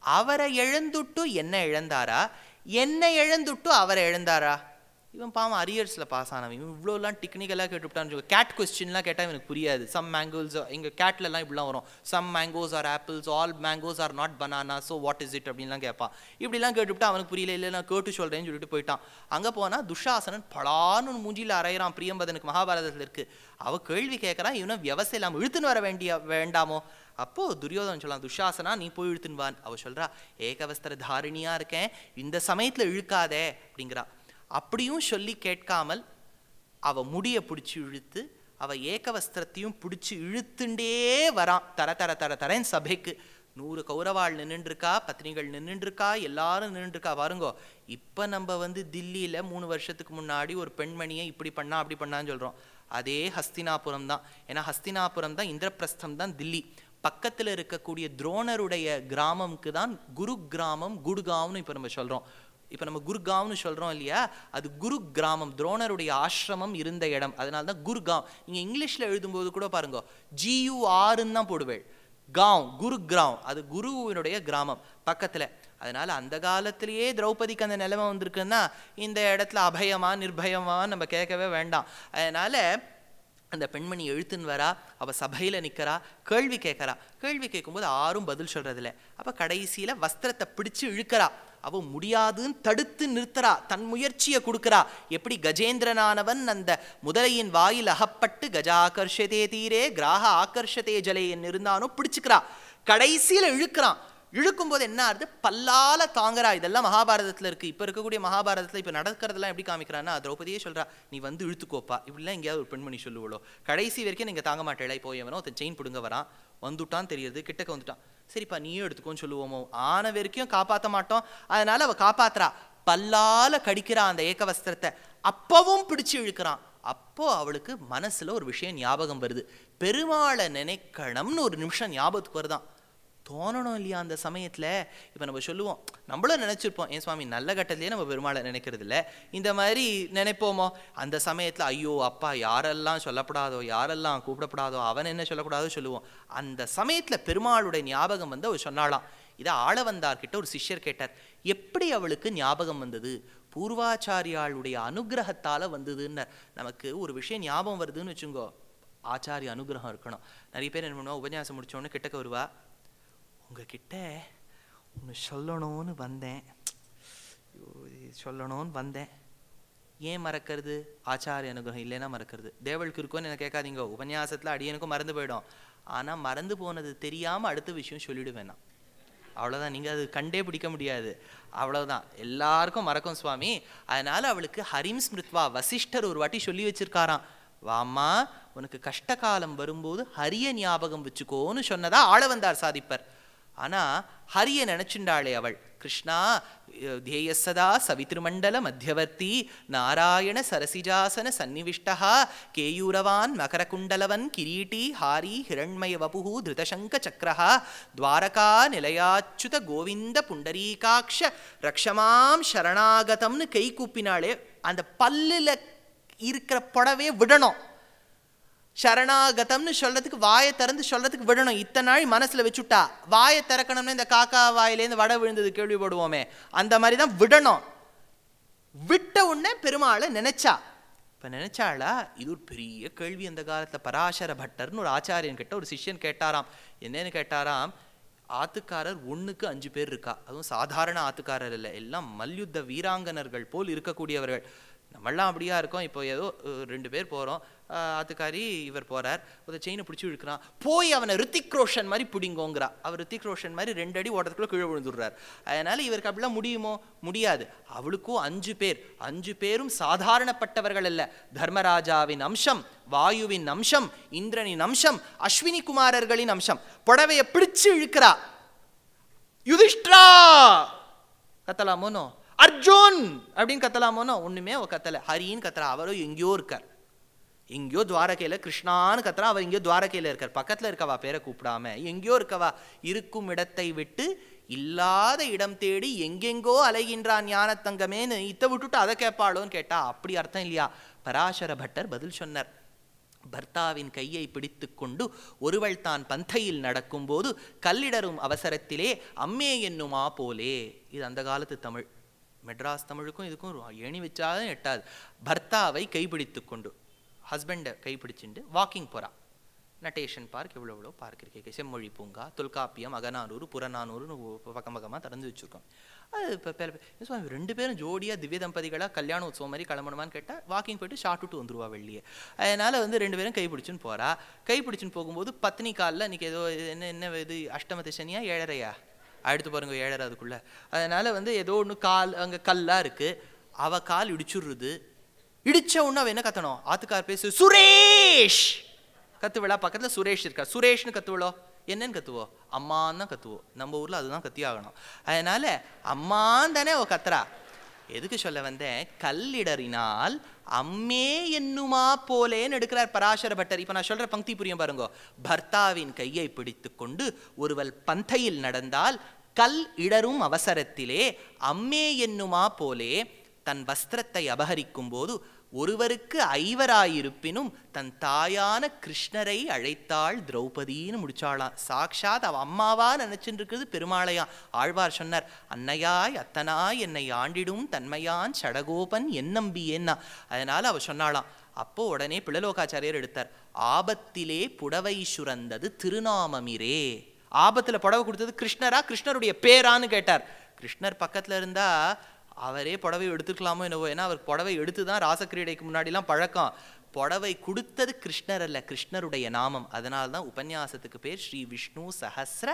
அவரை இழந்துட்டு என்ன இழந்தாரா என்ன இழந்துட்டு அவரை இழந்தாரா இவன் பாவம் அரியர்ஸில் பாஸ் ஆனவன் இவன் இவ்வளோலாம் டெக்னிக்கலாக கேட்டுவிட்டான்னு கேட் கொஸ்டின்லாம் கேட்டால் இவனுக்கு புரியாது சம் மேங்கோஸ் இங்கே கேட்லலாம் இப்படிலாம் வரும் some mangoes are apples all mangoes are not banana so what is it அப்படின்லாம் கேட்பான் இப்படிலாம் கேட்டுவிட்டு அவனுக்கு புரியல இல்லை நான் கேட்டு சொல்கிறேன்னு சொல்லிட்டு போயிட்டான் அங்கே போனால் துஷாசனன் பலான்னு மூஞ்சியில் அரைகிறான் பிரியம்பதனுக்கு மகாபாரதத்தில் இருக்குது அவ கேள்வி கேட்குறான் இவனை விவசாயம் இல்லாமல் இழுத்துன்னு வர வேண்டிய வேண்டாமோ அப்போ துரியோதனன் சொல்லலாம் துஷாசனா நீ போய் இழுத்துன்னு வான் அவ சொல்றா ஏகவஸ்திர தாரிணியா இருக்கேன் இந்த சமயத்துல இழுக்காதே அப்படிங்கிறா அப்படியும் சொல்லி கேட்காமல் அவ முடிய பிடிச்சி இழுத்து அவ ஏகவஸ்திரத்தையும் பிடிச்சி இழுத்துண்டே வரான் தர தர தர தரேன் சபைக்கு நூறு கௌரவாள் நின்றுருக்கா பத்னிகள் நின்றுருக்கா எல்லாரும் நின்றுருக்கா பாருங்கோ இப்போ நம்ம வந்து தில்லியில் மூணு வருஷத்துக்கு முன்னாடி ஒரு பெண்மணியை இப்படி பண்ணா அப்படி பண்ணான்னு சொல்கிறோம் அதே ஹஸ்தினாபுரம் தான் ஏன்னா ஹஸ்தினாபுரம் தான் இந்திரபிரஸ்தம் தான் தில்லி பக்கத்தில் இருக்கக்கூடிய துரோணருடைய கிராமம்க்கு தான் குரு கிராமம் குடுகாவ்னு இப்போ நம்ம சொல்கிறோம் இப்போ நம்ம குருகாவ்னு சொல்கிறோம் இல்லையா அது குரு கிராமம் துரோணருடைய ஆசிரமம் இருந்த இடம் அதனால தான் குருகாவ் நீங்கள் இங்கிலீஷில் எழுதும்போது கூட பாருங்க ஜியூ ஆறுன்னு தான் போடுவேள் காவ் குரு கிராம் அது குருவினுடைய கிராமம் பக்கத்தில் அதனால அந்த காலத்திலேயே திரௌபதிக்கு அந்த நிலைமை வந்திருக்குன்னா இந்த இடத்துல அபயமா நிர்பயமா நம்ம கேட்கவே வேண்டாம் அதனால அந்த பெண்மணி எழுத்துன்னு வரா அவ சபையில நிக்கிறா கேள்வி கேட்கறா கேள்வி கேட்கும்போது யாரும் பதில் சொல்றதில்ல அப்ப கடைசியில வஸ்திரத்தை பிடிச்சு இழுக்கிறா அவ முடியாதுன்னு தடுத்து நிறுத்துறா தன் முயற்சியை கொடுக்கிறா எப்படி கஜேந்திரனானவன் அந்த முதலையின் வாயில் அகப்பட்டு கஜாகர்ஷதே தீரே கிராக ஆகர்ஷதே ஜலேன்னு இருந்தானோ பிடிச்சுக்கிறா கடைசியில இழுக்கிறான் இழுக்கும்போது என்ன ஆகுது பல்லால தாங்குறா இதெல்லாம் மகாபாரதத்துல இருக்கு இப்ப இருக்கக்கூடிய மகாபாரதத்துல இப்ப நடக்கிறதெல்லாம் எப்படி காமிக்கிறான்னா திரௌபதியே சொல்றா நீ வந்து இழுத்துக்கோப்பா இப்படிலாம் எங்கேயாவது ஒரு பெண்மணி சொல்லுவளோ கடைசி வரைக்கும் நீங்க தாங்க மாட்டேளா இப்போ எவனோ ஒருத்தன் செயின் பிடுங்க வரான் வந்துட்டான் தெரியுது கிட்டக்க வந்துட்டான் சரிப்பா நீயும் எடுத்துக்கோன்னு சொல்லுவோமோ ஆன வரைக்கும் காப்பாத்த மாட்டோம் அதனால அவ காப்பாத்துறா பல்லால கடிக்கிறா அந்த ஏகவஸ்திரத்தை அப்பவும் பிடிச்சு இழுக்கிறான் அப்போ அவளுக்கு மனசுல ஒரு விஷயம் ஞாபகம் வருது பெருமாளை நினைக்கணும்னு ஒரு நிமிஷம் ஞாபகத்துக்கு வருதான் தோணணும் இல்லையா அந்த சமயத்தில் இப்போ நம்ம சொல்லுவோம் நம்மளும் நினச்சிருப்போம் ஏன் சுவாமி நல்ல கட்டத்திலேயே நம்ம பெருமாளை நினைக்கிறது இல்லை இந்த மாதிரி நினைப்போமோ அந்த சமயத்தில் ஐயோ அப்பா யாரெல்லாம் சொல்லப்படாதோ யாரெல்லாம் கூப்பிடப்படாதோ அவன் என்ன சொல்லக்கூடாதோ சொல்லுவோம் அந்த சமயத்தில் பெருமாளுடைய ஞாபகம் வந்து அவர் சொன்னாலாம் இதை ஆளவந்தார்கிட்ட ஒரு சிஷ்யர் கேட்டார் எப்படி அவளுக்கு ஞாபகம் வந்தது பூர்வாச்சாரியாளுடைய அனுகிரகத்தால் வந்ததுன்னு நமக்கு ஒரு விஷயம் ஞாபகம் வருதுன்னு வச்சுங்கோ ஆச்சாரிய அனுகிரகம் இருக்கணும் நிறைய பேர் என்ன பண்ணுவா உபன்யாசம் முடிச்சோன்னு கிட்டக்க வருவா உங்ககிட்ட ஒன்று சொல்லணும்னு வந்தேன் ஐயோ, இது சொல்லணும்னு வந்தேன் ஏன் மறக்கிறது ஆச்சாரிய அனுகிரகம் இல்லைன்னா மறக்கிறது தேவளுக்கு இருக்கும்னு என்ன கேட்காதீங்க உபன்யாசத்தில் அடியனுக்கும் மறந்து போயிடும் ஆனால் மறந்து போனது தெரியாமல் அடுத்த விஷயம் சொல்லிடுவேன் நான் அவ்வளோதான் நீங்கள் அது கண்டே பிடிக்க முடியாது அவ்வளவுதான் எல்லாருக்கும் மறக்கும் சுவாமி அதனால அவளுக்கு ஹரிம் ஸ்மிருத்வா வசிஷ்டர் ஒரு வாட்டி சொல்லி வச்சிருக்காராம் வாம்மா உனக்கு கஷ்ட காலம் வரும்போது ஹரிய ஞாபகம் வச்சுக்கோன்னு சொன்னதா ஆள வந்தார் சாதிப்பர் ஆனா ஹரிய நினைச்சுண்டாளே அவள் கிருஷ்ணா அஹ், தேய சதா சவித்ருமண்டல மத்தியவர்த்தி நாராயண சரசிஜாசன சந்நிவிஷ்டா கேயூரவான் மகரகுண்டலவன் கிரீட்டி ஹாரி ஹிரண்மய வபுஹு திருதசங்க சக்கரஹா துவாரகா நிலையாச்சுத கோவிந்த புண்டரீகாட்ச ரக்ஷமாம் சரணாகதம்னு கை கூப்பினாளே அந்த பல்லுல இருக்கிற புடவைய விடணும் சரணாகதம்னு சொல்றதுக்கு வாயை திறந்து சொல்றதுக்கு விடணும் இத்தனை நாள் மனசுல வச்சுட்டா வாயை திறக்கணும்னு இந்த காக்கா வாயிலேருந்து வடை விழுந்தது கேள்விப்படுவோமே அந்த மாதிரி தான் விடணும் விட்ட உடனே பெருமாளை நினைச்சா இப்ப நினைச்சாளா இது ஒரு பெரிய கேள்வி அந்த காலத்துல பராசர பட்டர்னு ஒரு ஆச்சாரியன் கிட்ட ஒரு சிஷ்யன் கேட்டாராம் என்னன்னு கேட்டாராம் ஆத்துக்காரர் ஒண்ணுக்கு அஞ்சு பேர் இருக்கா அதுவும் சாதாரண ஆத்துக்காரர் இல்லை எல்லாம் மல்யுத்த வீராங்கனர்கள் போல் இருக்கக்கூடியவர்கள் நம்மெல்லாம் அப்படியா இருக்கோம் இப்போ ஏதோ அஹ், ரெண்டு பேர் போகிறோம் ஆத்துக்காரி இவர் போறார் ஒரு செயினை பிடிச்சி இழுக்கிறான் போய் அவனை ரித்திக் ரோஷன் மாதிரி பிடிங்கோங்கிறா அவர் ரித்திக் ரோஷன் மாதிரி ரெண்டு அடி ஓட்டத்துக்குள்ள கீழே விழுந்துடுறார் அதனால இவருக்கு அப்படிலாம் முடியுமோ முடியாது அவளுக்கும் அஞ்சு பேர் அஞ்சு பேரும் சாதாரணப்பட்டவர்கள் அல்ல தர்மராஜாவின் அம்சம் வாயுவின் அம்சம் இந்திரனின் அம்சம் அஸ்வினி குமாரர்களின் அம்சம் புடவைய பிடிச்சு இழுக்கிறா யுதிஷ்டிரா கத்தலாமோனோ அர்ஜுன் அப்படின்னு கத்தலாமோனோ ஒண்ணுமே அவ கத்தல ஹரின்னு கத்துறா அவரும் எங்கேயோ இருக்கார் எங்கேயோ துவாரகையில கிருஷ்ணான்னு கத்துறா அவர் எங்கேயோ துவாரகையில இருக்கார் பக்கத்துல இருக்கவா பேரை கூப்பிடாம எங்கேயோ இருக்கவா இருக்கும் இடத்தை விட்டு இல்லாத இடம் தேடி எங்கெங்கோ அலைகின்றான் ஞானத்தங்கமேன்னு இத்தை விட்டுட்டு அதை கேட்பாளோன்னு கேட்டா அப்படி அர்த்தம் இல்லையா பராசர பட்டர் பதில் சொன்னார் பர்த்தாவின் கையை பிடித்துக்கொண்டு ஒருவள் தான் பந்தையில் நடக்கும்போது கல்லிடரும் அவசரத்திலே அம்மே என்னுமா போலே இது அந்த காலத்து தமிழ் மெட்ராஸ் தமிழுக்கும் இதுக்கும் ஒரு ஏணி வச்சாலும் எட்டாது பர்த்தாவை கைப்பிடித்து கொண்டு ஹஸ்பண்டை கைப்பிடிச்சுட்டு வாக்கிங் போறா நட்டேஷன் பார்க் இவ்வளோ இவ்வளோ பார்க் இருக்கு செம்மொழி பூங்கா தொல்காப்பியம் அகநானூறு புறநானூறுன்னு ஒ- பக்கம் பக்கமாக திறந்து வச்சுருக்கோம் அது இப்போ சுவாமி ரெண்டு பேரும் ஜோடியாக திவ்ய தம்பதிகளாக கல்யாண உற்சவம் மாதிரி கிளம்பணுமான்னு கேட்டால் வாக்கிங் போயிட்டு ஷார்ட் விட்டு வந்துருவா வெளியே அதனால் வந்து ரெண்டு பேரும் கை பிடிச்சுன்னு போகிறா கை பிடிச்சுன்னு போகும்போது பத்னி காலில் இன்னைக்கு ஏதோ இது என்ன என்ன இது அஷ்டம திசனியா ஏழரையா அடுத்து பாருங்க ஏழரை அதுக்குள்ள அதனால வந்து ஏதோ ஒன்று கால் அங்கே கல்லா இருக்கு அவ கால் இடிச்சுடுறது இடிச்ச உடனே அவ என்ன கத்தணும் ஆத்துக்கார் பேசு சுரேஷ் கத்துவிழா பக்கத்துல சுரேஷ் இருக்கா சுரேஷ்னு கத்துவளோ என்னன்னு கத்துவோம் அம்மான்னு தான் கத்துவோம் நம்ம ஊர்ல அதுதான் கத்தி ஆகணும் அதனால அம்மான் தானே அவ கத்துறா எதுக்கு சொல்ல வந்தேன் கல்லிடறினால் அம்மே என்னுமா போலேன்னு எடுக்கிறார் பராசர பட்டர் இப்ப நான் சொல்ற பங்கி புரியும் பாருங்க பர்த்தாவின் கையை பிடித்துக் கொண்டு ஒருவள் பந்தையில் நடந்தால் கல் இடரும் அவசரத்திலே அம்மே என்னுமா போலே தன் வஸ்திரத்தை அபகரிக்கும் போது ஒருவருக்கு ஐவராயிருப்பினும் தன் தாயான கிருஷ்ணரை அழைத்தாள் திரௌபதின்னு முடிச்சாளாம் சாக்ஷாத் அவ அம்மாவா நினைச்சுட்டு இருக்கிறது பெருமாளையா ஆழ்வார் சொன்னார் அன்னையாய் அத்தனாய் என்னை ஆண்டிடும் தன்மையான் சடகோபன் என் நம்பியேன்னா அதனால அவ சொன்னாளாம் அப்போ உடனே பிள்ளலோகாச்சாரியர் எடுத்தார் ஆபத்திலே புடவை சுரந்தது திருநாமமிரே ஆபத்துல புடவை கொடுத்தது கிருஷ்ணரா கிருஷ்ணருடைய பேரான்னு கேட்டார் கிருஷ்ணர் பக்கத்துல இருந்தா அவரே புடவை எடுத்துக்கலாமோ என்னவோ ஏன்னா அவர் புடவை எடுத்து தான் ராசக்கிரீடைக்கு முன்னாடிலாம் பழக்கம் புடவை கொடுத்தது கிருஷ்ணர் அல்ல கிருஷ்ணருடைய நாமம் அதனால தான் உபன்யாசத்துக்கு பேர் ஸ்ரீ விஷ்ணு சஹஸ்ர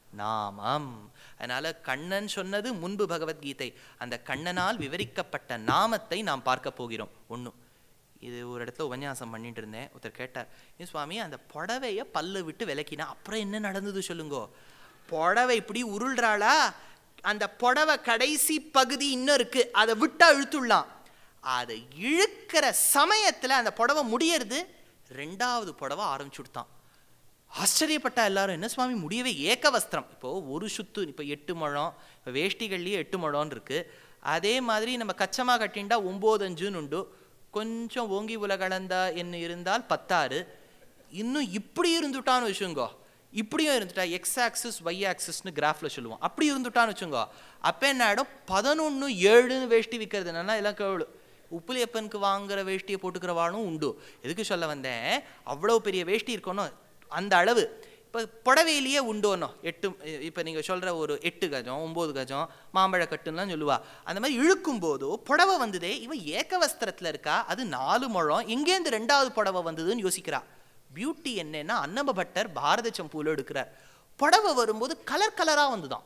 நாமம் அதனால கண்ணன் சொன்னது முன்பு பகவத்கீதை அந்த கண்ணனால் விவரிக்கப்பட்ட நாமத்தை நாம் பார்க்க போகிறோம் ஒண்ணு இது ஒரு இடத்துல உபன்யாசம் பண்ணிட்டு இருந்தேன் ஒருத்தர் கேட்டார் ஏன் சுவாமி அந்த புடவைய பல்ல விட்டு விலக்கினா அப்புறம் என்ன நடந்தது சொல்லுங்கோ புடவை இப்படி உருள்றாளா அந்த புடவை கடைசி பகுதி இன்னும் இருக்கு அதை விட்டா இழுத்துடலாம் அதை இழுக்கிற சமயத்துல அந்த புடவை முடியறது ரெண்டாவது புடவை ஆரம்பிச்சுடுத்தான் ஆச்சரியப்பட்டா எல்லாரும் என்ன சுவாமி முடியவே ஏக வஸ்திரம் இப்போ ஒரு சுத்து இப்போ எட்டு முழம் இப்போ வேஷ்டிகள்லயே எட்டு முழம்னு இருக்கு அதே மாதிரி நம்ம கச்சமா கட்டிண்டா ஒம்பது அஞ்சுன்னு உண்டு கொஞ்சம் ஓங்கி உலகளந்தா என்ன இருந்தால் பத்தாறு இன்னும் இப்படி இருந்துட்டான்னு வச்சுங்கோ இப்படியும் இருந்துட்டா எக்ஸ் ஆக்சிஸ் ஒய் ஆக்சிஸ்னு கிராஃப்ல சொல்லுவோம் அப்படி இருந்துட்டான்னு வச்சுங்கோ அப்போ என்ன ஆகிடும் பதினொன்று ஏழுன்னு வேஷ்டி விற்கிறது என்னன்னா எல்லாம் கேளு உப்புலியப்பனுக்கு வாங்குற வேஷ்டியை போட்டுக்கிறவாளும் உண்டு எதுக்கு சொல்ல வந்தேன் அவ்வளோ பெரிய வேஷ்டி இருக்கணும் அந்த அளவு இப்போ புடவையிலேயே உண்டோனோ எட்டு இப்போ நீங்கள் சொல்கிற ஒரு எட்டு கஜம் ஒம்பது கஜம் மாம்பழ கட்டுன்னுலாம் சொல்லுவா அந்த மாதிரி இழுக்கும் போதோ புடவை வந்ததே இவன் ஏக வஸ்திரத்தில் இருக்கா அது நாலு முழம் எங்கேருந்து ரெண்டாவது புடவை வந்ததுன்னு யோசிக்கிறா பியூட்டி என்னன்னா அன்னப பட்டர் பாரத சம்பூல எடுக்கிறார் புடவை வரும்போது கலர் கலராக வந்துதான்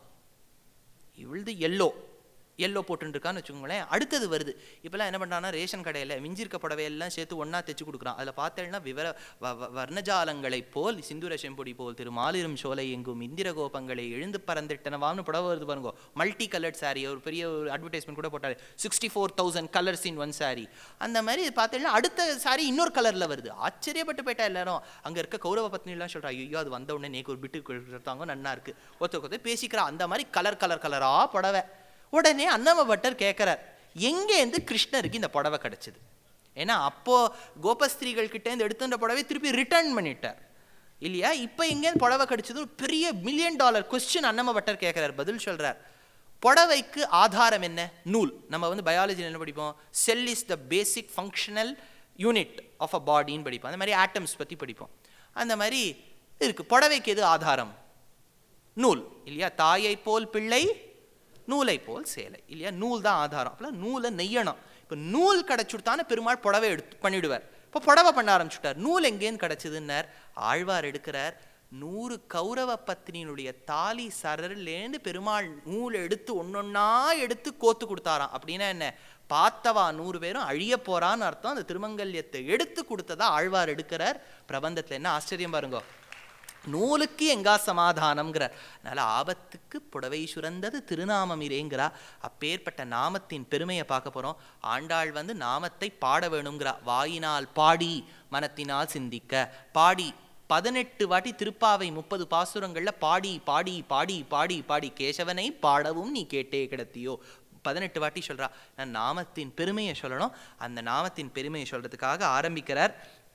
இவளுது எல்லோ எல்லோ போட்டுருக்கான்னு வச்சுக்கோங்களேன் அடுத்தது வருது இப்போல்லாம் என்ன பண்ணுறான்னா ரேஷன் கடையில் மிஞ்சிருக்க புடவையெல்லாம் சேர்த்து ஒன்றா தைச்சு கொடுக்குறான் அதில் பார்த்தேன்னா விவர வ- வ- வர்ணஜாலங்களைப் போல் சிந்துர செம்பொடி போல் திரு மாலிரும் சோலை எங்கும் இந்திர கோபங்களை எழுந்து பறந்திட்டனவான்னு புடவை வருது பாருங்க மல்டி கலர்ட் saree ஒரு பெரிய ஒரு அட்வர்டைஸ்மெண்ட் கூட போட்டாரு sixty four thousand colours in one saree அந்த மாதிரி பார்த்தீங்கன்னா அடுத்த saree இன்னொரு கலரில் வருது ஆச்சரியப்பட்டு போயிட்டா எல்லாரும் அங்கே இருக்க கௌரவ பத்னிலாம் சொல்கிறா ஐயோ அது வந்த உடனே நேக்கு ஒரு பிட்டு கொடுத்தாங்க நன்னா இருக்கு ஒருத்தர் ஒருத்தர் பேசிக்கிறா அந்த மாதிரி கலர் கலர் கலரா புடவை உடனே அன்னம பட்டர் கேட்குறார் எங்கேருந்து கிருஷ்ணருக்கு இந்த புடவை கிடைச்சது ஏன்னா அப்போ கோபஸ்திரீகள் கிட்ட இருந்து எடுத்துன்ற புடவை திருப்பி ரிட்டர்ன் பண்ணிட்டார் இல்லையா இப்போ எங்கேருந்து புடவை கிடைச்சது ஒரு பெரிய மில்லியன் டாலர் கொஸ்டின் அன்னம பட்டர் கேட்குறார் பதில் சொல்றார் புடவைக்கு ஆதாரம் என்ன நூல் நம்ம வந்து பயாலஜியில் என்ன படிப்போம் cell is the basic functional unit of a பாடின்னு படிப்போம் அந்த மாதிரி ஆட்டம்ஸ் பற்றி படிப்போம் அந்த மாதிரி இருக்கு புடவைக்கு எது ஆதாரம் நூல் இல்லையா தாயை போல் பிள்ளை நூலை போல் சேலை இல்லையா நூல் தான் ஆதாரம் அப்பலாம் நூலை நெய்யணும் இப்போ நூல் கிடைச்சுட்டான பெருமாள் புடவை எடுத்து பண்ணிடுவார் இப்போ புடவை பண்ண ஆரம்பிச்சுட்டார் நூல் எங்கேருந்து கிடைச்சதுன்னார் ஆழ்வார் எடுக்கிறார் நூறு கௌரவ பத்னியினுடைய தாலி சரர்லேருந்து பெருமாள் நூல் எடுத்து ஒன்னொன்னா எடுத்து கோத்து கொடுத்தாராம் அப்படின்னா என்ன பார்த்தவா நூறு பேரும் அழிய போறான்னு அர்த்தம் அந்த திருமங்கல்யத்தை எடுத்து கொடுத்ததா ஆழ்வார் எடுக்கிறார் பிரபந்தத்துல என்ன ஆச்சரியம் பாருங்க நூலுக்கு எங்கா சமாதானம்ங்கிறார் அதனால ஆபத்துக்கு புடவை சுரந்தது திருநாமமிரேங்கிறா அப்பேற்பட்ட நாமத்தின் பெருமையை பார்க்க போறோம் ஆண்டாள் வந்து நாமத்தை பாட வேணுங்கிறா வாயினால் பாடி மனத்தினால் சிந்திக்க பாடி பதினெட்டு வாட்டி திருப்பாவை முப்பது பாசுரங்கள்ல பாடி பாடி பாடி பாடி பாடி கேசவனை பாடவும் நீ கேட்டே கிடத்தியோ பதினெட்டு வாட்டி சொல்றா நான் நாமத்தின் பெருமையை சொல்லணும் அந்த நாமத்தின் பெருமையை சொல்றதுக்காக ஆரம்பிக்கிறார்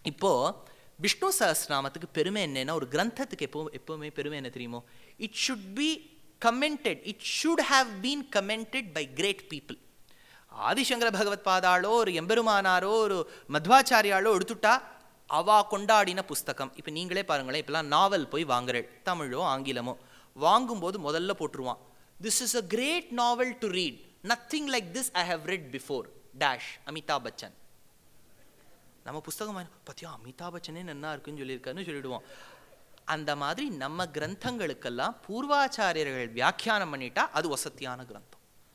இப்போ விஷ்ணு சஹஸ்ரநாமத்துக்கு பெருமை என்னன்னா ஒரு கிரந்தத்துக்கு எப்போ எப்பவுமே பெருமை என்ன தெரியுமோ it should be commented it should have been commented by great people Adishankara Bhagavat பாதாளோ ஒரு எம்பெருமானாரோ ஒரு மத்வாச்சாரியாலோ எடுத்துட்டா அவா கொண்டாடின புஸ்தகம் இப்போ நீங்களே பாருங்களேன் இப்பெல்லாம் நாவல் போய் வாங்குறேன் தமிழோ ஆங்கிலமோ வாங்கும்போது முதல்ல போட்டுருவான் this is a great novel to read nothing like this I have read before dash Amitabh Bachchan நம்ம புஸ்தகம் வாங்கி- பாத்தியா அமிதாப் பச்சனே நன்னா இருக்குன்னு சொல்லியிருக்காருன்னு சொல்லிடுவோம் அந்த மாதிரி நம்ம கிரந்தங்களுக்கெல்லாம் பூர்வாச்சாரியர்கள் வியாக்கியானம் பண்ணிட்டா அது வசத்தியான கிரந்தம்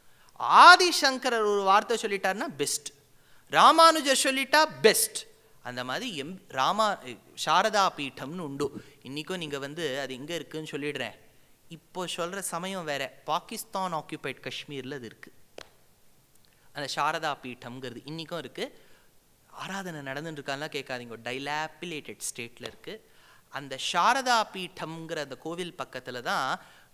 ஆதிசங்கரர் ஒரு வார்த்தை சொல்லிட்டாருன்னா பெஸ்ட் ராமானுஜர் சொல்லிட்டா பெஸ்ட் அந்த மாதிரி எம் ராமா சாரதா பீட்டம்னு உண்டு இன்னைக்கும் நீங்க வந்து அது எங்க இருக்குன்னு சொல்லிடுறேன் இப்போ சொல்ற சமயம் வேற பாகிஸ்தான் ஆக்கியூபைட் காஷ்மீர்ல அது இருக்கு அந்த சாரதா பீட்டம்ங்கிறது இன்னைக்கும் இருக்கு ஆராதனை நடந்துட்டு இருக்கான்லாம் கேட்காதீங்க டைலாப்பிலேட்டட் ஸ்டேட்ல இருக்கு அந்த சாரதா பீட்டம்ங்கிற அந்த கோவில் பக்கத்துல தான்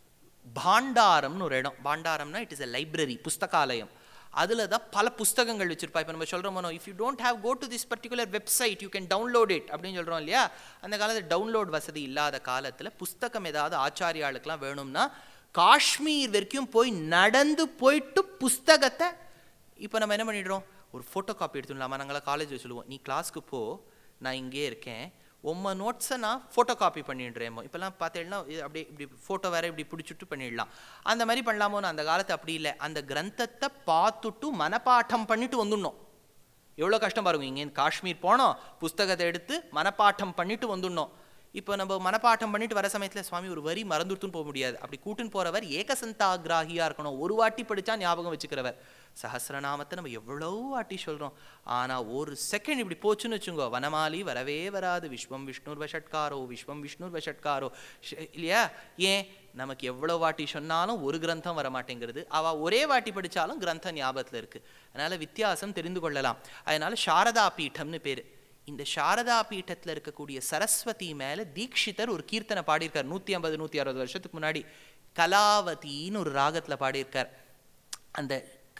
பாண்டாரம்னு ஒரு இடம் பாண்டாரம்னா இட் இஸ் a லைப்ரரி புஸ்தகாலயம் அதுல தான் பல புஸ்தகங்கள் வச்சிருப்பா இப்போ நம்ம சொல்கிறோமோ if you don't have go to this particular website you can download it அப்படின்னு சொல்றோம் இல்லையா அந்த காலத்தில் டவுன்லோட் வசதி இல்லாத காலத்துல புஸ்தகம் ஏதாவது ஆச்சாரியாளுக்கெல்லாம் வேணும்னா காஷ்மீர் வரைக்கும் போய் நடந்து போயிட்டு புஸ்தகத்தை இப்போ நம்ம என்ன பண்ணிடுறோம் ஒரு ஃபோட்டோ காப்பி எடுத்துடலாமா நாங்களாம் காலேஜில் சொல்லுவோம் நீ கிளாஸ்க்கு போ நான் இங்கே இருக்கேன் உம்ம நோட்ஸை நான் ஃபோட்டோ காப்பி பண்ணிடுறேமோ இப்போல்லாம் பார்த்தீங்கன்னா இது அப்படியே இப்படி ஃபோட்டோ வேற இப்படி பிடிச்சிட்டு பண்ணிடலாம் அந்த மாதிரி பண்ணலாமோன்னு அந்த காலத்து அப்படி இல்லை அந்த கிரந்தத்தை பார்த்துட்டு மனப்பாடம் பண்ணிட்டு வந்துடணும் எவ்வளோ கஷ்டம் பாருங்க இங்கேருந்து காஷ்மீர் போனோம் புஸ்தகத்தை எடுத்து மனப்பாடம் பண்ணிட்டு வந்துடணும் இப்போ நம்ம மனப்பாடம் பண்ணிட்டு வர சமயத்தில் சுவாமி ஒரு வரி மறந்துட்டுன்னு போக முடியாது அப்படி கூட்டுன்னு போறவர் ஏகசந்தாகிராகியா இருக்கணும் ஒரு வாட்டி படிச்சா ஞாபகம் வச்சுக்கிறவர் சஹஸ்ரநாமத்தை நம்ம எவ்வளோ வாட்டி சொல்றோம் ஆனா ஒரு செகண்ட் இப்படி போச்சுன்னு வச்சுங்கோ வனமாலி வரவே வராது விஸ்வம் விஷ்ணுர் வஷட்காரோ விஸ்வம் விஷ்ணுர் வஷட்காரோ ஷ- இல்லையா ஏன் நமக்கு எவ்வளோ வாட்டி சொன்னாலும் ஒரு கிரந்தம் வர மாட்டேங்கிறது அவ ஒரே வாட்டி படிச்சாலும் கிரந்தம் ஞாபகத்துல இருக்கு அதனால வித்தியாசம் தெரிந்து கொள்ளலாம் அதனால சாரதா பீட்டம்னு பேரு இந்த சாரதா பீட்டத்துல இருக்கக்கூடிய சரஸ்வதி மேல தீக்ஷிதர் ஒரு கீர்த்தனை பாடியிருக்கார் நூத்தி ஐம்பது நூத்தி அறுபது வருஷத்துக்கு முன்னாடி கலாவதின்னு ஒரு ராகத்துல பாடியிருக்கார் அந்த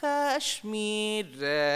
காஷ்மீர்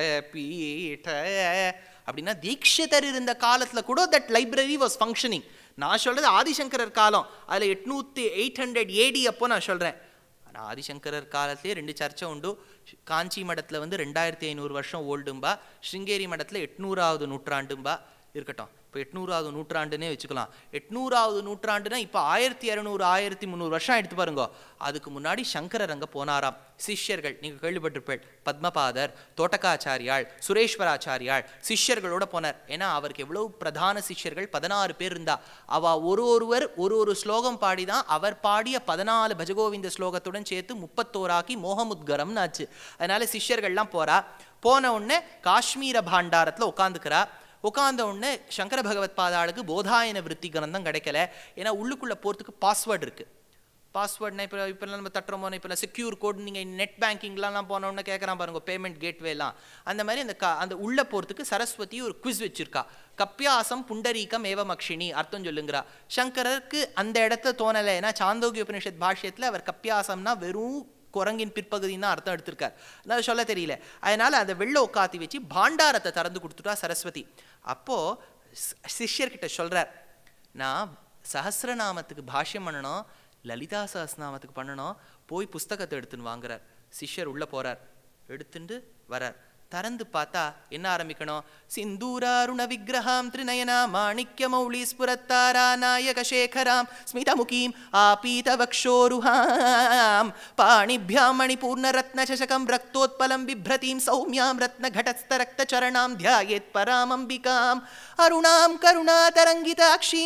பீட்ட அப்படின்னா தீக்ஷிதர் இருந்த காலத்துல கூட தட் லைப்ரரி வாஸ் ஃபங்க்ஷனிங் நான் சொல்றது ஆதிசங்கரர் காலம் அதுல எட்நூத்தி எயிட் ஹண்ட்ரட் ஏடி அப்போ நான் சொல்றேன் ஆனா ஆதிசங்கரர் காலத்திலே ரெண்டு சர்ச்சை உண்டு காஞ்சி மடத்துல வந்து ரெண்டாயிரத்தி ஐநூறு வருஷம் ஓல்டும்பா ஸ்ருங்கேரி மடத்துல எட்நூறாவது நூற்றாண்டும்பா இருக்கட்டும் இப்போ எட்நூறாவது நூற்றாண்டுனே வச்சுக்கலாம் எட்நூறாவது நூற்றாண்டுனா இப்போ ஆயிரத்தி இரநூறு ஆயிரத்தி முந்நூறு வருஷம் எடுத்து பாருங்க அதுக்கு முன்னாடி சங்கரர் அங்க போனாராம் சிஷ்யர்கள் நீங்க கேள்விப்பட்டிருப்பேன் பத்மபாதர் தோட்டக்காச்சாரியாள் சுரேஸ்வராச்சாரியாள் சிஷ்யர்களோட போனார் ஏன்னா அவருக்கு எவ்வளவு பிரதான சிஷ்யர்கள் பதினாறு பேர் இருந்தா அவ ஒரு ஒருவர் ஒரு ஒரு ஸ்லோகம் பாடிதான் அவர் பாடிய பதினாலு பஜகோவிந்த ஸ்லோகத்துடன் சேர்த்து முப்பத்தோராக்கி மோகமுத்கரம்னு ஆச்சு அதனால சிஷ்யர்கள்லாம் போறா போன உடனே காஷ்மீர பாண்டாரத்துல உட்காந்துக்கிறா உட்கார்ந்த உடனே சங்கர பகவத் பாதாளுக்கு போதாயன விருத்தி கிரந்தம் கிடைக்கல ஏன்னா உள்ளுக்குள்ள போறதுக்கு பாஸ்வேர்டு இருக்கு பாஸ்வேர்ட்னா இப்போ இப்போ நம்ம தட்டுறோமோ இப்போ செக்யூர் கோட் நீங்கள் நெட் பேங்கிங்லாம் போன உடனே கேட்குறான் பாருங்க பேமெண்ட் கேட்வேலாம் அந்த மாதிரி அந்த க அந்த உள்ளே போகிறதுக்கு சரஸ்வதி ஒரு குவிஸ் வச்சிருக்கா கப்பியாசம் புண்டரீகம் ஏவமக்ஷினி அர்த்தம் சொல்லுங்கிறா சங்கரருக்கு அந்த இடத்த தோணலை ஏன்னா சாந்தோகி உபனிஷத் பாஷ்யத்தில் அவர் கப்பியாசம்னா வெறும் குரங்கின் பிற்பகுதின்னு தான் அர்த்தம் எடுத்திருக்கார் அதனால சொல்ல தெரியல அதனால அந்த வெள்ளை உட்காத்தி வச்சு பாண்டாரத்தை திறந்து கொடுத்துட்டா சரஸ்வதி அப்போ சி- சிஷ்யர்கிட்ட சொல்றார் நான் சஹஸ்ரநாமத்துக்கு பாஷ்யம் பண்ணணும் லலிதா சஹஸ்ரநாமத்துக்கு பண்ணணும் போய் புஸ்தகத்தை எடுத்துன்னு வாங்குறார் சிஷ்யர் உள்ள போறார் எடுத்துட்டு வரார் திறந்து பார்த்தா என்ன ஆரம்பிக்கணும் சிந்தூராருண விக்கிரகாம் திருநயனா மாணிக்ய மௌலி ஸ்புரத்தாரா நாயக சேகராம் ஸ்மிதமுகீம் ஆபீத வக்ஷோருஹாம் பாணிभ्यां मणिपूर्णरत्नचषकं रक्तोत्पलं बिभ्रतीं सौम्यां रत्नघटस्थरक्तचरणां ध्यायेत् परामम्बिकाम् अरुणां करुणातरङ्गिताक्षीं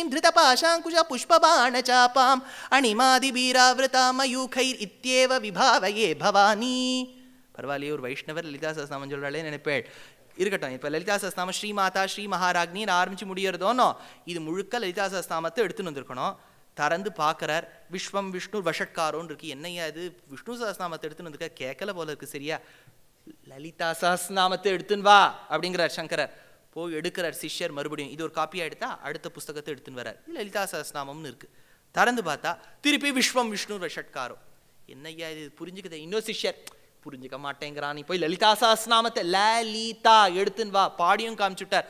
धृतपाशाङ्कुशपुष्पबाणचापाम् अणिमादिवीरावृतां मयूखैरित्येव विभावये भवानी பரவாயில்லையே ஒரு வைஷ்ணவர் லலிதா சஸ்நாமம் சொல்கிறாளே நினைப்பேள் இருக்கட்டும் இப்போ லலிதா சஸ்நாமம் ஸ்ரீ மாதா ஸ்ரீ மகாராக்னின்னு ஆரம்பிச்சு முடியறதோனோ இது முழுக்க லலிதா சஸ்நாமத்தை எடுத்துன்னு வந்திருக்கணும் திறந்து பார்க்கறார் விஸ்வம் விஷ்ணு வஷட்காரோன்னு இருக்கு என்னையா இது விஷ்ணு சஹஸ்நாமத்தை எடுத்துன்னு வந்திருக்க கேட்கல போல இருக்கு சரியா லலிதா சஹஸ்நாமத்தை எடுத்துன்னு வா அப்படிங்கிறார் சங்கரர் போய் எடுக்கிறார் சிஷ்யர் மறுபடியும் இது ஒரு காப்பியா எடுத்தா அடுத்த புஸ்தகத்தை எடுத்துன்னு வரார் இது லலிதா சஹஸ்நாமம்னு இருக்கு திறந்து பார்த்தா திருப்பி விஸ்வம் விஷ்ணு வஷட்காரோ என்னய்யா இது புரிஞ்சுக்குதே இன்னொரு சிஷ்யர் புரிஞ்சுக்க மாட்டேங்கிறான் நீ போய் லலிதா சாஸ்நாமத்தை லலிதா எடுத்துன்னு வா பாடியும் காமிச்சுட்டார்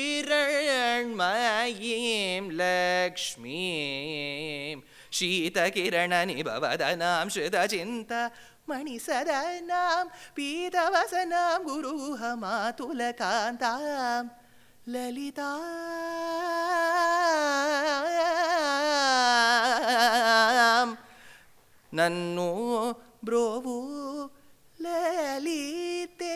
இரண்மயீம் லக்ஷ்மீம் शीतकिरण निभवदनां श्रुतचिन्ता मणिसदनां पीतवसनां गुरुहमातुलकान्तां ललिता नन्नु ब्रोवु லலிதே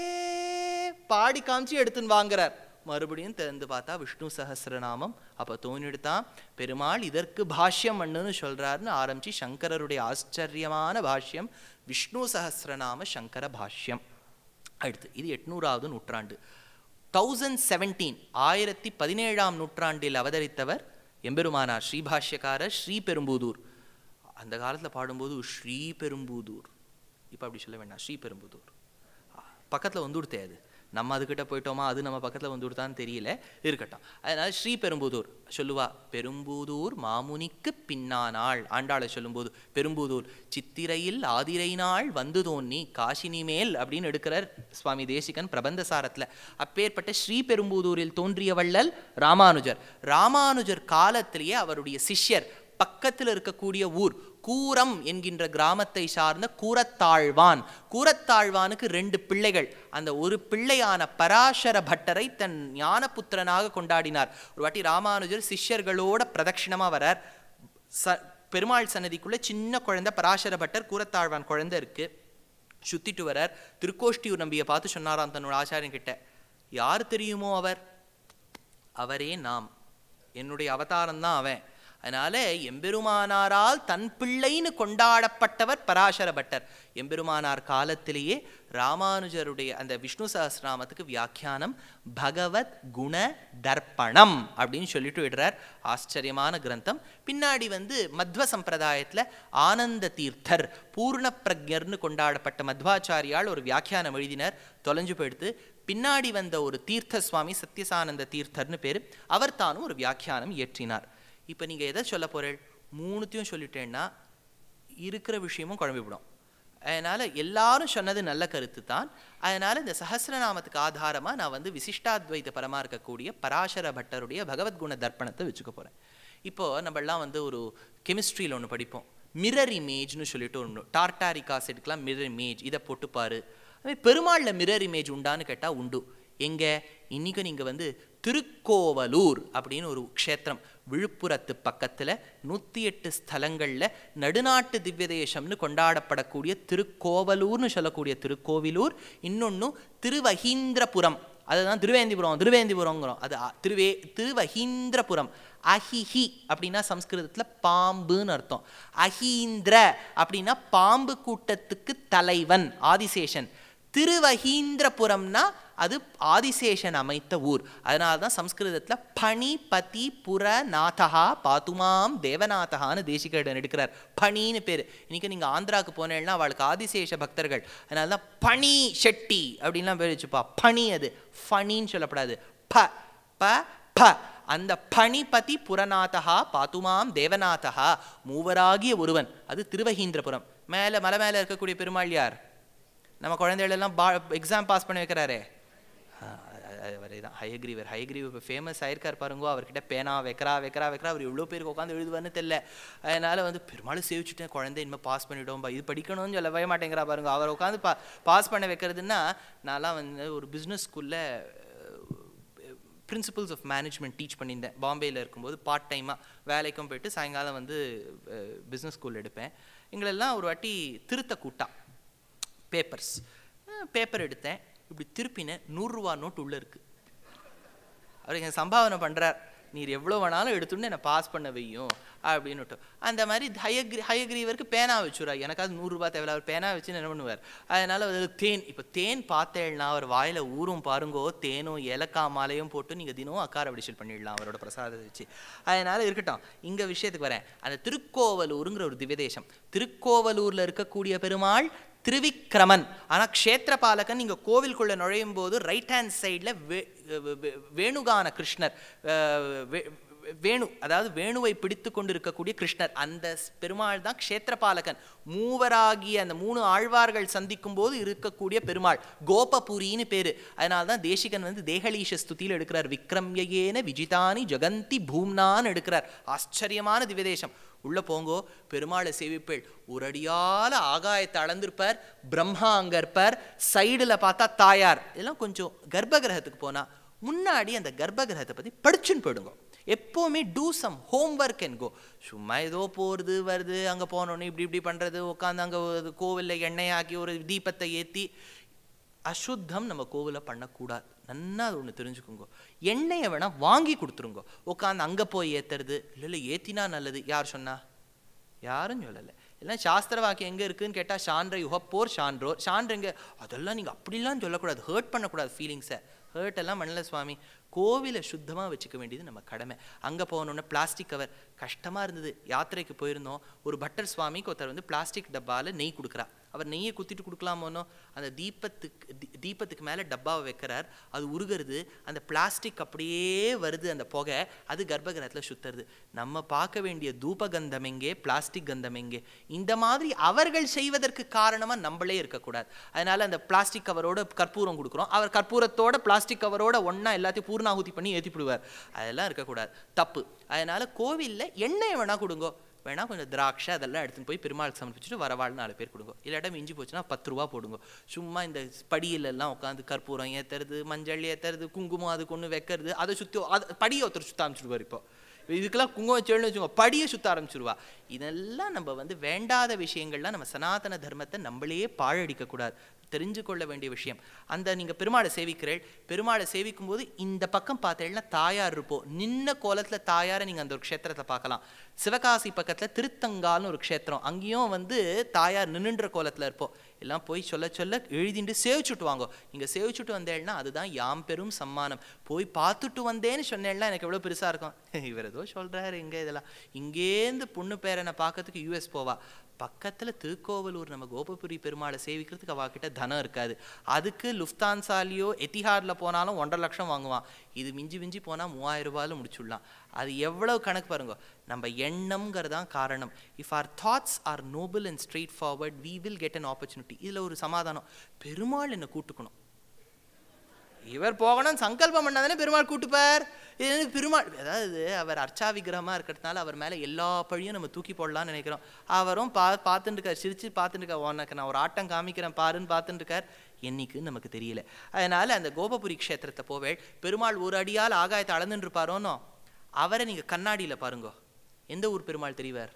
பாடி காமிச்சு எடுத்துன்னு வாங்குறார் மறுபடியும் திறந்து பார்த்தா விஷ்ணு சஹஸ்ரநாமம் அப்போ தோணிடுதான் பெருமாள் இதற்கு பாஷ்யம் பண்ணுன்னு சொல்றாருன்னு ஆரம்பிச்சு சங்கரருடைய ஆச்சரியமான பாஷ்யம் விஷ்ணு சஹஸ்ரநாம சங்கர பாஷ்யம் அடுத்து இது எட்நூறாவது நூற்றாண்டு தௌசண்ட் செவன்டீன் ஆயிரத்தி பதினேழாம் நூற்றாண்டில் அவதரித்தவர் எம்பெருமானார் ஸ்ரீபாஷ்யக்காரர் ஸ்ரீபெரும்புதூர் அந்த காலத்தில் பாடும்போது ஸ்ரீபெரும்புதூர் இப்போ அப்படி சொல்ல வேண்டாம் ஸ்ரீபெரும்புதூர் பக்கத்தில் வந்து கொடுத்தே அது நம்ம அதுக்கிட்ட போயிட்டோமா அது நம்ம பக்கத்தில் வந்து கொடுத்தான்னு தெரியல இருக்கட்டும் அதனால் ஸ்ரீபெரும்புதூர் சொல்லுவா பெரும்புதூர் மாமுனிக்கு பின்னானாள் ஆண்டாளை சொல்லும்போது பெரும்புதூர் சித்திரையில் ஆதிரை நாள் வந்து தோன்னி காசினி மேல் அப்படின்னு எடுக்கிறார் சுவாமி தேசிகன் பிரபந்தசாரத்தில் அப்பேற்பட்ட ஸ்ரீபெரும்புதூரில் தோன்றிய வள்ளல் ராமானுஜர் ராமானுஜர் காலத்திலேயே அவருடைய சிஷ்யர் பக்கத்தில் இருக்கக்கூடிய ஊர் கூரம் என்கின்ற கிராமத்தை சார்ந்த கூரத்தாழ்வான் கூரத்தாழ்வானுக்கு ரெண்டு பிள்ளைகள் அந்த ஒரு பிள்ளையான பராசர பட்டரை தன் ஞானபுத்திரனாக கொண்டாடினார் ஒரு வாட்டி ராமானுஜர் சிஷ்யர்களோட பிரதட்சிணமா வரார் ச பெருமாள் சன்னதிக்குள்ள சின்ன குழந்தை பராசர பட்டர் கூரத்தாழ்வான் குழந்தை இருக்கு சுத்திட்டு வரார் திருக்கோஷ்டியூர் நம்பியை பார்த்து சொன்னாராம் தன்னோட ஆச்சாரியன் கிட்ட யார் தெரியுமோ அவர் அவரே நாம் என்னுடைய அவதாரம் தான் அவன் அதனால எம்பெருமானாரால் தன் பிள்ளைன்னு கொண்டாடப்பட்டவர் பராசர பட்டர் எம்பெருமானார் காலத்திலேயே ராமானுஜருடைய அந்த விஷ்ணு சஹஸ்ரநாமத்துக்கு வியாக்கியானம் பகவத் குண தர்ப்பணம் அப்படின்னு சொல்லிட்டு விடுறார் ஆச்சரியமான கிரந்தம் பின்னாடி வந்து மத்வ சம்பிரதாயத்துல ஆனந்த தீர்த்தர் பூர்ண பிரஜர்னு கொண்டாடப்பட்ட மத்வாச்சாரியால் ஒரு வியாக்கியானம் எழுதினர் தொலைஞ்சு போயிடுத்து பின்னாடி வந்த ஒரு தீர்த்த சுவாமி சத்யசானந்த தீர்த்தர்னு பேர் அவர் தானும் ஒரு வியாக்கியானம் இயற்றினார் இப்போ நீங்கள் எதை சொல்ல போகிறேன் மூணுத்தையும் சொல்லிட்டேன்னா இருக்கிற விஷயமும் குழம்பிவிடும் அதனால் எல்லாரும் சொன்னது நல்ல கருத்து தான் அதனால் இந்த சஹசிரநாமத்துக்கு ஆதாரமாக நான் வந்து விசிஷ்டாத்வைத பரமாக இருக்கக்கூடிய பராசர பட்டருடைய பகவத்குண தர்ப்பணத்தை வச்சுக்க போகிறேன் இப்போது நம்மளாம் வந்து ஒரு கெமிஸ்ட்ரியில் ஒன்று படிப்போம் மிரர் இமேஜ்னு சொல்லிட்டு ஒன்று டார்டாரிக் ஆசிட்க்கெலாம் மிரர் இமேஜ் இதை போட்டுப்பாரு அதே பெருமாளில் மிரர் இமேஜ் உண்டான்னு கேட்டால் உண்டு எங்கே இன்றைக்கும் நீங்கள் வந்து திருக்கோவலூர் அப்படின்னு ஒரு க்ஷேத்திரம் விழுப்புரத்து பக்கத்தில் நூற்றி எட்டு ஸ்தலங்களில் நடுநாட்டு திவ்ய தேசம்னு கொண்டாடப்படக்கூடிய திருக்கோவலூர்னு சொல்லக்கூடிய திருக்கோவிலூர் இன்னொன்று திருவஹீந்திரபுரம் அதுதான் திருவேந்திபுரம் திருவேந்திபுரங்கிறோம் அது அ- திருவே திருவஹீந்திரபுரம் அஹிஹி அப்படின்னா சம்ஸ்கிருதத்தில் பாம்புன்னு அர்த்தம் அஹீந்திர அப்படின்னா பாம்பு கூட்டத்துக்கு தலைவன் ஆதிசேஷன் திருவஹீந்திரபுரம்னா அது ஆதிசேஷன் அமைத்த ஊர் அதனால தான் சம்ஸ்கிருதத்தில் பணிபதி புரநாதகா பாத்துமாம் தேவநாதகான்னு தேசிகடன் எடுக்கிறார் பணின்னு பேர் இன்னைக்கு நீங்கள் ஆந்திராவுக்கு போனேன்னா அவளுக்கு ஆதிசேஷ பக்தர்கள் அதனால தான் பனி ஷெட்டி அப்படின்லாம் பேர் வச்சுப்பா பனி அது ஃபனின்னு சொல்லப்படாது ப ப ப அந்த பணிபதி புரநாதகா பாத்துமாம் தேவநாதகா மூவராகிய ஒருவன் அது திருவஹீந்திரபுரம் மேலே மலை மேலே இருக்கக்கூடிய பெருமாள் யார் நம்ம குழந்தைகளெல்லாம் பா எக்ஸாம் பாஸ் பண்ணி வைக்கிறாரே அவரே தான் ஹயக்ரீவர் ஹயக்ரீவ் இப்போ ஃபேமஸ் ஆயிருக்கார் பாருங்கோ அவர்கிட்ட பேனா வைக்கிறா வைக்கிறா வைக்கிறா அவர் எவ்வளோ பேருக்கு உட்காந்து எழுதுவார்னு தெரியல அதனால வந்து பெருமாள் சேவிச்சுட்டேன் குழந்தை இனிமேல் பாஸ் பண்ணிவிடும் இது படிக்கணும்னு சொல்லவே மாட்டேங்கிறா பாருங்க அவர் உட்காந்து பா பாஸ் பண்ண வைக்கிறதுன்னா நான்லாம் வந்து ஒரு பிஸ்னஸ் ஸ்கூலில் பிரின்சிபல்ஸ் ஆஃப் மேனேஜ்மெண்ட் டீச் பண்ணியிருந்தேன் பாம்பேயில் இருக்கும்போது பார்ட் டைமாக வேலைக்கும் போயிட்டு சாயங்காலம் வந்து பிஸ்னஸ் ஸ்கூல் எடுப்பேன் எங்களெல்லாம் ஒரு வாட்டி திருத்த கூட்டா பேப்பர்ஸ் பேப்பர் எடுத்தேன் இப்படி திருப்பினேன் நூறுரூவா நோட்டு உள்ளே இருக்குது அவர் என் சம்பாவனை பண்ணுறார் நீர் எவ்வளோ வேணாலும் எடுத்துன்னு என்னை பாஸ் பண்ண வையும் அப்படின்னுட்டு அந்த மாதிரி ஹயக்ரி ஹயக்ரீவருக்கு பேனா வச்சுரா எனக்கு அது நூறுரூபா தேவையில்ல அவர் பேனா வச்சு என்ன பண்ணுவார் அதனால் அதில் தேன் இப்போ தேன் பார்த்தேன்னா அவர் வாயில் ஊரும் பாருங்கோ தேனும் ஏலக்காய் மாலையும் போட்டு நீங்கள் தினமும் அக்கார வடிச்சல் பண்ணிடலாம் அவரோட பிரசாதத்தை வச்சு அதனால் இருக்கட்டும் இங்கே விஷயத்துக்கு வரேன் அந்த திருக்கோவலூருங்கிற ஒரு திவ்யதேசம் திருக்கோவலூரில் இருக்கக்கூடிய பெருமாள் திருவிக்ரமன் ஆனால் க்ஷேத்திரபாலகன் நீங்கள் கோவிலுக்குள்ளே நுழையும் போது ரைட் ஹேண்ட் சைடில் வே வே- வே- வேணுகான கிருஷ்ணர் அஹ், வே- வேணு அதாவது வேணுவை பிடித்து கொண்டு இருக்கக்கூடிய கிருஷ்ணர் அந்த ஸ்- பெருமாள் தான் க்ஷேத்திரபாலகன் மூவராகிய அந்த மூணு ஆழ்வார்கள் சந்திக்கும் போது இருக்கக்கூடிய பெருமாள் கோபபுரின்னு பேரு அதனால தான் தேசிகன் வந்து தேகலீஷ ஸ்துதியில் எடுக்கிறார் விக்ரம்யேன விஜிதானி ஜெகந்தி பூம்னான்னு எடுக்கிறார் ஆச்சரியமான திவ்யதேசம் உள்ள போங்கோ பெருமாளை சேவிப்பேள் ஒரு அடியால ஆகாயத்தை அளந்திருப்பார் பிரம்மா அங்க இருப்பார் சைடுல பார்த்தா தாயார் இதெல்லாம் கொஞ்சம் கர்ப்ப கிரகத்துக்கு போனா முன்னாடி அந்த கர்ப்ப கிரகத்தை பத்தி படிச்சுன்னு போயிடுங்க எப்போவுமே do some homework and go சும்மா ஏதோ போகிறது வருது அங்கே போனோன்னு இப்படி இப்படி பண்ணுறது உட்காந்து அங்கே கோவிலில் எண்ணெய் ஆக்கி ஒரு தீபத்தை ஏற்றி அசுத்தம் நம்ம கோவிலில் பண்ணக்கூடாது நன்னா அது ஒன்று தெரிஞ்சுக்கோங்க எண்ணெயை வேணால் வாங்கி கொடுத்துருங்க உட்காந்து அங்கே போய் ஏற்றுறது இல்லை இல்லை ஏற்றினா நல்லது யார் சொன்னா யாரும் சொல்லலை எல்லாம் சாஸ்திர வாக்கியம் எங்கே இருக்குன்னு கேட்டால் ஷான்றை யுகப்போர் ஷான்றோர் ஷான்ற எங்கே அதெல்லாம் நீங்கள் அப்படிலாம் சொல்லக்கூடாது ஹர்ட் பண்ணக்கூடாது ஃபீலிங்ஸை ஹர்ட் எல்லாம் பண்ணல சுவாமி கோவிலை சுத்தமாக வச்சுக்க வேண்டியது நம்ம கடமை அங்கே போனோன்னே பிளாஸ்டிக் கவர் கஷ்டமாக இருந்தது யாத்திரைக்கு போயிருந்தோம் ஒரு பட்டர் சுவாமிக்கு ஒருத்தர் வந்து பிளாஸ்டிக் டப்பாவில் நெய் கொடுக்குறா அவர் நெய்யை குத்திட்டு கொடுக்கலாமோனோ அந்த தீபத்துக்கு தீ- தீபத்துக்கு மேலே டப்பாவை வைக்கிறார் அது உருகிறது அந்த பிளாஸ்டிக் அப்படியே வருது அந்த புகை அது கர்ப்பகிரகத்தில் சுத்துறது நம்ம பார்க்க வேண்டிய தூப கந்தம் எங்கே பிளாஸ்டிக் கந்தம் எங்கே இந்த மாதிரி அவர்கள் செய்வதற்கு காரணமாக நம்மளே இருக்கக்கூடாது அதனால அந்த பிளாஸ்டிக் கவரோட கற்பூரம் கொடுக்குறோம் அவர் கற்பூரத்தோட பிளாஸ்டிக் கவரோட ஒண்ணா எல்லாத்தையும் பூர்ணாகுதி பண்ணி ஏற்றி விடுவார் அதெல்லாம் இருக்கக்கூடாது தப்பு அதனால கோவில்ல எண்ணெய் வேணா கொடுங்கோ வேணா கொஞ்சம் திராட்சை அதெல்லாம் எடுத்துன்னு போய் பெருமாளுக்கு சமர்ப்பிச்சுட்டு வரவாள் நாலு பேர் கொடுங்க இல்லாட்டா மிஞ்சி போச்சுன்னா பத்து ரூபா போடுங்க சும்மா இந்த படியில எல்லாம் உட்காந்து கற்பூரம் ஏத்துறது மஞ்சள் ஏத்துறது குங்குமம் அதுக்கு ஒன்று வைக்கிறது அதை சுற்றி அது படியை ஒருத்தர் சுத்த ஆரம்பிச்சிடுவார் இப்போ இதுக்கெல்லாம் குங்குமம் செல்லுன்னு வச்சுக்கோங்க படியை சுத்த ஆரம்பிச்சிருவா இதெல்லாம் நம்ம வந்து வேண்டாத விஷயங்கள்லாம் நம்ம சனாதன தர்மத்தை நம்மளே பாழடிக்க கூடாது தெரிஞ்சு கொள்ள வேண்டிய விஷயம் அந்த நீங்க பெருமாளை சேவிக்கிறீள் பெருமாளை சேவிக்கும் போது இந்த பக்கம் பார்த்தீங்கன்னா தாயார் இருப்போம் நின்ன கோலத்துல தாயாரை நீங்க அந்த ஒரு க்ஷேத்திரத்தை பார்க்கலாம் சிவகாசி பக்கத்துல திருத்தங்கால்னு ஒரு க்ஷேத்திரம் அங்கேயும் வந்து தாயார் நின்னுன்ற கோலத்துல இருப்போம் எல்லாம் போய் சொல்ல சொல்ல எழுதிட்டு சேவிச்சுட்டு வாங்க நீங்க சேவிச்சுட்டு வந்தேன்னா அதுதான் யாம் பெரும் சம்மானம் போய் பார்த்துட்டு வந்தேன்னு சொன்னேன்னா எனக்கு எவ்வளவு பெருசா இருக்கும் இவர் ஏதோ சொல்றாரு எங்க இதெல்லாம் இங்கேருந்து பொண்ணு பேரனை பார்க்கறதுக்கு யூஎஸ் போவா பக்கத்துல திருக்கோவலூர் நம்ம கோபபுரி பெருமாளை சேவிக்கிறதுக்கு அவகிட்ட தனம் இருக்காது அதுக்கு லுஃப்தான்சாலியோ எத்திஹாட்ல போனாலும் ஒன்றரை லட்சம் வாங்குவான் இது மிஞ்சி மிஞ்சி போனா மூவாயிரம் ரூபாயில முடிச்சுடலாம் அது எவ்வளவு கணக்கு பாருங்க நம்ம எண்ணம்ங்கிறதான் காரணம் if our thoughts are noble and straightforward we will get an opportunity இதுல ஒரு சமாதானம் பெருமாள் என்னை கூட்டுக்கணும் இவர் போகணும் சங்கல்பம் பண்ணாதானே பெருமாள் கூட்டுப்பார் இது வந்து பெருமாள் அதாவது அவர் அர்ச்சா விக்கிரகமா இருக்கிறதுனால அவர் மேல எல்லா பழியும் நம்ம தூக்கி போடலாம்னு நினைக்கிறோம் அவரும் பா பார்த்துட்டு இருக்கார் சிரிச்சு பார்த்துட்டு இருக்கார் உனக்கு நான் ஒரு ஆட்டம் காமிக்கிறேன் பாருன்னு பார்த்துட்டு இருக்கார் என்னைக்குன்னு நமக்கு தெரியல அதனால அந்த கோபபுரி க்ஷேத்திரத்தை போவேள் பெருமாள் ஒரு அடியால் ஆகாயத்தை அளந்துட்டு இருப்பாரோனோ அவரை நீங்க கண்ணாடியில பாருங்க எந்த ஊர் பெருமாள் தெரிவார்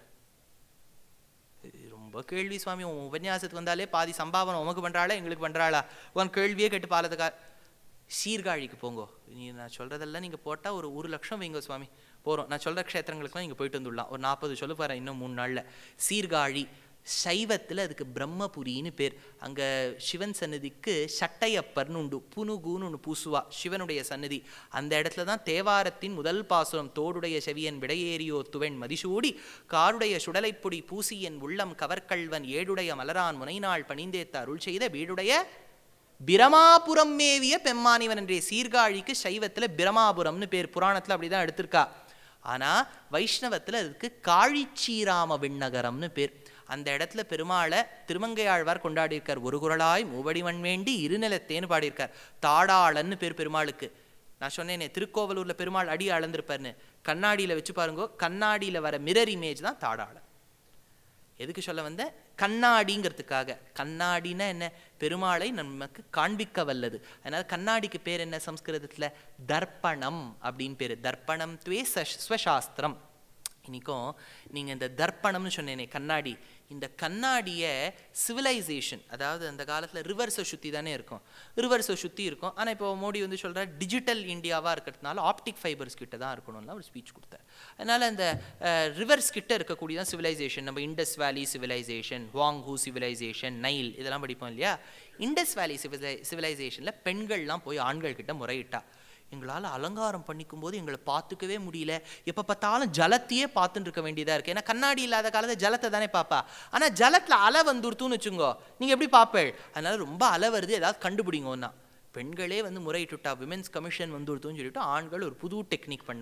இது ரொம்ப கேள்வி சுவாமி உன் உபன்யாசத்துக்கு வந்தாலே பாதி சம்பாவனை உமக்கு பண்றாளா எங்களுக்கு பண்றாளா உன் கேள்வியே கேட்டு பாலத்துக்கா சீர்காழிக்கு போங்கோ நீ நான் சொல்றதெல்லாம் நீங்க போட்டா ஒரு ஒரு லட்சம் வைங்க சுவாமி போறோம் நான் சொல்ற க்ஷேத்திரங்களுக்குலாம் நீங்க போயிட்டு வந்துடலாம் ஒரு நாற்பது சொல்ல போறேன் இன்னும் மூணு நாள்ல சீர்காழி சைவத்துல அதுக்கு பிரம்மபுரின்னு பேர் அங்க சிவன் சன்னதிக்கு சட்டையப்பர்னு உண்டு புனுகுன்னு ஒன்று பூசுவா சிவனுடைய சன்னதி அந்த இடத்துல தான் தேவாரத்தின் முதல் பாசுரம் தோடுடைய செவியன் விடையேறியோ துவன் மதிசூடி காருடைய சுடலைப்பொடி பூசியன் உள்ளம் கவர்கல்வன் ஏடுடைய மலரான் முனைநாள் பணிந்தேத்த அருள் செய்த வீடுடைய பிரமாபுரம் மேவிய பெம்மானிவன் என்ற சீர்காழிக்கு சைவத்துல பிரமாபுரம்னு பேர் புராணத்துல அப்படிதான் எடுத்திருக்கா ஆனா வைஷ்ணவத்துல அதுக்கு காழிச்சீராம விண்ணகரம்னு பேர் அந்த இடத்துல பெருமாளை திருமங்கையாழ்வார் கொண்டாடியிருக்கார் ஒரு குரலாய் மூவடிவன் வேண்டி இருநிலத்தேன்னு பாடியிருக்கார் தாடாளன்னு பேர் பெருமாளுக்கு நான் சொன்னேனே திருக்கோவலூர்ல பெருமாள் அடி அளந்திருப்பார்னு கண்ணாடியில வச்சு பாருங்கோ கண்ணாடியில வர மிரர் இமேஜ் தான் தாடாளன் எதுக்கு சொல்ல வந்த கண்ணாடிங்கிறதுக்காக கண்ணாடின்னா என்ன பெருமாளை நமக்கு காண்பிக்க வல்லது அதனால கண்ணாடிக்கு பேர் என்ன சம்ஸ்கிருதத்துல தர்ப்பணம் அப்படின்னு பேரு தர்ப்பணம் துவே ச- ஸ்வசாஸ்திரம் இன்னைக்கும் நீங்க இந்த தர்ப்பணம்னு சொன்னேனே கண்ணாடி இந்த கண்ணாடிய சிவிலைசேஷன் அதாவது அந்த காலத்துல ரிவர்ஸை சுத்தி தானே இருக்கும் ரிவர்ஸை சுத்தி இருக்கும் ஆனா இப்போ மோடி வந்து சொல்றார் டிஜிட்டல் இந்தியாவா இருக்கிறதுனால ஆப்டிக் ஃபைபர்ஸ் கிட்ட தான் இருக்கணும்னு ஒரு ஸ்பீச் கொடுத்தார் அதனால அந்த ரிவர்ஸ் கிட்ட இருக்கக்கூடியதான் சிவிலைசேஷன் நம்ம Indus valley civilisation Huang Ho civilisation Nile இதெல்லாம் படிப்போம் இல்லையா இண்டஸ் வேலி சிவிலை சிவிலைசேஷன்ல பெண்கள்லாம் போய் ஆண்கள் கிட்ட முறையிட்டா எங்களால் அலங்காரம் பண்ணிக்கும் போது எங்களை பார்த்துக்கவே முடியல எப்போ பார்த்தாலும் ஜலத்தையே பார்த்துட்டு இருக்க வேண்டியதாக இருக்குது ஏன்னா கண்ணாடி இல்லாத காலத்தில் ஜலத்தை தானே பார்ப்பா ஆனால் ஜலத்தில் அலை வந்துருத்துன்னு வச்சுங்கோ நீங்கள் எப்படி பார்ப்பேள் அதனால ரொம்ப அலை வருது ஏதாவது கண்டுபிடிங்கோன்னா பெண்களே வந்து முறையிட்டுட்டா விமென்ஸ் கமிஷன் வந்துடுத்துன்னு சொல்லிட்டு ஆண்கள் ஒரு புது டெக்னிக் பண்ணா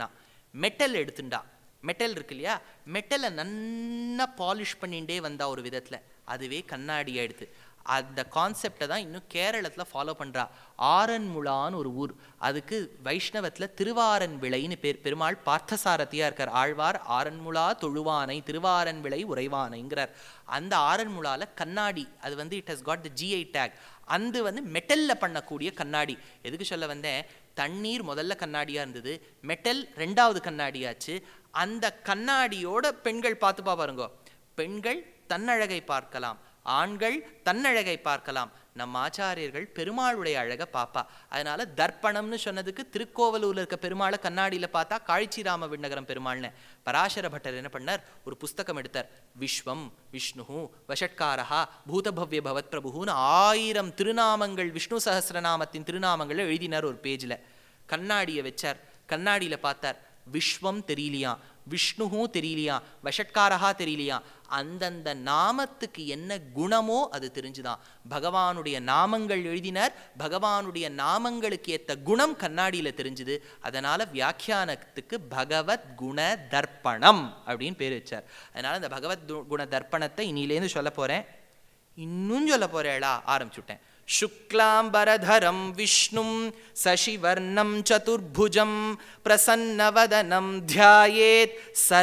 மெட்டல் எடுத்துண்டா மெட்டல் இருக்கு இல்லையா மெட்டலை நன்னா பாலிஷ் பண்ணிட்டே வந்தா ஒரு விதத்துல அதுவே கண்ணாடி ஆயிடுது அந்த கான்செப்டை தான் இன்னும் கேரளத்துல ஃபாலோ பண்றா ஆரன்முளான்னு ஒரு ஊர் அதுக்கு வைஷ்ணவத்துல திருவாரன் விளைன்னு பேர் பெருமாள் பார்த்தசாரதியா இருக்கார் ஆழ்வார் ஆரன்முளா தொழுவானை திருவாரன் விளை உறைவானைங்கிறார் அந்த ஆரன்முளால கண்ணாடி அது வந்து it has got the GI tag அந்த வந்து மெட்டல்ல பண்ணக்கூடிய கண்ணாடி எதுக்கு சொல்ல வந்தேன் தண்ணீர் முதல்ல கண்ணாடியா இருந்தது மெட்டல் ரெண்டாவது கண்ணாடியாச்சு அந்த கண்ணாடியோட பெண்கள் பார்த்துப்பா பாருங்க பெண்கள் தன்னழகை பார்க்கலாம் ஆண்கள் தன்னழகை பார்க்கலாம் நம் ஆச்சாரியர்கள் பெருமாளுடைய அழகை பாப்பா அதனால தர்ப்பணம்னு சொன்னதுக்கு திருக்கோவலூர்ல இருக்க பெருமாளை கண்ணாடியில பார்த்தா காழ்ச்சிராம விண்ணகரம் பெருமாள்னு பராசர பட்டர் என்ன பண்ணார் ஒரு புஸ்தகம் எடுத்தார் விஸ்வம் விஷ்ணு வஷட்காரஹா பூதபவ்ய பவத் பிரபுன்னு ஆயிரம் திருநாமங்கள் விஷ்ணு சஹஸ்ரநாமத்தின் திருநாமங்களை எழுதினார் ஒரு பேஜ்ல கண்ணாடியை வச்சார் கண்ணாடியில பார்த்தார் விஸ்வம் தெரியலையா விஷ்ணுவும் தெரியலையா வஷட்காரஹா தெரியலையா அந்தந்த நாமத்துக்கு என்ன குணமோ அது தெரிஞ்சுதான் பகவானுடைய நாமங்கள் எழுதினார் பகவானுடைய நாமங்களுக்கு ஏத்த குணம் கண்ணாடியில தெரிஞ்சுது அதனால வியாக்கியானத்துக்கு பகவத் குண தர்ப்பணம் அப்படின்னு பேர் வச்சார் அதனால இந்த பகவத் து- குண தர்ப்பணத்தை இனியிலேருந்து சொல்ல போறேன் இன்னும் சொல்ல போறேளா ஆரம்பிச்சுட்டேன் शुक्लाम्बरधरं विष्णुं शशिवर्णं चतुर्भुजं प्रसन्नवदनं ध्यायेत्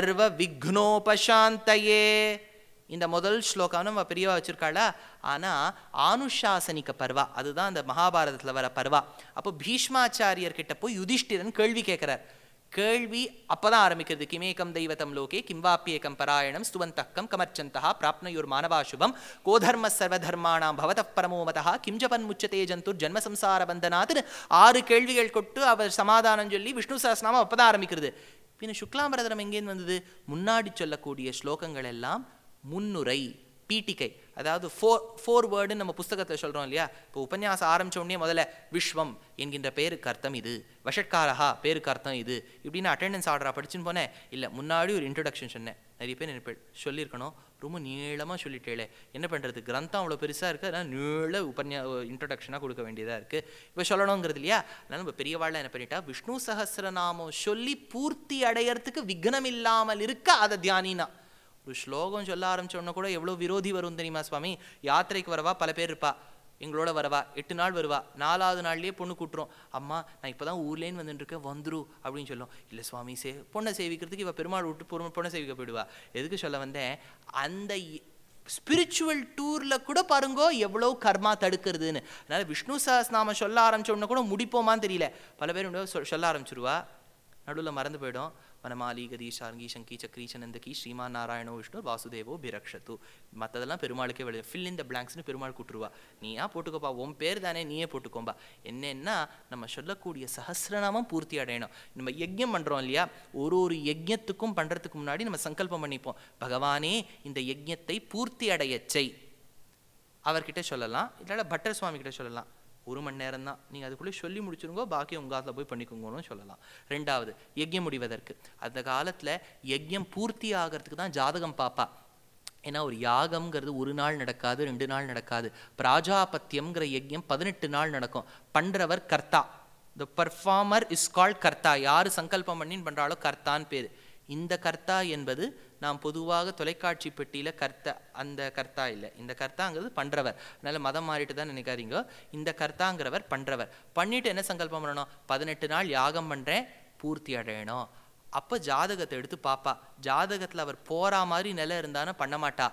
सर्वविघ्नोपशान्तये இந்த முதல் ஸ்லோகம் நம்ம பெரியவா வச்சிருக்காளா ஆனா ஆனுஷாசனிக பர்வா அதுதான் அந்த மகாபாரதத்துல வர பர்வா அப்போ பீஷ்மாச்சாரியர் கிட்ட போய் யுதிஷ்டிரன் கேள்வி கேட்கிறார் கேள்வி அப்பதான் ஆரம்பிக்கிறது கிமேகம் தெய்வதம் லோகே கிம்வாப்பியேகம் பராயணம் ஸ்துவந்தக்கம் கமர்ச்சந்தா பிராப்னயோர் மானவா சுபம் கோதர்ம சர்வதர்மாணாம் பவத பரமோமதா கிம் ஜபன் முச்சதே ஜந்துர் ஜன்ம சம்சார பந்தனாத்னு ஆறு கேள்விகள் கொட்டு அவர் சமாதானம் சொல்லி விஷ்ணு சஹஸ்ரநாமம் அப்பதான் ஆரம்பிக்கிறது பின்ன சுக்லாம்பரதரம் எங்கேருந்து வந்தது முன்னாடி சொல்லக்கூடிய ஸ்லோகங்கள் எல்லாம் முன்னுரை பீட்டிகை அதாவது ஃபோர் ஃபோர் வேர்டுன்னு நம்ம புஸ்தகத்தில் சொல்கிறோம் இல்லையா இப்போ உபன்யாசம் ஆரம்பிச்ச உடனே முதல்ல விஸ்வம் என்கின்ற பேருக்கு அர்த்தம் இது வஷட்காரஹா பேருக்கு அர்த்தம் இது இப்படின்னு அட்டெண்டன்ஸ் ஆர்டரா படிச்சுன்னு போனேன் இல்லை முன்னாடி ஒரு இன்ட்ரடக்ஷன் சொன்னேன் நிறைய பேர் நினைப்ப சொல்லியிருக்கணும் ரொம்ப நீளமாக சொல்லிட்டேளே என்ன பண்ணுறது கிரந்தம் அவ்வளோ பெருசாக இருக்குது அதனால் நீள உபன்யா இன்ட்ரடக்ஷனாக கொடுக்க வேண்டியதாக இருக்குது இப்போ சொல்லணுங்கிறது இல்லையா அதனால நம்ம பெரியவாழ்ல என்ன பண்ணிட்டா விஷ்ணு சஹஸ்ரநாமம் சொல்லி பூர்த்தி அடையறதுக்கு விக்னம் இல்லாமல் இருக்க அதை தியானினா ஒரு ஸ்லோகம் சொல்ல ஆரம்பிச்ச உடனே கூட எவ்வளோ விரோதி வரும் தெரியுமா சுவாமி யாத்திரைக்கு வரவா பல பேர் இருப்பா எங்களோட வரவா எட்டு நாள் வருவா நாலாவது நாள்லயே பொண்ணு கூட்டுறோம் அம்மா நான் இப்பதான் ஊர்லேன்னு வந்துட்டு இருக்கேன் வந்துரு அப்படின்னு சொல்லும் இல்லை சுவாமி சே பொண்ணை சேவிக்கிறதுக்கு இவ பெருமாள் விட்டு பொறு- பொண்ணை சேவிக்க போயிடுவா எதுக்கு சொல்ல வந்தேன் அந்த ஸ்பிரிச்சுவல் டூர்ல கூட பாருங்கோ எவ்வளோ கர்மா தடுக்கிறதுன்னு அதனால விஷ்ணு சஹஸ்ரநாமம் சொல்ல ஆரம்பிச்ச உடனே கூட முடிப்போமான்னு தெரியல பல பேர் உடனே சொல்- சொல்ல ஆரம்பிச்சிருவா நடுவில் மறந்து போயிடும் வனமாலி கதி சார்கி சங்கி சக்ரி சனந்தகி ஸ்ரீமான் நாராயணோ விஷ்ணு வாசுதேவோ பிரக்ஷத்து மற்றதெல்லாம் பெருமாளுக்கே வெளியே ஃபில் இந்த பிளாங்க்ஸ்னு பெருமாள் கூட்டுருவா நீயா போட்டுக்கோப்பா உன் பேர் தானே நீயே போட்டுக்கோம்பா என்னன்னா நம்ம சொல்லக்கூடிய சஹஸ்ரநாமம் பூர்த்தி அடையணும் நம்ம யஜ்ஞம் பண்றோம் இல்லையா ஒரு ஒரு யஜ்ஞத்துக்கும் பண்றதுக்கு முன்னாடி நம்ம சங்கல்பம் பண்ணிப்போம் பகவானே இந்த யஜ்ஞத்தை பூர்த்தி அடையச் செய் அவர்கிட்ட சொல்லலாம் இல்லைன்னா பட்டர் சுவாமி கிட்ட சொல்லலாம் ஒரு மணி நேரம் தான் நீங்கள் அதுக்குள்ளே சொல்லி முடிச்சிருங்கோ பாக்கி உங்க காலத்தில் போய் பண்ணிக்கோங்கன்னு சொல்லலாம் ரெண்டாவது யஜ்யம் முடிவதற்கு அந்த காலத்தில் யஜ்யம் பூர்த்தி ஆகிறதுக்கு தான் ஜாதகம் பாப்பா ஏன்னா ஒரு யாகம்ங்கிறது ஒரு நாள் நடக்காது ரெண்டு நாள் நடக்காது பிராஜாபத்தியம்ங்கிற யஜ்யம் பதினெட்டு நாள் நடக்கும் பண்றவர் கர்த்தா த பர்ஃபார்மர் இஸ் கால்ட் கர்த்தா யார் சங்கல்பம் பண்ணின்னு பண்றாளோ கர்த்தான்னு பேர் இந்த கர்த்தா என்பது நாம் பொதுவாக தொலைக்காட்சி பெட்டியில கர்த்தா அந்த கர்த்தா இல்லை இந்த கர்த்தாங்கிறது பண்றவர் அதனால மதம் மாறிட்டு தான் நினைக்காதீங்க இந்த கர்த்தாங்கிறவர் பண்றவர் பண்ணிட்டு என்ன சங்கல்பம் பண்ணணும் பதினெட்டு நாள் யாகம் பண்றேன் பூர்த்தி அடையணும் அப்ப ஜாதகத்தை எடுத்து பாப்பா ஜாதகத்துல அவர் போறா மாதிரி நிலை இருந்தானே பண்ண மாட்டா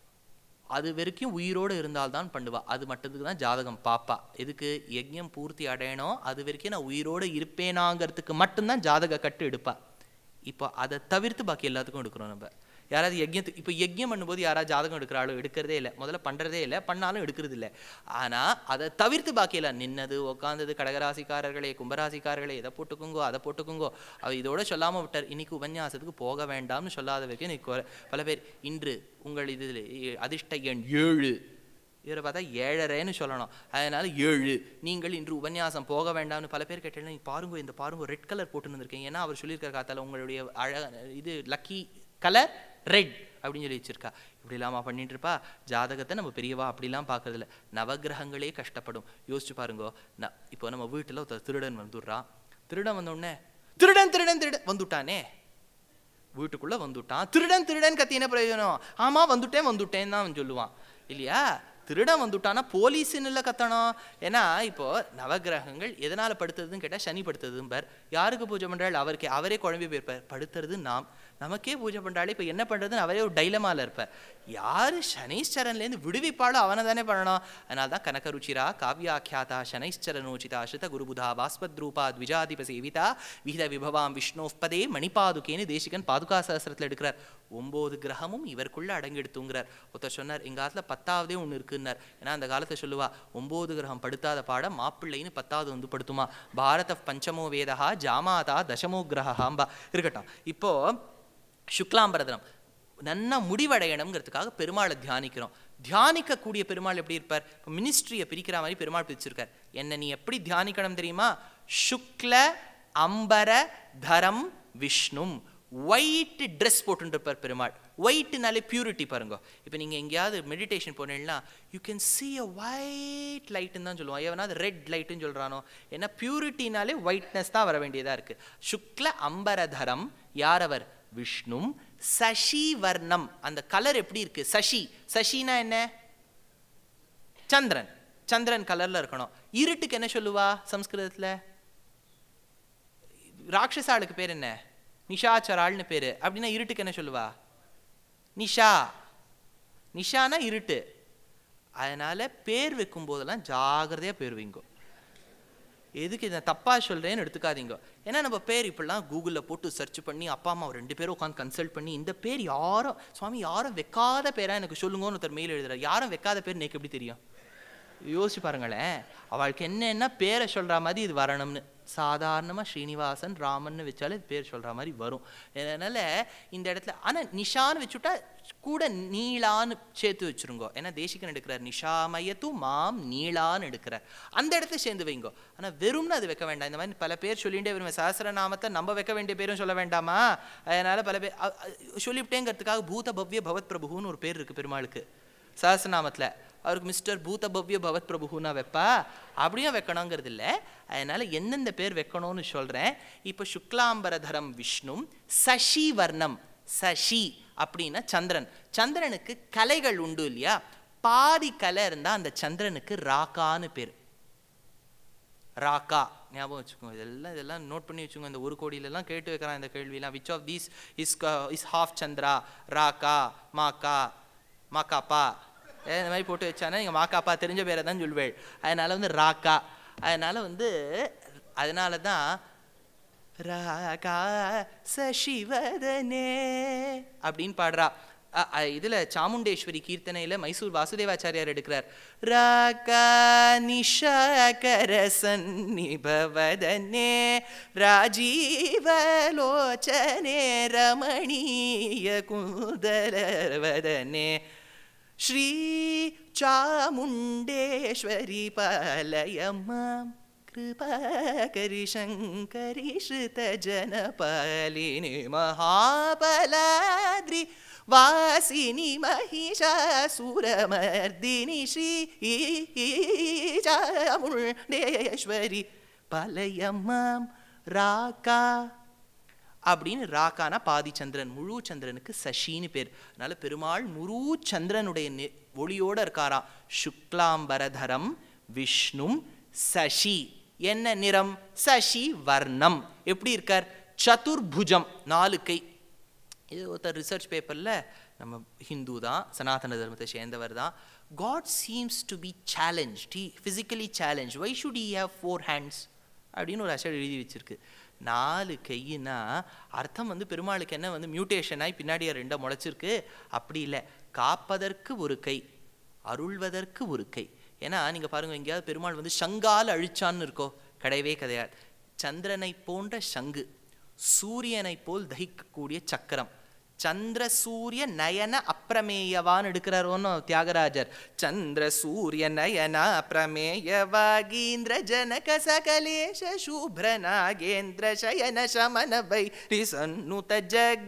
அது வரைக்கும் உயிரோடு இருந்தால்தான் பண்ணுவா அது மட்டுத்துக்கு தான் ஜாதகம் பாப்பா எதுக்கு யஜ்ஞம் பூர்த்தி அடையணும் அது வரைக்கும் நான் உயிரோடு இருப்பேனாங்கிறதுக்கு மட்டும்தான் ஜாதக கட்டு எடுப்பா இப்போ அதை தவிர்த்து பாக்கி எல்லாத்துக்கும் எடுக்கிறோம் நம்ம யாராவது யஜ்யத்துக்கு இப்போ யஜ்யம் பண்ணும்போது யாராவது ஜாதகம் எடுக்கிறாளோ எடுக்கிறதே இல்லை முதல்ல பண்றதே இல்லை பண்ணாலும் எடுக்கிறது இல்லை ஆனா அதை தவிர்த்து பாக்கி எல்லாம் நின்னது உட்காந்தது கடகராசிக்காரர்களே கும்பராசிக்காரர்களே இதை போட்டுக்குங்கோ அதை போட்டுக்குங்கோ அவ இதோட சொல்லாம விட்டார் இன்னைக்கு உபன்யாசத்துக்கு போக வேண்டாம்னு சொல்லாத வரைக்கும் இன்னைக்கு கொ- பல பேர் இன்று உங்கள் இதில் அதிர்ஷ்ட எண் ஏழு இவரை பார்த்தா ஏழரைன்னு சொல்லணும் அதனால ஏழு நீங்கள் இன்று உபன்யாசம் போக வேண்டாம்னு பல பேர் கேட்டேன் பாருங்க இந்த பாருங்க ரெட் கலர் போட்டுன்னு வந்திருக்கேன் ஏன்னா அவர் சொல்லியிருக்கார் காத்தால உங்களுடைய அழக இது லக்கி கலர் ரெட் அப்படின்னு சொல்லி வச்சிருக்கா இப்படி இல்லாமா பண்ணிட்டு இருப்பா ஜாதகத்தை நம்ம பெரியவா அப்படிலாம் பார்க்கறது இல்ல நவக்கிரகங்களே கஷ்டப்படும் யோசிச்சு பாருங்க ந இப்போ நம்ம வீட்டுல ஒருத்தர் திருடன் வந்துடுறான் திருடன் வந்த உடனே திருடன் திருடன் திருடன் வந்துட்டானே வீட்டுக்குள்ள வந்துட்டான் திருடன் திருடன் கத்தி என்ன பிரயோஜனம் ஆமா வந்துட்டேன் வந்துட்டேன் தான் அவன் சொல்லுவான் இல்லையா திருடன் வந்துட்டானா போலீஸ்னு இல்லை கத்தணும் ஏன்னா இப்போ நவகிரகங்கள் எதனால படுத்துறதுன்னு கேட்டால் சனி படுத்துறதும்பார் யாருக்கு பூஜை பண்றாள் அவருக்கே அவரே குழம்பி போயிருப்பார் படுத்துறது நாம் நமக்கே பூஜை பண்றாள் இப்போ என்ன பண்றதுன்னு அவரே ஒரு டைலமால இருப்பார் யாரு சனீஸ்வரன்லேருந்து விடுவிப்பாளோ அவனை தானே பண்ணணும் அதனால தான் கனகருச்சிரா காவியாக்கியாதா சனைశ్చரனோச்சிதா ஸ்ருத குருபுதா பாஸ்பத்ரூபா த்விஜாதிப சேவிதா விகித விபவாம் விஷ்ணோப்பதே மணிபாதுகேன்னு தேசிகன் பாதுகா சகஸ்திரத்தில் எடுக்கிறார் ஒன்பது கிரகமும் இவருக்குள்ள அடங்கெடுத்துங்கிறார் ஒருத்தர் சொன்னார் எங்க காலத்துல பத்தாவதே ஒன்று இருக்குன்னார் ஏன்னா அந்த காலத்தை சொல்லுவா ஒன்பது கிரகம் படுத்தாத பாடம் மாப்பிள்ளைன்னு பத்தாவது வந்து படுத்துமா பாரத பஞ்சமோ வேதா ஜாமாதா தசமோ கிரகாம்பா இருக்கட்டும் இப்போ சுக்லாம்பரதனம் நன்னா முடிவடையணுங்கிறதுக்காக பெருமாளை தியானிக்கிறோம் தியானிக்கக்கூடிய பெருமாள் எப்படி இருப்பார் இப்போ மினிஸ்ட்ரியை பிரிக்கிற மாதிரி பெருமாள் பிரிச்சிருக்கார் என்ன நீ எப்படி தியானிக்கணும் தெரியுமா சுக்ல அம்பர தரம் விஷ்ணும் ஒயிட் ட்ரெஸ் போட்டுருப்பார் பெருமாள் ஒயிட்னாலே பியூரிட்டி பாருங்க இப்போ நீங்கள் எங்கேயாவது மெடிடேஷன் போனீங்கன்னா you can see a white லைட்டுன்னு தான் சொல்லுவோம் எவனா அது ரெட் லைட்டுன்னு சொல்கிறானோ ஏன்னா பியூரிட்டினாலே ஒயிட்னஸ் தான் வர வேண்டியதாக இருக்குது சுக்ல அம்பரதரம் யார் அவர் விஷ்ணும் சசி வர்ணம் அந்த கலர் எப்படி இருக்கு சசி சசினா என்ன சந்திரன் சந்திரன் கலர்ல இருக்கணும் இருட்டுக்கு என்ன சொல்லுவா சம்ஸ்கிருதத்துல ராட்சசாளுக்கு பேர் என்ன நிஷாச்சராள்னு பேரு அப்படின்னா இருட்டுக்கு என்ன சொல்லுவா நிஷா நிஷானா இருட்டு அதனால பேர் வைக்கும் போதெல்லாம் ஜாகிரதையா பேர் வைங்கோ எதுக்கு இதை தப்பா சொல்றேன்னு எடுத்துக்காதீங்க ஏன்னா நம்ம பேர் இப்படிலாம் கூகுளில் போட்டு சர்ச் பண்ணி அப்பா அம்மா ரெண்டு பேரும் உட்காந்து கன்சல்ட் பண்ணி இந்த பேர் யாரும் சுவாமி யாரும் வைக்காத பேரா எனக்கு சொல்லுங்கன்னு ஒருத்தர் மெயில் எழுதுறாரு யாரும் வைக்காத பேர் எனக்கு எப்படி தெரியும் யோசிச்சு பாருங்களேன் அவளுக்கு என்னன்னா பேரை சொல்ற மாதிரி இது வரணும்னு சாதாரணமாக ஸ்ரீனிவாசன் ராமன்னு வச்சாலே பேர் சொல்ற மாதிரி வரும் அதனால இந்த இடத்துல ஆனா நிஷான்னு வச்சுட்டா கூட நீளான்னு சேர்த்து வச்சிருங்கோ ஏன்னா தேசிகன் எடுக்கிறார் நிஷாமயத்து மாம் நீளான்னு எடுக்கிறார் அந்த இடத்துல சேர்ந்து வைங்கோ ஆனா வெறும்னு அது வைக்க வேண்டாம் இந்த மாதிரி பல பேர் சொல்லிட்டே வருவேன் சஹசிரநாமத்தை நம்ம வைக்க வேண்டிய பேரும் சொல்ல வேண்டாமா அதனால பல பேர் அ- அ- சொல்லிவிட்டேங்கிறதுக்காக பூத பவ்ய பவத் பிரபுன்னு ஒரு பேர் இருக்கு பெருமாளுக்கு சஹசிரநாமத்துல அவருக்கு மிஸ்டர் பூத பவ்ய பவத் பிரபுனா வைப்பா அப்படியும் வைக்கணுங்கிறது இல்லை அதனால எந்தெந்த பேர் வைக்கணும்னு சொல்றேன் இப்போ சுக்லாம்பரதரம் விஷ்ணும் சசி வர்ணம் சசி அப்படின்னா சந்திரன் சந்திரனுக்கு கலைகள் உண்டு இல்லையா பாதி கலை இருந்தா அந்த சந்திரனுக்கு ராக்கான்னு பேர் ராக்கா ஞாபகம் வச்சுக்கோங்க இதெல்லாம் இதெல்லாம் நோட் பண்ணி வச்சுக்கோங்க இந்த ஒரு கோடியிலலாம் கேட்டு வைக்கிறான் இந்த கேள்விலாம் which of these is is half சந்திரா ராக்கா மாக்கா மாக்காப்பா ஏ, இந்த மாதிரி போட்டு வச்சானா நீங்கள் மாக்காப்பா தெரிஞ்ச பேரை தான் சொல்வேள் அதனால வந்து ராக்கா அதனால வந்து அதனால தான் ராகா சசிவதனே அப்படின்னு பாடுறா அ- அ, இதுல சாமுண்டேஸ்வரி கீர்த்தனையில மைசூர் வாசுதேவாச்சாரியார் எடுக்கிறார் ராகா நிஷாகர சந்நிபவதனே ராஜீவலோச்சனே ரமணீய குந்தலவதனே ஸ்ரீ சாமுண்டேஸ்வரி பாலய மாம் कृपाकरि शङ्करि श्रुतजनपालिनि महाबलाद्रि वासिनि महिषासुरमर्दिनि श्री चामुण्डेश्वरि பலயம்மாம் ராக்கா அப்படின்னு ராக்கானா பாதி சந்திரன் முழு சந்திரனுக்கு சசின்னு பேர் அதனால பெருமாள் முழு சந்திரனுடைய நெ- ஒளியோட இருக்காராம் சுக்லாம்பரதரம் விஷ்ணும் சசி என்ன நிறம் சசி வர்ணம் எப்படி இருக்கார் சதுர்புஜம் நாலு கை இது ஒருத்தர் ரிசர்ச் பேப்பரில் நம்ம ஹிந்து தான் சனாதன தர்மத்தை சேர்ந்தவர் தான் God seems to be challenge he physically challenge why should he have four hands அப்படின்னு ஒரு அஷர் எழுதி வச்சிருக்கு நாலு கையினா அர்த்தம் வந்து பெருமாளுக்கு என்ன வந்து மியூட்டேஷன் ஆகி பின்னாடியே ரெண்டா முளைச்சிருக்கு அப்படி இல்லை காப்பதற்கு ஒரு கை அருள்வதற்கு ஒரு கை ஏன்னா நீங்க பாருங்க எங்கேயாவது பெருமாள் வந்து சங்கால் அழிச்சான்னு இருக்கோ கிடையவே கிடையாது சந்திரனை போன்ற சங்கு சூரியனை போல் தகிக்கக்கூடிய சக்கரம் சந்திர சூரிய நயன அப்பிரமேயவான்னு எடுக்கிறார் ஒன்றும் தியாகராஜர் சந்திர சூரிய நயன அப்பிரமேயவாகீந்திர ஜனக சகலேஷ சூப்ர நாகேந்திர சயன சமன வை சன்னுத ஜக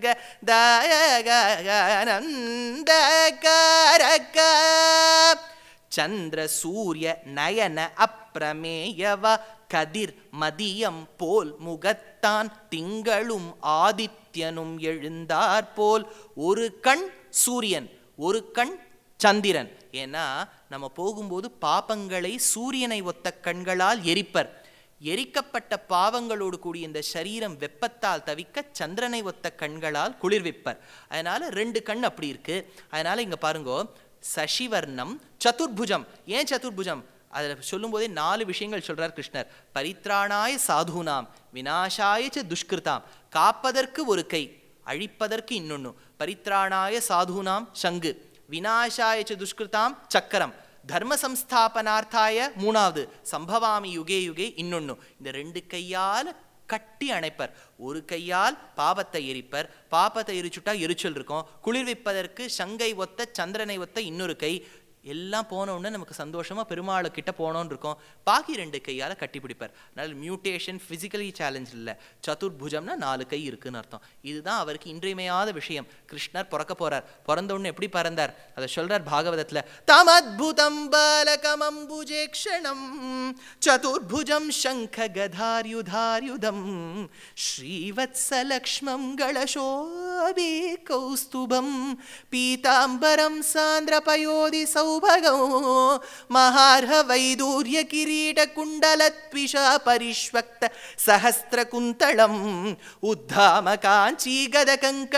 தாயகானந்தகாரக ಚಂದ್ರ ಸೂರ್ಯ ನಯನ ಅಪ್ರಮೇಯವ கதிர் மதியம் போல் முகத்தான் திங்களும் ஆதித்யனும் எழுந்தார் போல் ஒரு கண் சூரியன் ஒரு கண் சந்திரன் ஏன்னா நம்ம போகும்போது பாபங்களை சூரியனை ஒத்த கண்களால் எரிப்பர் எரிக்கப்பட்ட பாவங்களோடு கூடிய இந்த சரீரம் வெப்பத்தால் தவிக்க சந்திரனை ஒத்த கண்களால் குளிர்விப்பர் அதனால ரெண்டு கண் அப்படி இருக்கு அதனால இங்க பாருங்கோ சசிவர்ணம் சதுர்புஜம் ஏன் சதுர்புஜம் அதில் சொல்லும்போதே நாலு விஷயங்கள் சொல்றார் கிருஷ்ணர் பரித்ராணாய சாதுனாம் விநாசாய ச துஷ்கிருதாம் காப்பதற்கு ஒரு கை அழிப்பதற்கு இன்னொன்னு பரித்ராணாய சாதுனாம் சங்கு விநாசாய ச துஷ்கிருதாம் சக்கரம் தர்ம சம்ஸ்தாபனார்த்தாய மூணாவது சம்பவாமி யுகே யுகே இன்னொன்னு இந்த ரெண்டு கையால் கட்டி அணைப்பர் ஒரு கையால் பாபத்தை எரிப்பர் பாபத்தை எரிச்சுட்டா எரிச்சல் இருக்கும் குளிர்விப்பதற்கு சங்கை ஒத்த சந்திரனை ஒத்த இன்னொரு கை எல்லாம் போன உடனே நமக்கு சந்தோஷமா பெருமாளை கிட்ட போனோம்னு இருக்கும் பாக்கி ரெண்டு கையால கட்டி பிடிப்பார் அதனால மியூட்டேஷன் பிசிக்கலி சேலஞ்ச் இல்லை சதுர்புஜம்னா நாலு கை இருக்குன்னு அர்த்தம் இதுதான் அவருக்கு இன்றியமையாத விஷயம் கிருஷ்ணர் பிறக்க போறார் பிறந்த உடனே எப்படி பறந்தார் அதை சொல்றார் பாகவதத்துல தமத்புதம் பாலகமம்புஜேக்ஷணம் சதுர்புஜம் சங்க கதார்யுதார்யுதம் ஸ்ரீவத்சலக்ஷ்மம் களசோபி கௌஸ்துபம் பீதாம்பரம் சாந்திரபயோதி சௌபகோ மகார்ஹ வைதூர்ய கிரீட குண்டலத்விஷா பரிஷ்வக்த சஹஸ்ர குந்தளம் உத்தாம காஞ்சி கத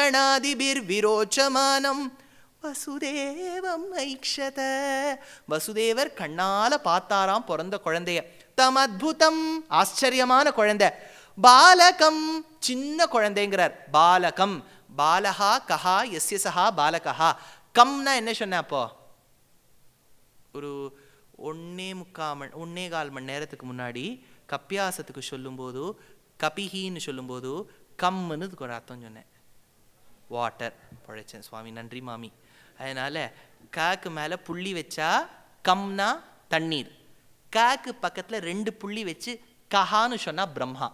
கங்கணாதிபிர்விரோச்சமானம் வசுதேவம் ஐக்ஷத வசுதேவர் கண்ணால பார்த்தாராம் பிறந்த குழந்தைய தம் அத்புதம் ஆச்சரியமான குழந்தை பாலகம் சின்ன குழந்தைங்கிறார் பாலகம் பாலகா கஹா எஸ்ய சஹா பாலகா கம்னா என்ன சொன்ன அப்போ ஒரு ஒன்னே முக்கா மணி ஒன்னே கால் மணி நேரத்துக்கு முன்னாடி கப்பியாசத்துக்கு சொல்லும்போது கபிஹின்னு சொல்லும்போது கம்முன்னு இதுக்கு ஒரு அர்த்தம் சொன்னேன் வாட்டர் பழைச்சேன் சுவாமி நன்றி மாமி அதனால காக்கு மேலே புள்ளி வச்சா கம்னா தண்ணீர் காக்கு பக்கத்தில் ரெண்டு புள்ளி வச்சு கஹான்னு சொன்னா பிரம்மா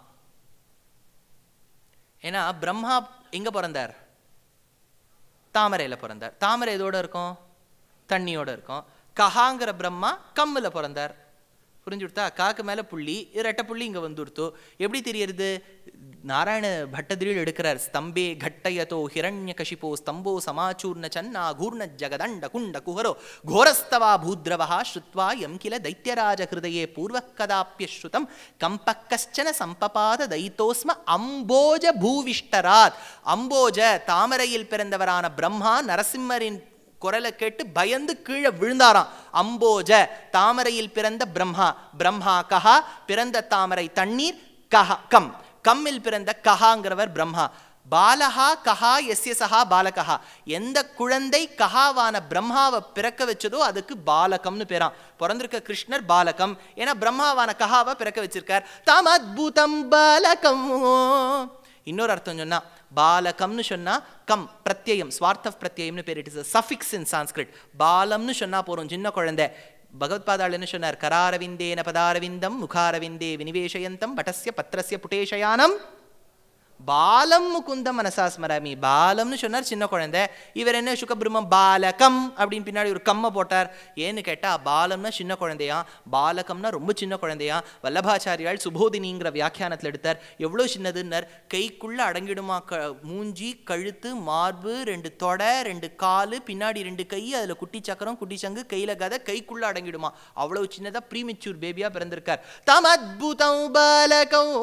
ஏன்னா பிரம்மா எங்க பிறந்தார் தாமரையில் பிறந்தார் தாமரை எதோட இருக்கும் தண்ணியோட இருக்கும் கஹாங்கிற பிரம்மா கம்மில் பிறந்தார் புரிஞ்சு கொடுத்தா காக்கு மேலே புள்ளி ரெட்டை புள்ளி இங்கே வந்துடுத்தோ எப்படி தெரியறது நாராயண பட்டதிரில் எடுக்கிறார் ஸ்தம்பே கட்டயதோ ஹிரண்ய கஷிபோ ஸ்தம்போ சமாச்சூர்ண சன்னா கூர்ண ஜகதண்ட குண்ட குஹரோ கோரஸ்தவா பூத்ரவா ஸ்ருத்வா எம் கில தைத்தியராஜ ஹிருதயே பூர்வ கதாப்பியஸ்ருதம் கம்பக்கஷ்டன சம்பபாத தைத்தோஸ்ம அம்போஜ பூவிஷ்டராத் அம்போஜ தாமரையில் பிறந்தவரான பிரம்மா நரசிம்மரின் குரலை கேட்டு பயந்து கீழே விழுந்தாராம் அம்போஜ தாமரையில் பிறந்த பிரம்மா பிரம்மா கஹா பிறந்த தாமரை தண்ணீர் கஹா கம் கம்மில் பிறந்த கஹாங்கிறவர் பிரம்மா பாலஹா கஹா எஸ்ய சஹா பாலகஹா எந்த குழந்தை கஹாவான பிரம்மாவை பிறக்க வச்சதோ அதுக்கு பாலகம்னு பேராம் பிறந்திருக்க கிருஷ்ணர் பாலகம் ஏன்னா பிரம்மாவான கஹாவை பிறக்க வச்சிருக்கார் தாம் அத்புதம் பாலகம் இன்னொரு அர்த்தம் சொன்னா பாலகம்னு சொன்னா கம் பிரத்யயம் ஸ்வார்த்த பிரத்யயம்னு பேர் it is suffix in Sanskrit பாலம்னு சொன்னா போறோம் சின்ன குழந்தை பகவத்பாதாள் என்ன சொன்னார் கராரவிந்தேன பதாரவிந்தம் முகாரவிந்தே வினிவேஷயந்தம் பட்டஸ்ய பத்திரஸ்ய புட்டேஷயானம் பாலம் முகுந்த மனசா ஸ்மராமி பாலம்னு சொன்னார் சின்ன குழந்தை இவர் என்ன சுகபிரம்மம் பாலகம் அப்படின்னு பின்னாடி ஒரு கம்மை போட்டார் ஏன்னு கேட்டா பாலம்னா சின்ன குழந்தையா பாலகம்னா ரொம்ப சின்ன குழந்தையா வல்லபாச்சாரியால் சுபோதினிங்கிற வியாக்கியானத்தில் எடுத்தார் எவ்வளோ சின்னதுன்னர் கைக்குள்ள அடங்கிடுமா க மூஞ்சி கழுத்து மார்பு ரெண்டு தொடை ரெண்டு காலு பின்னாடி ரெண்டு கை அதில் குட்டி சக்கரம் குட்டி சங்கு கையில் கதை கைக்குள்ள அடங்கிடுமா அவ்வளவு சின்னதாக ப்ரீமெச்சூர் பேபியா பிறந்திருக்கார் தம் அத்புதம் பாலகம்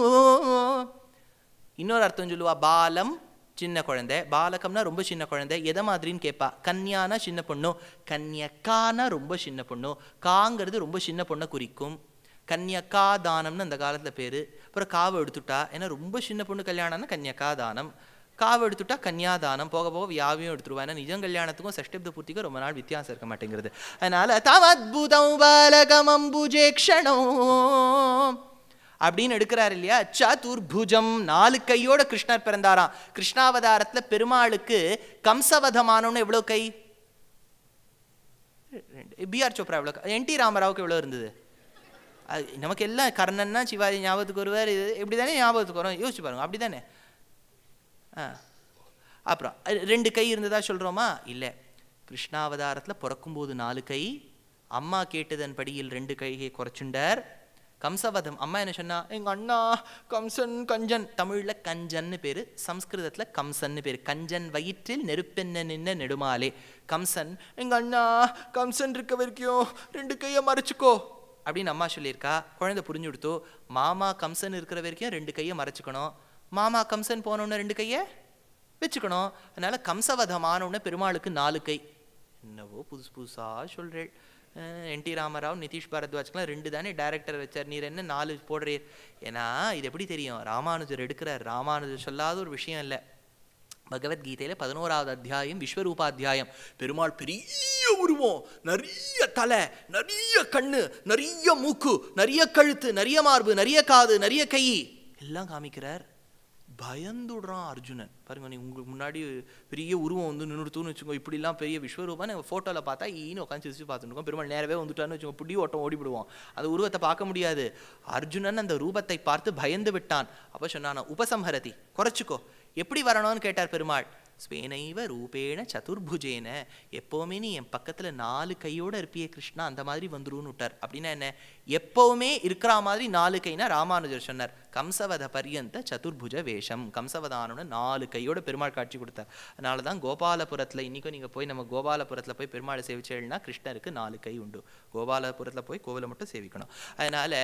இன்னொரு அர்த்தம் சொல்லுவா பாலம் சின்ன குழந்தை பாலகம்னா ரொம்ப சின்ன குழந்தை எதை மாதிரின்னு கேட்பா கன்யானா சின்ன பொண்ணு கன்யக்கானா ரொம்ப சின்ன பொண்ணு காங்கிறது ரொம்ப சின்ன பொண்ணை குறிக்கும் கன்யக்கா தானம்னு அந்த காலத்தில் பேர் அப்புறம் காவை எடுத்துட்டா ஏன்னா ரொம்ப சின்ன பொண்ணு கல்யாணம்னா கன்யக்கா தானம் காவை எடுத்துட்டா கன்யாதானம் போக போக வியாவியும் எடுத்துருவா ஏன்னா நிஜம் கல்யாணத்துக்கும் சஷ்டப்த பூர்த்திக்கும் ரொம்ப நாள் வித்தியாசம் இருக்க மாட்டேங்கிறது அதனால தம் அத்புதம் பாலகம் அம்புஜேக்ஷணம் அப்படின்னு எடுக்கிறார் இல்லையா சதுர்புஜம் நாலு கையோட கிருஷ்ணர் பிறந்தாராம் கிருஷ்ணாவதாரத்துல பெருமாளுக்கு கம்சவதமானோன்னு எவ்வளவு கை பிஆர் சோப்ரா எவ்வளோ என் டி ராமராவுக்கு எவ்வளோ இருந்தது அது நமக்கு எல்லாம் கர்ணன்னா சிவாஜி ஞாபகத்துக்கு வருவார் இது இப்படி தானே ஞாபகத்துக்கு வரும் யோசிச்சு பாருங்க அப்படி தானே ஆ அப்புறம் அஹ், ரெண்டு கை இருந்ததா சொல்கிறோமா இல்லை கிருஷ்ணாவதாரத்தில் பிறக்கும்போது நாலு கை அம்மா கேட்டதன் படியில் ரெண்டு கையை குறைச்சுண்டார் கம்சவதம் அம்மா என்ன சொன்னா எங்க அண்ணா கம்சன் கஞ்சன் தமிழ்ல கஞ்சன்னு பேரு சம்ஸ்கிருதத்துல கம்சன்னு பேரு கஞ்சன் வயிற்றில் நெருப்பென்ன நின்ன நெடுமாலே கம்சன் எங்க அண்ணா கம்சன் இருக்க வரைக்கும் ரெண்டு கையை மறைச்சுக்கோ அப்படின்னு அம்மா சொல்லியிருக்கா குழந்தை புரிஞ்சு கொடுத்தோ மாமா கம்சன் இருக்கிற வரைக்கும் ரெண்டு கையை மறைச்சுக்கணும் மாமா கம்சன் போனோன்னு ரெண்டு கையை வச்சுக்கணும் அதனால கம்சவதமான உடனே பெருமாளுக்கு நாலு கை என்னவோ புதுசு புதுசா சொல்றேள் என் டி ராமராவ் நிதிஷ் பாரத்வாஜ்க்கெலாம் ரெண்டு தானே டைரக்டர் வச்சார் நீர் என்ன நாலு போடுறீர் ஏன்னா இது எப்படி தெரியும் ராமானுஜர் எடுக்கிறார் ராமானுஜர் சொல்லாத ஒரு விஷயம் இல்லை பகவத்கீதையில பதினோராவது அத்தியாயம் விஸ்வரூபாத்தியாயம் பெருமாள் பெரிய உருவம் நிறைய தலை நிறைய கண்ணு நிறைய மூக்கு நிறைய கழுத்து நிறைய மார்பு நிறைய காது நிறைய கை எல்லாம் காமிக்கிறார் பயந்துடுறான் அர்ஜுனன் பாருங்க நீ உங்களுக்கு முன்னாடி பெரிய உருவம் வந்து நின்றுத்துன்னு வச்சுக்கோ இப்படிலாம் பெரிய விஸ்வரூபம் நம்ம ஃபோட்டோவில் பார்த்தா ஈன்னு உட்காந்து சிரிச்சு பார்த்துருக்கோம் பெருமாள் நேரவே வந்துட்டான்னு வச்சுக்கோ புடி ஓட்டம் ஓடிவிடுவோம் அந்த உருவத்தை பார்க்க முடியாது அர்ஜுனன் அந்த ரூபத்தை பார்த்து பயந்து விட்டான் அப்போ சொன்னானா உபசம்ஹரதி குறைச்சிக்கோ எப்படி வரணும்னு கேட்டார் பெருமாள் ஸ்வேனைவ ரூபேண சதுர்புஜேன எப்போவுமே நீ என் பக்கத்துல நாலு கையோட இருப்பியே கிருஷ்ணா அந்த மாதிரி வந்துருன்னு விட்டார் அப்படின்னா என்ன எப்பவுமே இருக்கிற மாதிரி நாலு கைனா ராமானுஜர் சொன்னார் கம்சவத பரியந்த சதுர்புஜ வேஷம் கம்சவதானோட நாலு கையோட பெருமாள் காட்சி கொடுத்தார் அதனால தான் கோபாலபுரத்துல இன்னைக்கும் நீங்க போய் நம்ம கோபாலபுரத்துல போய் பெருமாளை சேவிச்சேன்னா கிருஷ்ணருக்கு நாலு கை உண்டு கோபாலபுரத்துல போய் கோவிலை மட்டும் சேவிக்கணும் அதனால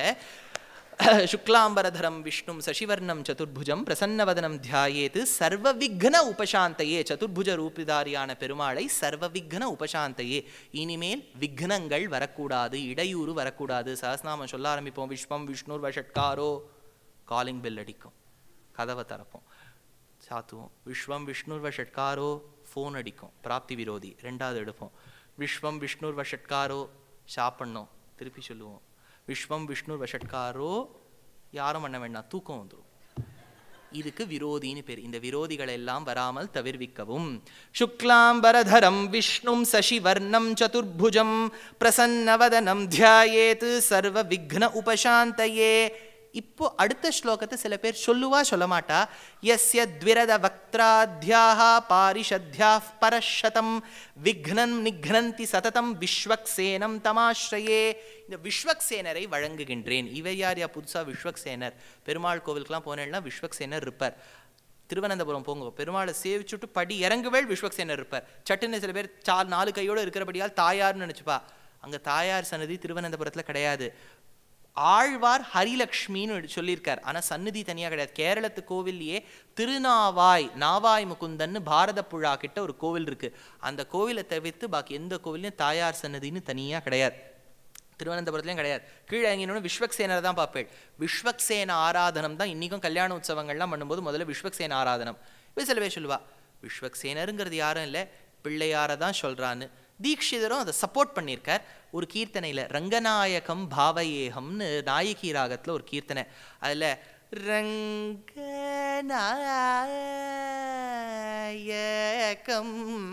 சுக்லாம்பரதரம் விஷ்ணும் சசிவர்ணம் சதுர்புஜம் பிரசன்னவதனம் தியாயேத்து சர்வவிக்ன உபசாந்தையே சதுர்புஜ ரூபிதாரியான பெருமாளை சர்வவிக்ன உபசாந்தையே இனிமேல் விக்னங்கள் வரக்கூடாது இடையூறு வரக்கூடாது சஹஸ்நாமம் சொல்ல ஆரம்பிப்போம் விஸ்வம் விஷ்ணுர் வஷட்காரோ காலிங் பெல் அடிக்கும் கதவை திறப்போம் சாத்துவோம் விஸ்வம் விஷ்ணுர் வஷட்காரோ ஃபோன் அடிக்கும் பிராப்தி விரோதி ரெண்டாவது எடுப்போம் விஸ்வம் விஷ்ணுர் வஷட்காரோ சாப்பிட்ணும் திருப்பி சொல்லுவோம் விஸ்வம் விஷ்ணு வஷட்காரோ யாரும் பண்ண வேண்டாம் தூக்கம் வந்துடும் இதுக்கு விரோதின்னு பேர் இந்த விரோதிகள் எல்லாம் வராமல் தவிர்விக்கவும் சுக்லாம்பரதரம் விஷ்ணும் சசிவர்ணம் சதுர்புஜம் பிரசன்னவதனம் தியாயேத்து சர்வ விக்ன உபசாந்தையே இப்போ அடுத்த ஸ்லோகத்தை சில பேர் சொல்லுவா சொல்ல மாட்டா எஸ்ய த்விரத வக்திராத்யாக பாரிஷத்யா பரஷதம் விக்னன் நிக்னந்தி சததம் விஸ்வக்சேனம் தமாஸ்ரயே இந்த விஸ்வக்சேனரை வழங்குகின்றேன் இவர் யார் யா புதுசா விஸ்வக்சேனர் பெருமாள் கோவிலுக்குலாம் போனேன்னா விஸ்வக்சேனர் இருப்பார் திருவனந்தபுரம் போங்க பெருமாளை சேவிச்சுட்டு படி இறங்குவேள் விஸ்வக்சேனர் இருப்பார் சட்டுன்னு சில பேர் சா நாலு கையோடு இருக்கிறபடியால் தாயார்னு நினச்சிப்பா அங்கே தாயார் சன்னதி திருவனந்தபுரத்தில் கிடையாது ஆழ்வார் ஹரிலக்ஷ்மின்னு சொல்லியிருக்கார் ஆனால் சந்நிதி தனியாக கிடையாது கேரளத்து கோவில்லையே திருநாவாய் நாவாய் முகுந்தன்னு பாரத புழா கிட்ட ஒரு கோவில் இருக்கு அந்த கோவிலை தவிர்த்து பாக்கி எந்த கோவிலையும் தாயார் சன்னதின்னு தனியாக கிடையாது திருவனந்தபுரத்துலையும் கிடையாது கீழே இறங்கினோன்னு விஸ்வக்சேனரை தான் பார்ப்பேன் விஸ்வக்சேன ஆராதனம் தான் இன்றைக்கும் கல்யாண உற்சவங்கள்லாம் பண்ணும்போது முதல்ல விஸ்வக்சேன ஆராதனம் இப்போ சில பேர் சொல்லுவா விஸ்வக்சேனருங்கிறது யாரும் இல்லை பிள்ளையாரை தான் சொல்கிறான்னு தீக்ஷிதரும் அதை சப்போர்ட் பண்ணியிருக்கார் ஒரு கீர்த்தனையில் ரங்கநாயகம் பாவயேகம்னு நாயகி ராகத்தில் ஒரு கீர்த்தனை அதில் ரங்கநாயகம்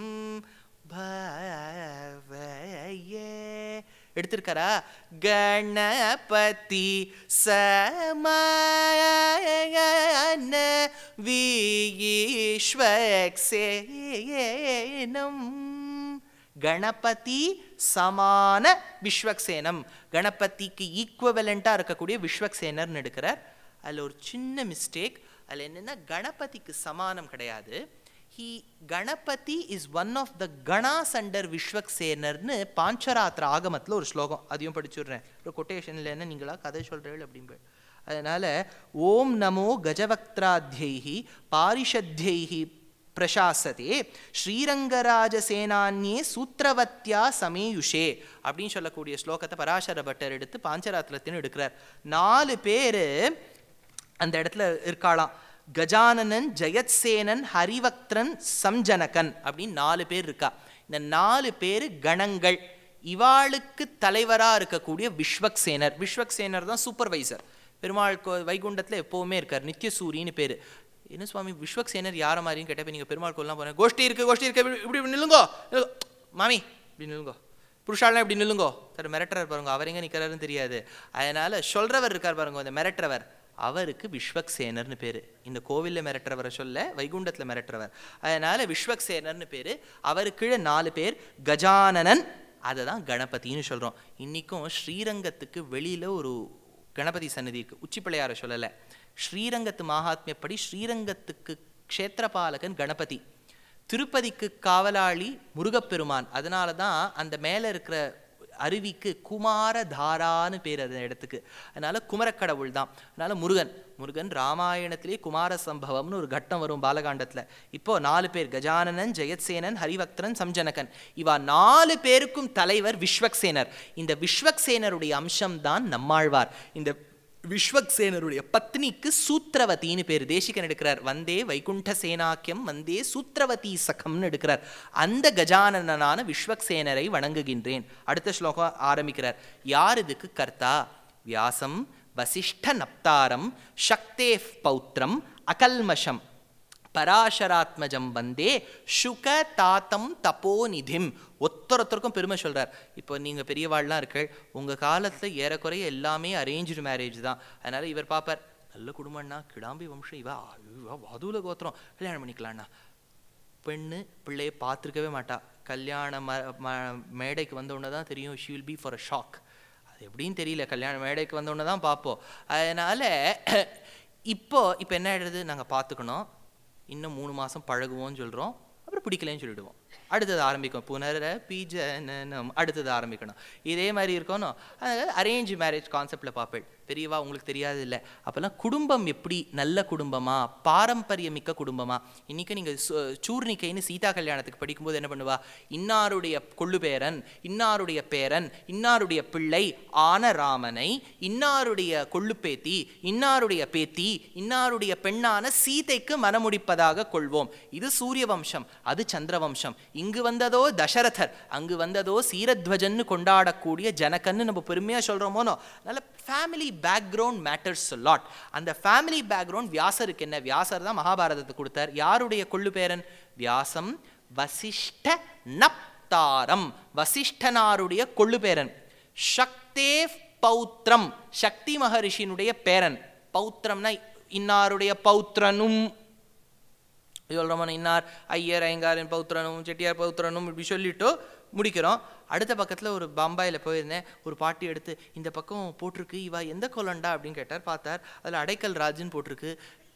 பாவயே எடுத்திருக்காரா கணபதி சமான வீஸ்வக்சேனம் கணபதி சமான விஸ்வக்சேனம் கணபதிக்கு ஈக்குவலண்ட்டாக இருக்கக்கூடிய விஸ்வக்சேனர்னு எடுக்கிறார் அதில் ஒரு சின்ன மிஸ்டேக் அதில் என்னென்னா கணபதிக்கு சமானம் கிடையாது he Ganapati is one of the ganas under விஸ்வக்சேனர்னு பாஞ்சராத்திர ஆகமத்தில் ஒரு ஸ்லோகம் அதையும் படிச்சுடுறேன் ஒரு கொட்டேஷனில் என்ன நீங்களா கதை சொல்கிறீர்கள் அப்படின்னு அதனால் ஓம் நமோ கஜவக்திராத்யைஹி பாரிஷத்யைஹி பிரசாசதே ஸ்ரீரங்கராஜசேனான்யே சூத்திரவத்யா சமேயுஷே அப்படின்னு சொல்லக்கூடிய ஸ்லோகத்தை பராசர பட்டர் எடுத்து பாஞ்சராத்திரத்தின்னு எடுக்கிறார் நாலு பேர் அந்த இடத்துல இருக்காளாம் கஜானனன் ஜெயத்சேனன் ஹரிவக்திரன் சம்ஜனகன் அப்படின்னு நாலு பேர் இருக்கா இந்த நாலு பேர் கணங்கள் இவாளுக்கு தலைவராக இருக்கக்கூடிய விஸ்வக்சேனர் விஸ்வக்சேனர் தான் சூப்பர்வைசர் பெருமாள் கோ வைகுண்டத்தில் எப்போவுமே இருக்கார் நித்யசூரின்னு பேர் என்ன சுவாமி விஸ்வக்சேனர் யார மாதிரின்னு கேட்டப்ப நீங்கள் பெருமாள் கோலாம் போனேன் கோஷ்டி இருக்கு கோஷ்டி இருக்கு இப்படி இப்படி நில்லுங்கோ நில்லுங்கோ. மாமி இப்படி நில்லுங்கோ புருஷாலாம் இப்படி நில்லுங்கோ சார் மிரட்டுறார் பாருங்க அவர் எங்கே நிற்கிறாருன்னு தெரியாது அதனால சொல்றவர் இருக்கார் பாருங்க இந்த மிரட்டுறவர் அவருக்கு விஸ்வக்சேனர்னு பேர் இந்த கோவிலில் மிரட்டுறவரை சொல்ல வைகுண்டத்தில் மிரட்டுறவர் அதனால விஸ்வக்சேனர்னு பேர் அவருக்கு கீழே நாலு பேர் கஜானனன் அதை தான் கணபதின்னு சொல்கிறோம் இன்றைக்கும் ஸ்ரீரங்கத்துக்கு வெளியில் ஒரு கணபதி சன்னதி இருக்கு உச்சி பிள்ளையார சொல்லலை ஸ்ரீரங்கத்து மகாத்மியப்படி ஸ்ரீரங்கத்துக்கு க்ஷேத்திரபாலகன் கணபதி திருப்பதிக்கு காவலாளி முருகப்பெருமான் அதனால தான் அந்த மேலே இருக்கிற அருவிக்கு குமாரதாரான்னு பேர் அந்த இடத்துக்கு அதனால குமரக்கடவுள் தான் அதனால முருகன் முருகன் ராமாயணத்திலே குமார சம்பவம்னு ஒரு கட்டம் வரும் பாலகாண்டத்துல இப்போ நாலு பேர் கஜானனன் ஜெயத்சேனன் ஹரிவக்தரன் சம்ஜனகன் இவா நாலு பேருக்கும் தலைவர் விஸ்வக்சேனர் இந்த விஸ்வக்சேனருடைய அம்சம்தான் நம்மாழ்வார் இந்த விஸ்வக்சேனருடைய பத்னிக்கு சூத்ரவதின்னு பேர் தேசிகன் எடுக்கிறார் வந்தே வைகுண்ட சேனாக்கியம் வந்தே சூத்ரவதி சகம்னு எடுக்கிறார் அந்த கஜானனனான விஸ்வக்சேனரை வணங்குகின்றேன் அடுத்த ஸ்லோகம் ஆரம்பிக்கிறார் யார் இதுக்கு கர்த்தா வியாசம் வசிஷ்ட நப்தாரம் சக்தே பௌத்திரம் அகல்மஷம் பராசராத்மஜம் வந்தே சுக தாத்தம் தபோநிதிம் ஒத்தொருத்தருக்கும் பெருமை சொல்றார் இப்போ நீங்க பெரியவாள்லாம் இருக்கள் உங்க காலத்துல ஏறக்குறைய எல்லாமே அரேஞ்சு மேரேஜ் தான் அதனால இவர் பார்ப்பார் நல்ல குடும்பம்னா கிடாம்பி வம்சம் இவா இவா வதுல கோத்திரம் கல்யாணம் பண்ணிக்கலாம்னா பெண்ணு பிள்ளையை பார்த்துருக்கவே மாட்டா கல்யாண ம ம- மேடைக்கு வந்த உடனே தான் தெரியும் she will be for a shock அது எப்படின்னு தெரியல கல்யாண மேடைக்கு வந்த உடனே தான் பார்ப்போம் அதனால இப்போ இப்போ என்ன ஆயிடுது நாங்கள் பார்த்துக்கணும் இன்னும் மூணு மாதம் பழகுவோம்னு சொல்கிறோம் அப்புறம் பிடிக்கலன்னு சொல்லிடுவோம் அடுத்தது ஆரம்பிக்கும் புனர பீஜனனம் அடுத்தது ஆரம்பிக்கணும் இதே மாதிரி இருக்கணும் அரேஞ்ச் மேரேஜ் கான்செப்டில் பார்ப்பேன் பெரியவா உங்களுக்கு தெரியாது இல்லை அப்போல்லாம் குடும்பம் எப்படி நல்ல குடும்பமா பாரம்பரியமிக்க குடும்பமா இன்னைக்கு நீங்கள் சூர்ணிக்கைன்னு சீதா கல்யாணத்துக்கு படிக்கும்போது என்ன பண்ணுவா இன்னாருடைய கொள்ளு பேரன் இன்னாருடைய பேரன் இன்னாருடைய பிள்ளை ஆன ராமனை இன்னாருடைய கொள்ளு பேத்தி இன்னாருடைய பேத்தி இன்னாருடைய பெண்ணான சீதைக்கு மனமுடிப்பதாக கொள்வோம் இது சூரிய வம்சம் அது சந்திர வம்சம் இங்கு வந்ததோ தசரதர் அங்கு வந்ததோ சீரத்வஜன்னு கொண்டாடக்கூடிய ஜனகன்னு நம்ம பெருமையா சொல்றோமோனோ அதனால ஃபேமிலி பேக்ரவுண்ட் மேட்டர்ஸ் லாட் அந்த ஃபேமிலி பேக்ரவுண்ட் வியாசருக்கு என்ன வியாசர் தான் மகாபாரதத்தை கொடுத்தார் யாருடைய கொள்ளு பேரன் வியாசம் வசிஷ்ட நப்தாரம் வசிஷ்டனாருடைய கொள்ளு பேரன் சக்தே பௌத்திரம் சக்தி மகரிஷியினுடைய பேரன் பௌத்திரம்னா இன்னாருடைய பௌத்திரனும் சொல்கிறோம் இன்னார் ஐயர் ஐயங்காரன் பௌத்திரனும் செட்டியார் பௌத்திரனும் இப்படி சொல்லிட்டு முடிக்கிறோம் அடுத்த பக்கத்தில் ஒரு பம்பாயில் போயிருந்தேன் ஒரு பாட்டி எடுத்து இந்த பக்கம் போட்டிருக்கு இவா எந்த கோலண்டா அப்படின்னு கேட்டார் பார்த்தார் அதில் அடைக்கல் ராஜுன்னு போட்டிருக்கு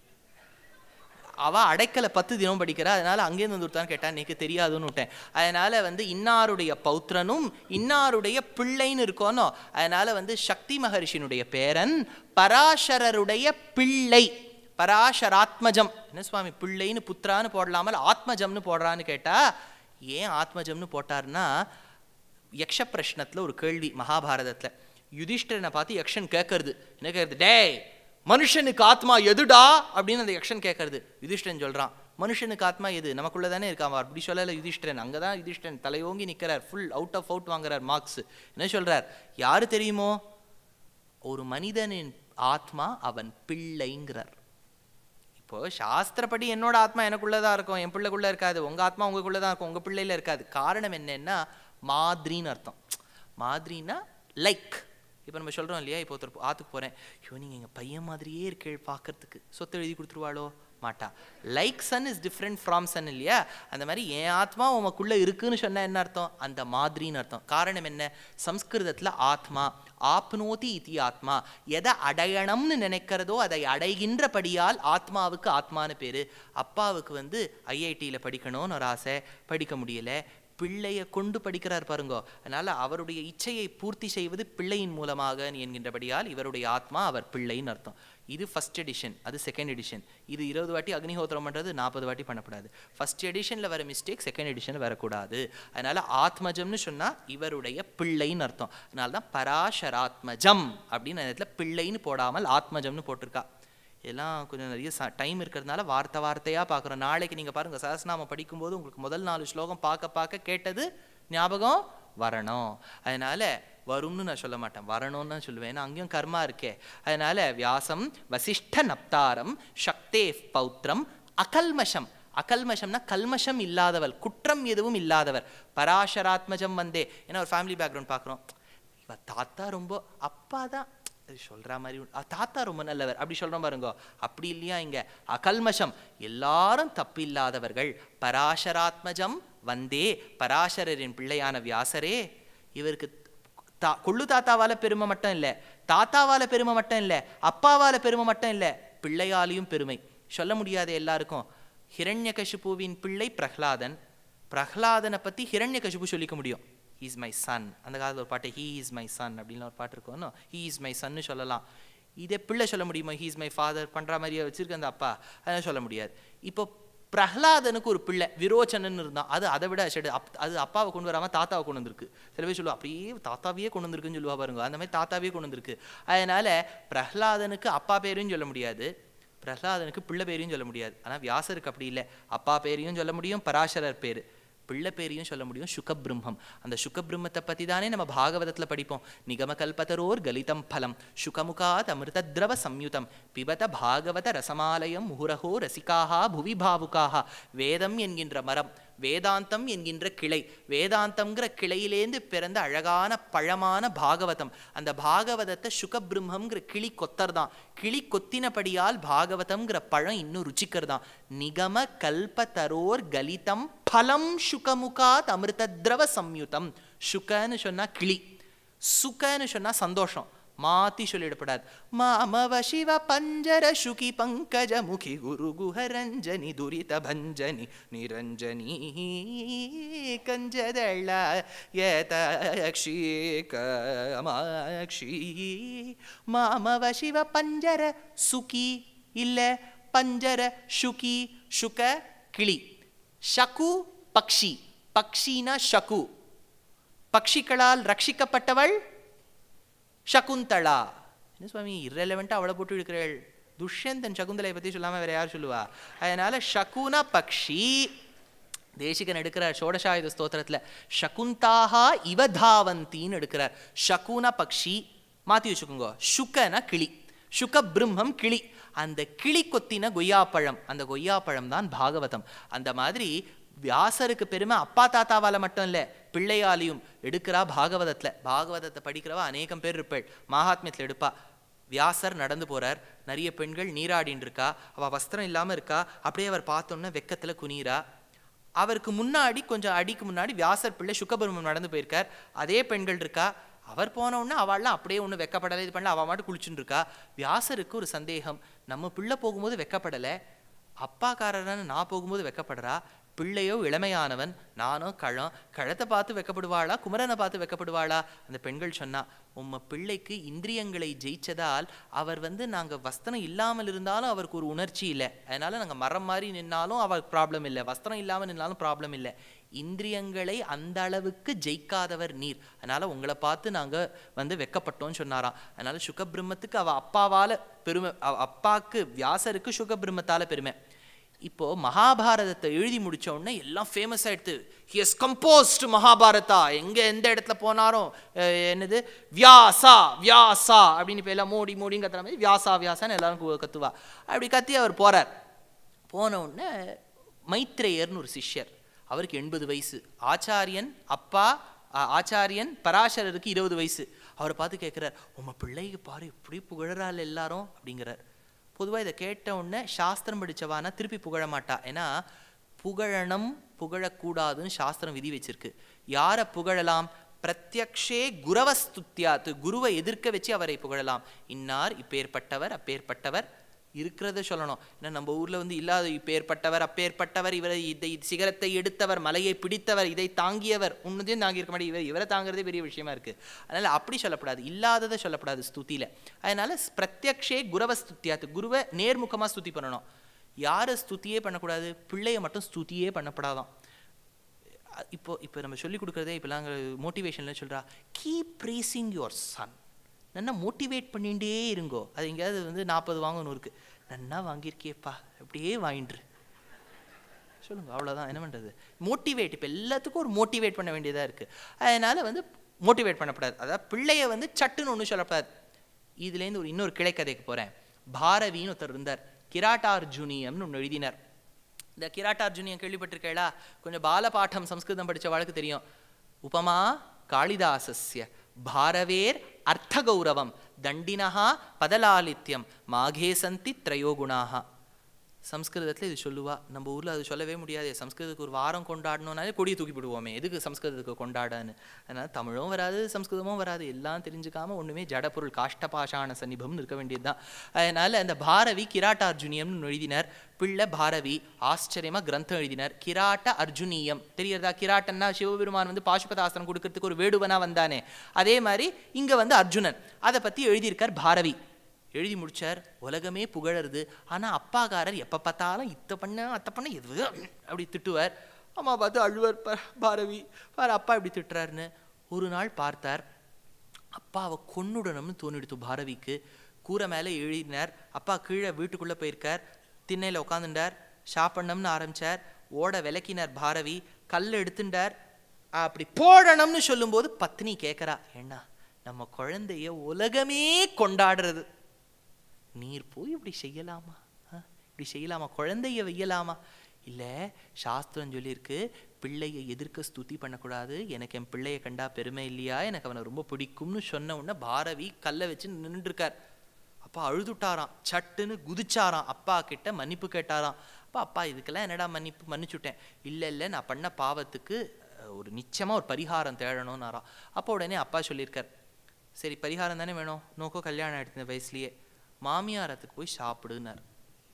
அவ அடைக்கலை பத்து தினம் படிக்கிறா அதனால அங்கேருந்து வந்து கொடுத்தான்னு கேட்டா எனக்கு தெரியாதுன்னு விட்டேன் அதனால வந்து இன்னாருடைய பௌத்திரனும் இன்னாருடைய பிள்ளைன்னு இருக்கோனோ அதனால வந்து சக்தி மகரிஷியினுடைய பேரன் பராசரருடைய பிள்ளை பராசராத்மஜம் என்ன சுவாமி பிள்ளைன்னு புத்திரான்னு போடலாமல் ஆத்மஜம்னு போடுறான்னு கேட்டா ஏன் ஆத்மஜம்னு போட்டார்னா யக்ஷ பிரஷ்னத்துல ஒரு கேள்வி மகாபாரதத்துல யுதிஷ்டரனை பார்த்து யக்ஷன் கேட்கறது என்ன கேட்கறது டேய் மனுஷனுக்கு ஆத்மா எதுடா அப்படின்னு அந்த யக்ஷன் கேட்கறது யுதிஷ்டன் சொல்றான் மனுஷனுக்கு ஆத்மா எது நமக்குள்ள தானே இருக்கான் அப்படி சொல்லல யுதிஷ்டன் அங்கதான் யுதிஷ்டன் தலையோங்கி நிக்கிறார் ஃபுல் அவுட் ஆஃப் அவுட் வாங்குறார் மார்க்ஸ் என்ன சொல்றார் யாரு தெரியுமோ ஒரு மனிதனின் ஆத்மா அவன் பிள்ளைங்கிறார் இப்போ சாஸ்திரப்படி என்னோட ஆத்மா எனக்குள்ளதான் இருக்கும் என் பிள்ளைக்குள்ள இருக்காது உங்க ஆத்மா உங்களுக்குள்ள தான் இருக்கும் உங்க பிள்ளையில இருக்காது காரணம் என்னன்னா மாதிரின்னு அர்த்தம் மாதிரின்னா லைக் இப்போ நம்ம சொல்றோம் இல்லையா இப்போ ஒருத்தர் ஆத்துக்கு போறேன் ஐயோ நீங்க எங்க பையன் மாதிரியே இருக்கே பார்க்கறதுக்கு சொத்து எழுதி கொடுத்துருவாளோ மாட்டா like son is different from son இல்லையா அந்த மாதிரி என் ஆத்மா உமக்குள்ள இருக்குன்னு சொன்னா என்ன அர்த்தம் அந்த மாதிரின்னு அர்த்தம் காரணம் என்ன சம்ஸ்கிருதத்துல ஆத்மா ஆப்னோதி இதி ஆத்மா எதை அடையணும்னு நினைக்கிறதோ அதை அடைகின்றபடியால் ஆத்மாவுக்கு ஆத்மான்னு பேரு அப்பாவுக்கு வந்து ஐஐடியில் படிக்கணும்னு ஒரு ஆசை படிக்க முடியல பிள்ளையை கொண்டு படிக்கிறார் பாருங்கோ அதனால அவருடைய இச்சையை பூர்த்தி செய்வது பிள்ளையின் மூலமாக என்கின்றபடியால் இவருடைய ஆத்மா அவர் பிள்ளைன்னு அர்த்தம் இது ஃபர்ஸ்ட் எடிஷன் அது செகண்ட் எடிஷன் இது இருபது வாட்டி அக்னிஹோத்திரம் பண்ணுறது நாற்பது வாட்டி பண்ணக்கூடாது ஃபர்ஸ்ட் எடிஷனில் வர மிஸ்டேக் செகண்ட் எடிஷன் வரக்கூடாது அதனால ஆத்மஜம்னு சொன்னால் இவருடைய பிள்ளைன்னு அர்த்தம் அதனால தான் பராசராத்மஜம் அப்படின்னு அந்த இடத்துல பிள்ளைன்னு போடாமல் ஆத்மஜம்னு போட்டிருக்கா இதெல்லாம் கொஞ்சம் நிறைய டைம் இருக்கிறதுனால வார்த்தை வார்த்தையாக பார்க்குறோம் நாளைக்கு நீங்கள் பாருங்கள் சஹஸ்நாமம் படிக்கும்போது உங்களுக்கு முதல் நாலு ஸ்லோகம் பார்க்க பார்க்க கேட்டது ஞாபகம் வரணும் அதனால வரும்னு நான் சொல்ல மாட்டேன் வரணும்னு தான் சொல்லுவேன் ஏன்னா அங்கேயும் கர்மா இருக்கே அதனால வியாசம் வசிஷ்ட நப்தாரம் சக்தே பௌத்திரம் அகல்மஷம் அகல்மஷம்னா கல்மஷம் இல்லாதவள் குற்றம் எதுவும் இல்லாதவர் பராசராத்மஜம் வந்தே ஏன்னா ஒரு ஃபேமிலி பேக்ரவுண்ட் பார்க்குறோம் இவ தாத்தா ரொம்ப அப்பா தான் அது சொல்ற மாதிரி உண்டு. அ, தாத்தா ரொம்ப நல்லவர் அப்படி சொல்றோம் பாருங்க அப்படி இல்லையா இங்க அகல்மஷம் எல்லாரும் தப்பில்லாதவர்கள் பராசராத்மஜம் வந்தே பராசரரின் பிள்ளையான வியாசரே இவருக்கு தா கொள்ளு தாத்தாவால பெருமை மட்டும் இல்லை தாத்தாவால பெருமை மட்டும் இல்லை அப்பாவால பெருமை மட்டும் இல்லை பிள்ளையாலையும் பெருமை சொல்ல முடியாத எல்லாருக்கும் ஹிரண்யகசிபுவின் பிள்ளை பிரஹ்லாதன் பிரஹ்லாதனை பற்றி ஹிரண்யகசிபு சொல்லிக்க முடியும் ஹீ இஸ் மை சன் அந்த காலத்தில் ஒரு பாட்டு ஹீ இஸ் மை சன் அப்படின்னு ஒரு பாட்டு இருக்கும் ஹீ இஸ் மை சன்னு சொல்லலாம் இதே பிள்ளை சொல்ல முடியுமா ஹீ இஸ் மை ஃபாதர் பண்ணுற மாதிரியே வச்சிருக்க அந்த அப்பா அதெல்லாம் சொல்ல முடியாது இப்போ பிரஹ்லாதனுக்கு ஒரு பிள்ளை விரோச்சனன் இருந்தான் அது அதை விட சரி அப் அது அப்பாவை கொண்டு வராமல் தாத்தாவை கொண்டு வந்திருக்கு சில பேர் சொல்லுவா அப்படியே தாத்தாவையே கொண்டு வந்திருக்குன்னு சொல்லுவா பாருங்க அந்த மாதிரி தாத்தாவே கொண்டு வந்திருக்கு அதனால பிரஹ்லாதனுக்கு அப்பா பேரையும் சொல்ல முடியாது பிரஹ்லாதனுக்கு பிள்ளை பேரையும் சொல்ல முடியாது ஆனால் வியாசருக்கு அப்படி இல்லை அப்பா பேரையும் சொல்ல முடியும் பராசரர் பேர் பிள்ளை பேரையும் சொல்ல முடியும் சுகபிரம்மம் அந்த சுகபிரம்மத்தை பற்றி தானே நம்ம பாகவதத்தில் படிப்போம் நிகமகல்பதரோர் கலிதம் பலம் சுகமுகாத் அமிர்தத்ரவ சம்யுதம் பிபத பாகவத ரசமாலயம் முகுரஹோ ரசிகாஹா புவி பாவுகாஹா வேதம் என்கின்ற மரம் வேதாந்தம் என்கின்ற கிளை வேதாந்தம்ங்கிற கிளையிலேந்து பிறந்த அழகான பழமான பாகவதம் அந்த பாகவதத்தை சுகபிரம்மங்கிற கிளி கொத்தர் தான் கிளி கொத்தினபடியால் பாகவதம்ங்கிற பழம் இன்னும் ருச்சிக்கர் தான் நிகம கல்பதரோர் கலிதம் பலம் சுகமுகாத் அமிர்தத்ரவ சம்யுதம் சுகன்னு சொன்னா கிளி சுகன்னு சொன்னா சந்தோஷம் மாத்தி சொல்லிடப்படாது மாமவ சிவ பஞ்சர சுகி பங்கஜ முகி குரு குஹரஞ்சனி துரித பஞ்சனி நிரஞ்சனி கஞ்சதள யதக்ஷி கமாக்ஷி மாமவ சிவ பஞ்சர சுகி இல்ல பஞ்சர சுகி சுக கிளி ஷகு பக்ஷி பக்ஷினா ஷகு பக்ஷிகளால் ரட்சிக்கப்பட்டவள் சகுந்தளா என்ன சுவாமி இரலவெண்ட்டாக அவளை போட்டு இருக்கிறாள் துஷ்யந்தன் சகுந்தலை பற்றி சொல்லாமல் வேற யார் சொல்லுவா அதனால ஷகுன பக்ஷி தேசிகன் எடுக்கிறார் ஷோடசாயுத ஸ்தோத்திரத்தில் ஷகுந்தாஹா இவதாவந்தின்னு எடுக்கிறார் ஷகுன பக்ஷி மாற்றி வச்சுக்கோங்க சுகன கிளி சுக பிரம்மம் கிளி அந்த கிளி கொத்தின கொய்யாப்பழம் அந்த கொய்யாப்பழம் தான் பாகவதம் அந்த மாதிரி வியாசருக்கு பெருமை அப்பா தாத்தாவால மட்டும் இல்லை பிள்ளையாலையும் எடுக்கிறா பாகவதத்தில் பாகவதத்தை படிக்கிறவா அநேகம் பேர் இருப்பாள் மகாத்மியத்தில் எடுப்பா வியாசர் நடந்து போறார் நிறைய பெண்கள் நீராடின்னு இருக்கா அவ வஸ்திரம் இல்லாம இருக்கா அப்படியே அவர் பார்த்தோன்னே வெக்கத்துல குனிரா அவருக்கு முன்னாடி கொஞ்சம் அடிக்கு முன்னாடி வியாசர் பிள்ளை சுக்கபிரமம் நடந்து போயிருக்கார் அதே பெண்கள் இருக்கா அவர் போன உடனே அவள்லாம் அப்படியே ஒன்றும் வெக்கப்படலை இது பண்ணல அவள் மாட்டு குளிச்சுட்டு இருக்கா வியாசருக்கு ஒரு சந்தேகம் நம்ம பிள்ளை போகும்போது வெக்கப்படலை அப்பாக்காரன்னு நான் போகும்போது வெக்கப்படுறா பிள்ளையோ இளமையானவன் நானோ கழம் கழத்தை பார்த்து வெக்கப்படுவாளா குமரனை பார்த்து வெக்கப்படுவாளா அந்த பெண்கள் சொன்னா உம்ம பிள்ளைக்கு இந்திரியங்களை ஜெயிச்சதால் அவர் வந்து நாங்க வஸ்திரம் இல்லாமல் இருந்தாலும் அவருக்கு ஒரு உணர்ச்சி இல்லை அதனால நாங்க மரம் மாதிரி நின்னாலும் அவருக்கு ப்ராப்ளம் இல்லை வஸ்திரம் இல்லாமல் நின்னாலும் ப்ராப்ளம் இல்லை இந்திரியங்களை அந்த அளவுக்கு ஜெயிக்காதவர் நீர் அதனால உங்களை பார்த்து நாங்க வந்து வெக்கப்பட்டோம்னு சொன்னாராம் அதனால சுகபிரம்மத்துக்கு அவ அப்பாவால பெருமை அவ அப்பாக்கு வியாசருக்கு சுகபிரம்மத்தால பெருமை இப்போ மகாபாரதத்தை எழுதி முடிச்ச உடனே எல்லாம் ஃபேமஸ் ஆயிடுது ஹியஸ் கம்போஸ்ட் மகாபாரதா எங்க எந்த இடத்துல போனாலும் அஹ், என்னது வியாசா வியாசா அப்படின்னு இப்போ எல்லாம் மோடி மோடின்னு கத்துற மாதிரி வியாசா வியாசான்னு எல்லாரும் கு- கத்துவா அப்படி கத்தி அவர் போறார் போன உடனே மைத்ரேயர்னு ஒரு சிஷ்யர் அவருக்கு எண்பது வயசு ஆச்சாரியன் அப்பா ஆ- ஆச்சாரியன் பராசரருக்கு இருபது வயசு அவரை பார்த்து கேட்குறார் உம்ம பிள்ளைக்கு பாரு இப்படி புகழறாள் எல்லாரும் அப்படிங்கிறார் பொதுவாக இதை கேட்ட உடனே சாஸ்திரம் படிச்சவானா திருப்பி புகழ மாட்டா ஏன்னா புகழணும் புகழக்கூடாதுன்னு சாஸ்திரம் விதி வச்சிருக்கு யாரை புகழலாம் பிரத்யக்ஷே குரவஸ்துத்யாத்து குருவை எதிர்க்க வச்சு அவரை புகழலாம் இன்னார் இப்பேற்பட்டவர் அப்பேற்பட்டவர் இருக்கிறத சொல்லணும் ஏன்னா நம்ம ஊர்ல வந்து இல்லாத இப்பேற்பட்டவர் அப்பேற்பட்டவர் இவரை இதை சிகரத்தை எடுத்தவர் மலையை பிடித்தவர் இதை தாங்கியவர் உன்னதையும் தாங்கி இருக்க மாட்டேன் இவர் இவரை தாங்கிறதே பெரிய விஷயமா இருக்கு அதனால அப்படி சொல்லப்படாது இல்லாததை சொல்லப்படாது ஸ்துதியில அதனால பிரத்யக்ஷே குரவ ஸ்துத்தியாத்து குருவை நேர்முகமா ஸ்துதி பண்ணணும் யாரை ஸ்துதியே பண்ணக்கூடாது பிள்ளைய மட்டும் ஸ்துதியே பண்ணப்படாதான் அ- இப்போ இப்போ நம்ம சொல்லி கொடுக்குறதே இப்போலாம் மோட்டிவேஷன்ல சொல்றா கீப் ப்ரீசிங் யுவர் சன் நன்னா மோட்டிவேட் பண்ணிகிட்டே இருங்கோ அது எங்கேயாவது வந்து நாற்பது வாங்கணும் இருக்கு நன்னா வாங்கியிருக்கியேப்பா அப்படியே வாங்கிட்டுரு சொல்லுங்க அவ்வளோதான் என்ன பண்ணுறது மோட்டிவேட் இப்போ எல்லாத்துக்கும் ஒரு மோட்டிவேட் பண்ண வேண்டியதாக இருக்குது அதனால் வந்து மோட்டிவேட் பண்ணக்கூடாது அதாவது பிள்ளைய வந்து சட்டுன்னு ஒன்றும் சொல்லக்கூடாது இதுலேருந்து ஒரு இன்னொரு கிளைக்கதைக்கு போகிறேன் பாரவின்னு ஒருத்தர் இருந்தார் கிராட்டார்ஜுனியம்னு ஒன்று எழுதினார் இந்த கிராட்டார்ஜுனியம் கேள்விப்பட்டிருக்கேளா கொஞ்சம் பாலபாட்டம் சம்ஸ்கிருதம் படிச்ச வாழ்க்கை தெரியும் உபமா காளிதாசஸ்ய பாரவேர் அர்த்த கௌரவம் தண்டினஹா பதலாலித்யம் மாகே சந்தி திரையோ குணாக சம்ஸ்கிருதத்தில் இது சொல்லுவா நம்ம ஊரில் அது சொல்லவே முடியாது சம்ஸ்கிருதத்துக்கு ஒரு வாரம் கொண்டாடணும்னாலே கொடியை தூக்கி போடுவோமே எதுக்கு சம்ஸ்கிருதத்துக்கு கொண்டாடான்னு அதனால தமிழும் வராது சம்ஸ்கிருதமும் வராது எல்லாம் தெரிஞ்சுக்காம ஒன்றுமே ஜடப்பொருள் காஷ்டபாஷான சன்னிபம்னு இருக்க வேண்டியதுதான் அதனால அந்த பாரவி கிராட்டார்ஜுனியம்னு எழுதினார் பிள்ளை பாரவி ஆச்சரியமா கிரந்தம் எழுதினார் கிராட்ட அர்ஜுனியம் தெரியறதா கிராட்டன்னா சிவபெருமான் வந்து பாசுபதாசனம் கொடுக்கறதுக்கு ஒரு வேடுவனா வந்தானே அதே மாதிரி இங்க வந்து அர்ஜுனன் அதை பத்தி எழுதியிருக்கார் பாரவி எழுதி முடிச்சார் உலகமே புகழறது ஆனா அப்பாக்காரர் எப்ப பார்த்தாலும் இத்த பண்ண அத்தை பண்ண எது அப்படி திட்டுவார் அம்மா பார்த்து அழுவார் பா- பாரவி பாரு அப்பா இப்படி திட்டுறாருன்னு ஒரு நாள் பார்த்தார் அப்பாவை கொன்னுடணும்னு தோணிடுத்து பாரவிக்கு கூரை மேலே எழுதினார் அப்பா கீழே வீட்டுக்குள்ளே போயிருக்கார் திண்ணையில் உட்காந்துட்டார் சாப்பிடணும்னு ஆரம்பிச்சார் ஓட விளக்கினார் பாரவி கல் எடுத்துட்டார் அப்படி போடணும்னு சொல்லும்போது பத்னி கேட்குறா என்ன நம்ம குழந்தைய உலகமே கொண்டாடுறது நீர் போய் இப்படி செய்யலாமா ஆ? இப்படி செய்யலாமா குழந்தைய வையலாமா இல்லை சாஸ்திரம் சொல்லியிருக்கு பிள்ளையை எதிர்க்க ஸ்துதி பண்ணக்கூடாது எனக்கு என் பிள்ளைய கண்டா பெருமை இல்லையா எனக்கு அவனை ரொம்ப பிடிக்கும்னு சொன்ன உடனே பாரவி கல்லை வச்சு நின்றுருக்கார் அப்பா அழுதுட்டாராம் சட்டுன்னு குதிச்சாராம் அப்பா கிட்ட மன்னிப்பு கேட்டாராம் அப்பா அப்பா இதுக்கெல்லாம் என்னடா மன்னிப்பு மன்னிச்சுட்டேன் இல்லை இல்லை நான் பண்ண பாவத்துக்கு அஹ், ஒரு நிச்சயமா ஒரு பரிகாரம் தேடணும்னாராம் அப்போ உடனே அப்பா சொல்லியிருக்கார் சரி பரிகாரம் தானே வேணும் நோக்கோ கல்யாணம் ஆயிடுச்சு இந்த வயசுலயே மாமியாரத்துக்கு போய் சாப்பிடுனார்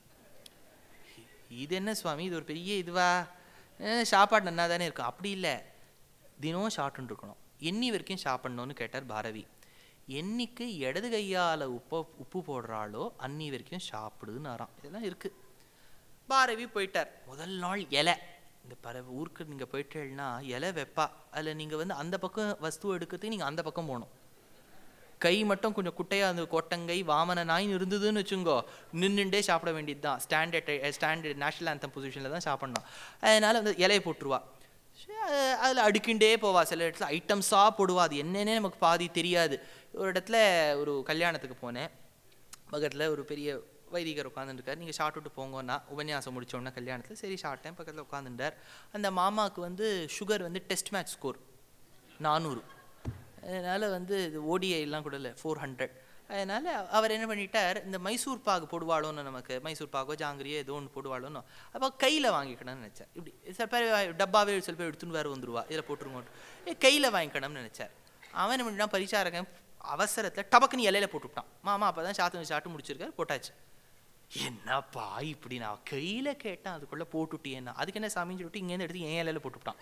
இது என்ன சுவாமி இது ஒரு பெரிய இதுவா அஹ் சாப்பாடு நன்னா தானே இருக்கும் அப்படி இல்லை தினம் சாப்பிட்டுன்னு இருக்கணும் எண்ணி வரைக்கும் சாப்பிடணும்னு கேட்டார் பாரவி என்னைக்கு இடது கையால் உப்பு உப்பு போடுறாளோ அன்னி வரைக்கும் சாப்பிடுன்னாராம் இதெல்லாம் இருக்கு பாரவி போயிட்டார் முதல் நாள் இலை இந்த பற ஊருக்கு நீங்கள் போயிட்டேன்னா இலை வைப்பா அதில் நீங்கள் வந்து அந்த பக்கம் வஸ்து எடுக்கிறதுக்கு நீங்கள் அந்த பக்கம் போகணும் கை மட்டும் கொஞ்சம் குட்டையா அந்த கொட்டங்கை வாமன நாயின் இருந்ததுன்னு வச்சுங்கோ நின்னுண்டே சாப்பிட வேண்டியது தான் ஸ்டாண்டர்ட் ஸ்டாண்டர்ட் நேஷனல் ஆந்தம் பொசிஷனில் தான் சாப்பிடணும் அதனால வந்து இலையை போட்டுருவா அதில் அடுக்கிண்டே போவா சில இடத்துல ஐட்டம்ஸாக போடுவா அது என்னன்னே நமக்கு பாதி தெரியாது ஒரு இடத்துல ஒரு கல்யாணத்துக்கு போனேன் பக்கத்தில் ஒரு பெரிய வைதிகர் உட்காந்துருக்கார் நீங்கள் சாப்பிட்டுட்டு போங்கன்னா உபன்யாசம் முடிச்ச உடனே கல்யாணத்தில் சரி சாப்பிட்டேன் பக்கத்தில் உட்காந்துட்டார் அந்த மாமாவுக்கு வந்து சுகர் வந்து டெஸ்ட் மேட்ச் ஸ்கோர் நானூறு அதனால் வந்து இது ODI எல்லாம் கூட இல்லை ஃபோர் ஹண்ட்ரட் அதனால் அவர் என்ன பண்ணிட்டார் இந்த மைசூர் பாகு போடுவாளோன்னு நமக்கு மைசூர் பாகோ ஜாங்கிரியோ ஏதோ ஒன்று போடுவாளோன்னு அப்போ கையில் வாங்கிக்கணும்னு நினச்சார் இப்படி சில பேர் டப்பாவே சில பேர் எடுத்துன்னு வேறு வந்துருவா இதில் போட்டுருங்க ஏ கையில் வாங்கிக்கணும்னு நினச்சார் அவன் என்ன பண்ணிட்டான் பரிசாரகன் அவசரத்தில் டபக்குன்னு இலையில போட்டுவிட்டான் மாமா அப்போ தான் சாத்து சாப்பிட்டு முடிச்சிருக்காரு போட்டாச்சு என்னப்பா இப்படி நான் கையில் கேட்டேன் அதுக்குள்ளே போட்டுட்டியேன்னா அதுக்கு என்ன சாமின்னு சொல்லிட்டு இங்கேருந்து எடுத்து என் இலையில போட்டுவிட்டான்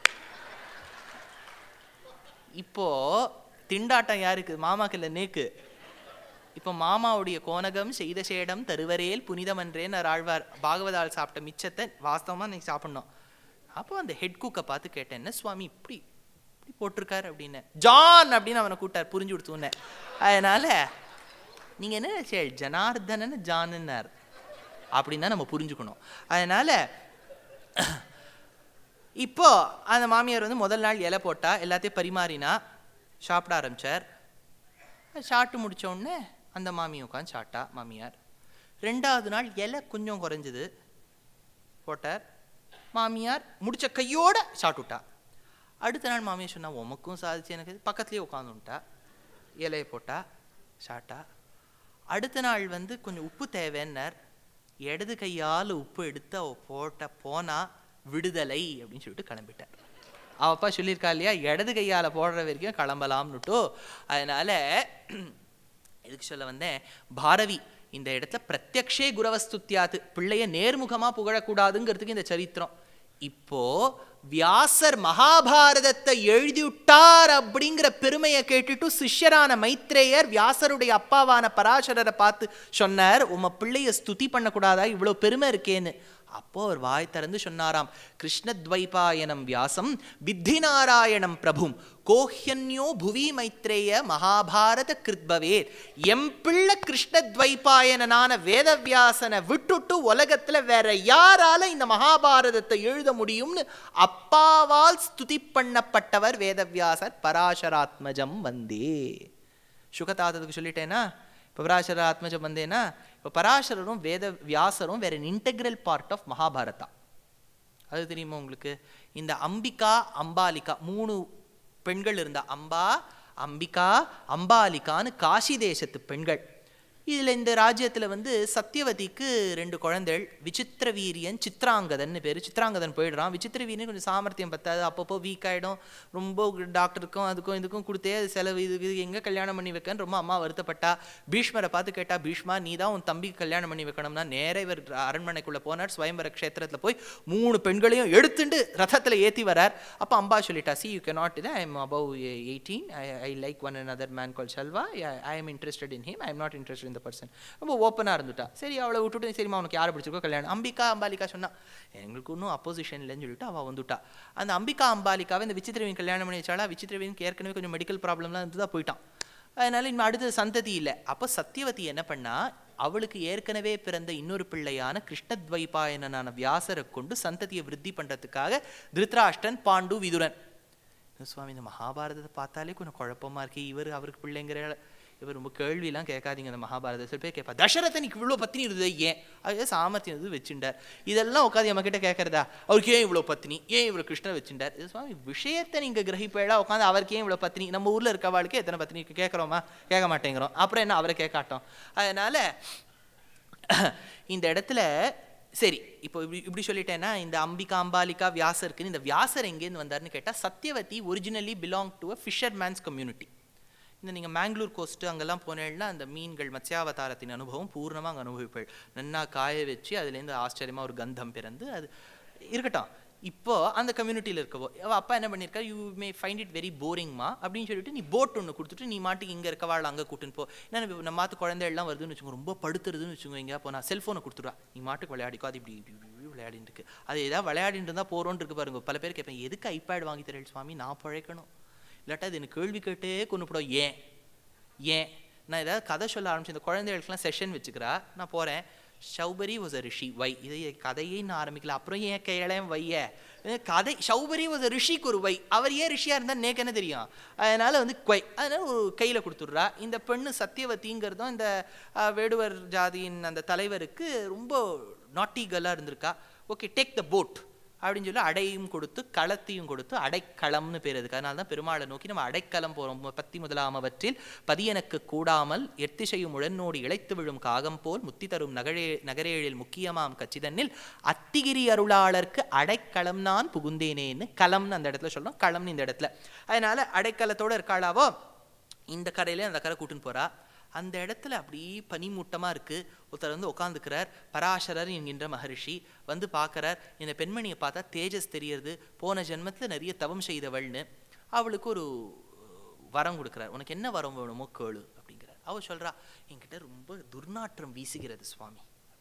இப்போ திண்டாட்டம் யாருக்கு மாமாக்கு இல்லை நேக்கு இப்போ மாமாவுடைய கோனகம் செய்த சேடம் தருவரேல் புனிதமன்றேன்னு ஆழ்வார் பாகவதால் சாப்பிட்ட மிச்சத்தை வாஸ்தவமாக நீ சாப்பிட்ணும் அப்போ அந்த ஹெட் குக்கை பார்த்து கேட்டேன் என்ன சுவாமி இப்படி இப்படி போட்டிருக்காரு அப்படின்னு ஜான் அப்படின்னு அவனை கூட்டார் புரிஞ்சு கொடுத்துன்னு அதனால நீங்கள் என்ன நினைச்சீங்க? ஜனார்தனன் ஜானுன்னார் அப்படின்னு தான் நம்ம புரிஞ்சுக்கணும் அதனால இப்போ அந்த மாமியார் வந்து முதல் நாள் இலை போட்டா எல்லாத்தையும் பரிமாறினா சாப்பிட ஆரம்பிச்சார் சாப்பிட்டு முடிச்ச உடனே அந்த மாமி உட்காந்து சாப்பிட்டா மாமியார் ரெண்டாவது நாள் இலை கொஞ்சம் குறைஞ்சது போட்டார் மாமியார் முடிச்ச கையோட சாப்பிட்டுட்டா அடுத்த நாள் மாமியார் சொன்னா உமக்கும் சாதிச்சு எனக்கு இது." பக்கத்துலயே உட்காந்துட்டா இலையை போட்டா சாப்பிட்டா அடுத்த நாள் வந்து கொஞ்சம் உப்பு தேவைன்னார் இடது கையால் உப்பு எடுத்து அவ போட்ட போனா விடுதலை அப்படின்னு சொல்லிட்டு கிளம்பிட்டார் அவ அப்பா சொல்லியிருக்கா இல்லையா இடது கையால போடுற வரைக்கும் கிளம்பலாம்னுட்டோ அதனால எதுக்கு சொல்ல வந்தேன் பாரவி இந்த இடத்துல பிரத்யக்ஷே குரவஸ்துத்தியாத்து பிள்ளைய நேர்முகமா புகழக்கூடாதுங்கிறதுக்கு இந்த சரித்திரம் இப்போ வியாசர் மகாபாரதத்தை எழுதிவிட்டார் அப்படிங்கிற பெருமையை கேட்டுட்டு சிஷ்யரான மைத்ரேயர் வியாசருடைய அப்பாவான பராசரரை பார்த்து சொன்னார் உம பிள்ளைய ஸ்துதி பண்ணக்கூடாதா இவ்வளோ பெருமை இருக்கேன்னு அப்போ அவர் வாய் திறந்து சொன்னாராம் கிருஷ்ணத்வைபாயனம் வியாசம் வித்தி நாராயணம் பிரபும் கோஹ்யன்யோ புவி மைத்ரேய மகாபாரத கிருத்பவே எம் பிள்ளை கிருஷ்ணத்வைபாயனனான வேதவியாசனை விட்டுட்டு உலகத்துல வேற யாரால இந்த மகாபாரதத்தை எழுத முடியும்னு அப்பாவால் ஸ்துதி பண்ணப்பட்டவர் வேதவியாசர் பராசராத்மஜம் வந்தே சுகதாதத்துக்கு சொல்லிட்டேனா இப்போ பராசர ஆத்மஜம் வந்தேன்னா இப்போ பராசரரும் வேத வியாசரும் வேற இன்டெக்ரல் பார்ட் ஆஃப் மகாபாரதா அது தெரியுமா உங்களுக்கு இந்த அம்பிகா அம்பாலிகா மூணு பெண்கள் இருந்தா அம்பா அம்பிகா அம்பாலிகான்னு காசி தேசத்து பெண்கள் இதில் இந்த ராஜ்யத்தில் வந்து சத்தியவதிக்கு ரெண்டு குழந்தைகள் விசித்திர வீரியன் சித்ராங்கதன் பேர் சித்ராங்கதன் போயிடுறான் விசித்திர வீரியன் கொஞ்சம் சாமர்த்தியம் பத்தாது அப்பப்போ வீக் ஆகிடும் ரொம்ப டாக்டருக்கும் அதுக்கும் இதுக்கும் கொடுத்தே அது செலவு இது இது எங்கே கல்யாணம் பண்ணி வைக்கன்னு ரொம்ப அம்மா வருத்தப்பட்டா பீஷ்மரை பார்த்து கேட்டா பீஷ்மா நீ தான் உன் தம்பிக்கு கல்யாணம் பண்ணி வைக்கணும்னா நேரா இவர் அரண்மனைக்குள்ளே போனார் ஸ்வயம்பர க்ஷேத்திரத்தில் போய் மூணு பெண்களையும் எடுத்துட்டு ரதத்தில் ஏற்றி வரார் அப்போ அம்பா சொல்லிட்டா சி யூ கே நாட் இது I am above eighteen I I like one another man call Selva I am interested in him I am not interested இந்த பர்சன் ரொம்ப ஓப்பனாக இருந்துட்டா சரி அவளை விட்டுட்டு சரிம்மா அவனுக்கு யாரை பிடிச்சிருக்கோ கல்யாணம் அம்பிகா அம்பாலிகா சொன்னா எங்களுக்கு ஒன்றும் அப்போசிஷன் இல்லைன்னு சொல்லிட்டு அவள் வந்துட்டா அந்த அம்பிகா அம்பாலிகாவை இந்த விசித்திரவின் கல்யாணம் பண்ணி வச்சாலா விசித்திரவினுக்கு ஏற்கனவே கொஞ்சம் மெடிக்கல் ப்ராப்ளம்லாம் இருந்து தான் போயிட்டான் அதனால இனிமே அடுத்தது சந்ததி இல்லை அப்போ சத்தியவதி என்ன பண்ணா அவளுக்கு ஏற்கனவே பிறந்த இன்னொரு பிள்ளையான கிருஷ்ணத்வைபாயனனான வியாசரை கொண்டு சந்ததியை விருத்தி பண்றதுக்காக திருத்ராஷ்டன் பாண்டு விதுரன் என்ன சுவாமி இந்த மகாபாரதத்தை பார்த்தாலே கொஞ்சம் குழப்பமா இருக்கு இவர் அவருக்கு பிள்ளைங்கிற இவர் ரொம்ப கேள்வியெல்லாம் கேட்காதீங்க இந்த மகாபாரதம் சில பேர் கேட்பா தசரதனுக்கு இவ்வளோ பத்தினி இருந்தது ஏன் அது சாமர்த்தியம் இது வச்சுட்டார் இதெல்லாம் உட்காந்து நம்ம கிட்ட கேட்கறதா அவருக்கு ஏன் இவ்வளோ பத்தினி ஏன் இவ்வளோ கிருஷ்ணர் வச்சுட்டார் இது சுவாமி விஷயத்தை நீங்க கிரகிப்பேடா உட்காந்து அவருக்கு ஏன் இவ்வளோ பத்தினி நம்ம ஊர்ல இருக்கவாளுக்கு எத்தனை பத்தினி இருக்கு கேட்குறோமா கேட்க மாட்டேங்கிறோம் அப்புறம் என்ன அவரை கேட்காட்டோம் அதனால இந்த இடத்துல சரி இப்போ இப்படி இப்படி சொல்லிட்டேன்னா இந்த அம்பிகா அம்பாலிகா வியாசருக்குன்னு இந்த வியாசர் எங்கேருந்து வந்தாருன்னு கேட்டால் Satyavati originally belong to a fisherman's community இந்த நீங்கள் மேங்களூர் கோஸ்ட்டு அங்கெல்லாம் போனேன்னா அந்த மீன்கள் மத்ஸ்யாவதாரத்தின் அனுபவம் பூர்ணமாக அங்கே அனுபவிப்பேள் நன்னா காய வச்சு அதுலேருந்து ஆச்சரியமாக ஒரு கந்தம் பிறந்து அது இருக்கட்டும் இப்போ அந்த கம்யூனிட்டியில் இருக்கவோ அவ அப்பா என்ன பண்ணியிருக்காரு you may find it very போரிங்மா அப்படின்னு சொல்லிட்டு நீ போட் ஒன்று கொடுத்துட்டு நீ மாட்டுக்கு இங்கே இருக்கவாள் அங்கே கூட்டுன்னு போ ஏன்னா இப்ப நம்ம மாத்து குழந்தைகள்லாம் வருதுன்னு வச்சுக்கோங்க ரொம்ப படுத்துறதுன்னு வச்சுக்கோங்க எங்கேயா போனா செல்ஃபோனை கொடுத்துருவா நீ மாட்டுக்கு விளையாடிக்கோ அது இப்படி இப்படி இப்படி இப்படி விளையாடிட்டு இருக்கு அது ஏதாவது விளையாடிட்டு இருந்தால் போகிறோன்னு இருக்கு பாருங்க பல பேர் கேட்பேன் எதுக்கு ஐபேட் வாங்கி தரேன் சுவாமி நான் பழைக்கணும் இல்லாட்டா அது எனக்கு கேள்வி கேட்டே கொண்டு போடும் ஏன் ஏன் நான் ஏதாவது கதை சொல்ல ஆரம்பிச்சு இந்த குழந்தைகளுக்குலாம் செஷன் வச்சுக்கிறா நான் போகிறேன் ஷௌபரி வாஸ் அ ரிஷி வை இதை கதையே நான் ஆரம்பிக்கல அப்புறம் ஏன் கையளையும் வைய அஹ் கதை ஷௌபரி வாஸ் அ ரிஷிக்கு ஒரு வை அவர் ஏன் ரிஷியாக இருந்தால் நேக்கு என்ன தெரியும் அதனால வந்து கொய் அதனால ஒரு கையில் கொடுத்துட்றா இந்த பெண்ணு சத்தியவதிங்கிறதும் இந்த அஹ், வேடுவர் ஜாதியின் அந்த தலைவருக்கு ரொம்ப நாட்டி கேர்ளாக இருந்திருக்கா ஓகே டேக் த போட் அப்படின்னு சொல்லி அடையும் கொடுத்து களத்தையும் கொடுத்து அடைக்களம்னு பேர் இருக்கு அதனால தான் பெருமாளை நோக்கி நம்ம அடைக்கலம் போறோம் பத்தி முதலாமவற்றில் பதியனுக்கு கூடாமல் எத்திசையும் உடனோடி இழைத்து விழும் காகம் போல் முத்தி தரும் நகரே நகரேழில் முக்கியமாம் கச்சிதனில் அத்திகிரி அருளாளர்க்கு அடைக்களம் நான் புகுந்தேனேன்னு களம்னு அந்த இடத்துல சொல்றோம் களம்னு இந்த இடத்துல அதனால அடைக்கலத்தோட இருக்காளாவோ இந்த கரையில அந்த கரை கூட்டுன்னு போறா அந்த இடத்துல அப்படி பனிமூட்டமா இருக்கு ஒருத்தர் வந்து உட்காந்துக்கிறார் பராசரர் என்கின்ற மகரிஷி வந்து பார்க்கறார் இந்த பெண்மணியை பார்த்தா தேஜஸ் தெரியறது போன ஜென்மத்துல நிறைய தவம் செய்தவள்னு அவளுக்கு ஒரு வரம் கொடுக்குறார் உனக்கு என்ன வரம் வேணுமோ கேளு அப்படிங்கிறார் அவ சொல்றா என்கிட்ட ரொம்ப துர்நாற்றம் வீசுகிறது சுவாமி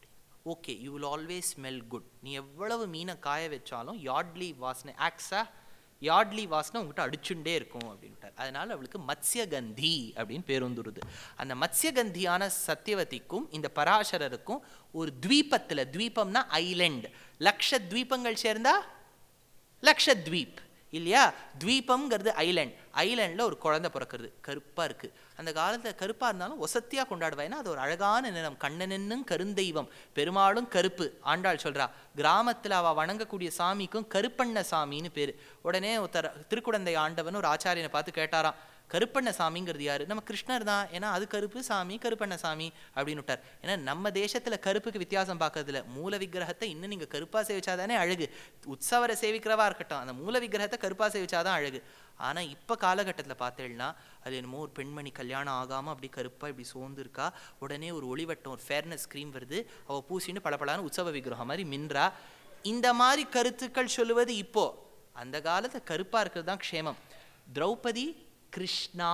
okay you will always smell good நீ எவ்வளவு மீனை காய வச்சாலும் யாட்லி வாசனை ஆக்ஸா யாட்லி வாசனை உங்ககிட்ட அடிச்சுட்டே இருக்கும் அப்படின்ட்டார் அதனால அவளுக்கு மத்ஸ்யகந்தி அப்படின்னு பேர் வந்துருது அந்த மத்ஸ்யகந்தியான சத்தியவதிக்கும் இந்த பராசரருக்கும் ஒரு த்வீபத்துல த்வீபம்னா ஐலண்ட் லக்ஷ த்வீபங்கள் சேர்ந்தா லக்ஷத்வீப் இல்லையா த்வீபம்ங்கிறது ஐலண்ட் ஐலண்டில் ஒரு குழந்தை பிறக்கிறது கருப்பாக இருக்குது அந்த காலத்தில் கருப்பாக இருந்தாலும் ஒசத்தியாக கொண்டாடுவா ஏன்னா அது ஒரு அழகான நிறம் கண்ணனென்னும் கருந்தெய்வம் பெருமாளும் கருப்பு ஆண்டாள் சொல்றா கிராமத்தில் அவள் வணங்கக்கூடிய சாமிக்கும் கருப்பண்ண சாமின்னு பேர் உடனே ஒருத்தர் திருக்குடந்தை ஆண்டவன் ஒரு ஆச்சாரியனை பார்த்து கேட்டாராம் கருப்பண்ண சாமிங்கிறது யாரு நம்ம கிருஷ்ணர் தான் ஏன்னா அது கருப்பு சாமி கருப்பண்ண சாமி அப்படின்னு விட்டார் ஏன்னா நம்ம தேசத்துல கருப்புக்கு வித்தியாசம் பார்க்கறதுல மூல விக்கிரகத்தை இன்னும் நீங்க கருப்பா சேவிச்சாதானே அழகு உற்சவரை சேவிக்கிறவா இருக்கட்டும் அந்த மூல விக்கிரகத்தை கருப்பா சேவிச்சாதான் அழகு ஆனா இப்ப காலகட்டத்துல பார்த்தேன்னா அது என்னமோ ஒரு பெண்மணி கல்யாணம் ஆகாம அப்படி கருப்பா இப்படி சோர்ந்து இருக்கா உடனே ஒரு ஒளிவட்டம் ஒரு ஃபேர்னஸ் க்ரீம் வருது அவ பூசின்னு பளபளன்னு உற்சவ விக்கிரகம் மாதிரி மின்றா இந்த மாதிரி கருத்துக்கள் சொல்லுவது இப்போ அந்த காலத்துல கருப்பா இருக்கிறது தான் க்ஷேமம் திரௌபதி கிருஷ்ணா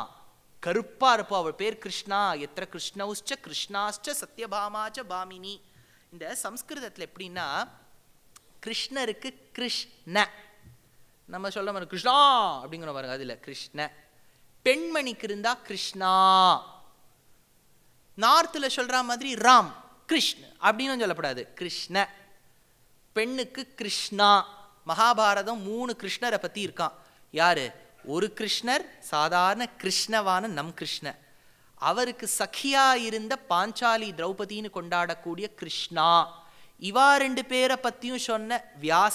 கருப்பா இருப்பா அவள் பேர் கிருஷ்ணா எத்திர கிருஷ்ணவுச்ச கிருஷ்ணாச்ச சத்யபாமாச்ச பாமினி இந்த சம்ஸ்கிருதத்துல எப்படின்னா கிருஷ்ணருக்கு கிருஷ்ண நம்ம சொல்ல மாதிரி கிருஷ்ணா அப்படிங்கிற பாருங்க அதுல கிருஷ்ண பெண்மணிக்கு இருந்தா கிருஷ்ணா நார்த்ல சொல்ற மாதிரி ராம் கிருஷ்ண அப்படின்னு சொல்லப்படாது கிருஷ்ண பெண்ணுக்கு கிருஷ்ணா மகாபாரதம் மூணு கிருஷ்ணரை பத்தி இருக்கான் யாரு ஒரு கிருஷ்ணர் சாதாரண கிருஷ்ணவான நம் கிருஷ்ண அவருக்கு சഖിயா இருந்த பாஞ்சாலி திரௌபதின்னு கொண்டாடக்கூடிய கிருஷ்ணா இவா ரெண்டு பேரை பத்தியும் சொன்ன வியாசர்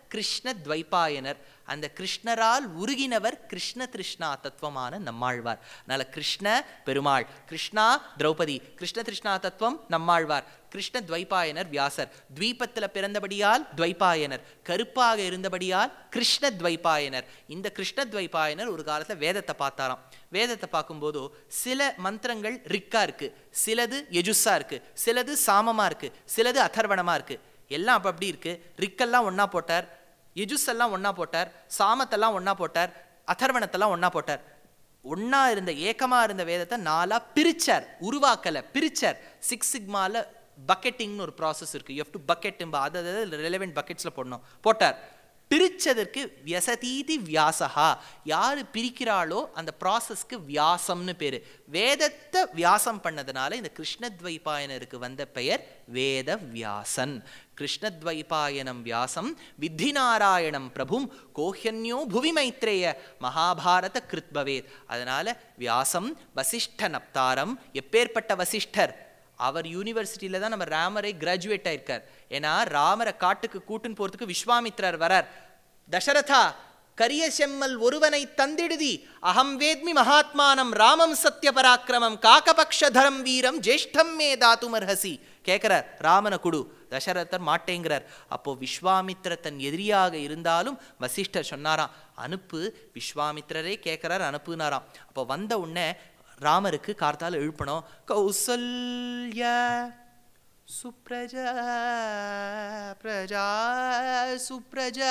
கிருஷ்ண துவைபாயனர் அந்த கிருஷ்ணரால் உருகினவர் கிருஷ்ண திருஷ்ணா தத்துவமான நம்மாழ்வார் அதனால கிருஷ்ண பெருமாள் கிருஷ்ணா திரௌபதி கிருஷ்ண திருஷ்ணா தத்துவம் நம்மாழ்வார் கிருஷ்ண துவைபாயனர் வியாசர் துவீபத்தில் பிறந்தபடியால் துவைபாயனர் கருப்பாக இருந்தபடியால் கிருஷ்ண துவைபாயனர் இந்த கிருஷ்ண துவைபாயனர் ஒரு காலத்தில் வேதத்தை பார்த்தாராம் வேதத்தை பார்க்கும்போது சில மந்திரங்கள் ரிக்கா இருக்கு சிலது யஜுஸா இருக்கு சிலது சாமமா இருக்கு சிலது அதர்வணமா இருக்கு எல்லாம் அப்ப அப்படி இருக்கு ரிக்கெல்லாம் ஒண்ணா போட்டார் யஜுஸ் எல்லாம் ஒண்ணா போட்டார் சாமத்தெல்லாம் ஒண்ணா போட்டார் அதர்வணத்தெல்லாம் ஒண்ணா போட்டார் ஒண்ணா இருந்த ஏக்கமா இருந்த வேதத்தை நாலா பிரிச்சார் உருவாக்கல பிரிச்சார் சிக்ஸ் சிக்மால பக்கெட்டிங்னு ஒரு ப்ராசஸ் இருக்கு யூ ஹவ் டு பக்கெட் அதாவது ரெலவெண்ட் பக்கெட்ஸ்ல போடணும் போட்டார் பிரிச்சதற்கு வியசதீதி வியாசகா யாரு பிரிக்கிறாளோ அந்த ப்ராசஸ்க்கு வியாசம்னு பேரு வேதத்தை வியாசம் பண்ணதுனால இந்த கிருஷ்ணத்வைபாயனருக்கு வந்த பெயர் வேத வியாசன் கிருஷ்ணத்வைபாயனம் வியாசம் வித்தி நாராயணம் பிரபும் கோஹ்யன்யோ புவி மைத்ரேய மகாபாரத கிருத்பவேத் அதனால வியாசம் வசிஷ்ட நப்தாரம் எப்பேற்பட்ட வசிஷ்டர் அவர் யூனிவர்சிட்டியில தான் நம்ம ராமரை கிராஜுவேட் ஆயிருக்கார் ஏன்னா ராமரை காட்டுக்கு கூட்டுன்னு போறதுக்கு விஸ்வாமித்ரர் வரார் தசரதா கரிய செம்மல் ஒருவனை தந்திடுதி அகம் வேத்மி மகாத்மானம் ராமம் சத்ய பராக்கிரமம் காக்கபக்ஷதரம் வீரம் ஜேஷ்டம் மே தாத்துமர்ஹசி கேட்கிறார் ராமனை குடு தசரதர் மாட்டேங்கிறார் அப்போ விஸ்வாமித்திர தன் எதிரியாக இருந்தாலும் வசிஷ்டர் சொன்னாராம் அனுப்பு விஸ்வாமித்திரரே கேட்கிறார் அனுப்புனாராம் அப்போ வந்த உடனே ராமருக்கு கார்த்தால எழுப்பணும் கௌசல்யா சுப்ரஜா பிரஜா சுப்ரஜா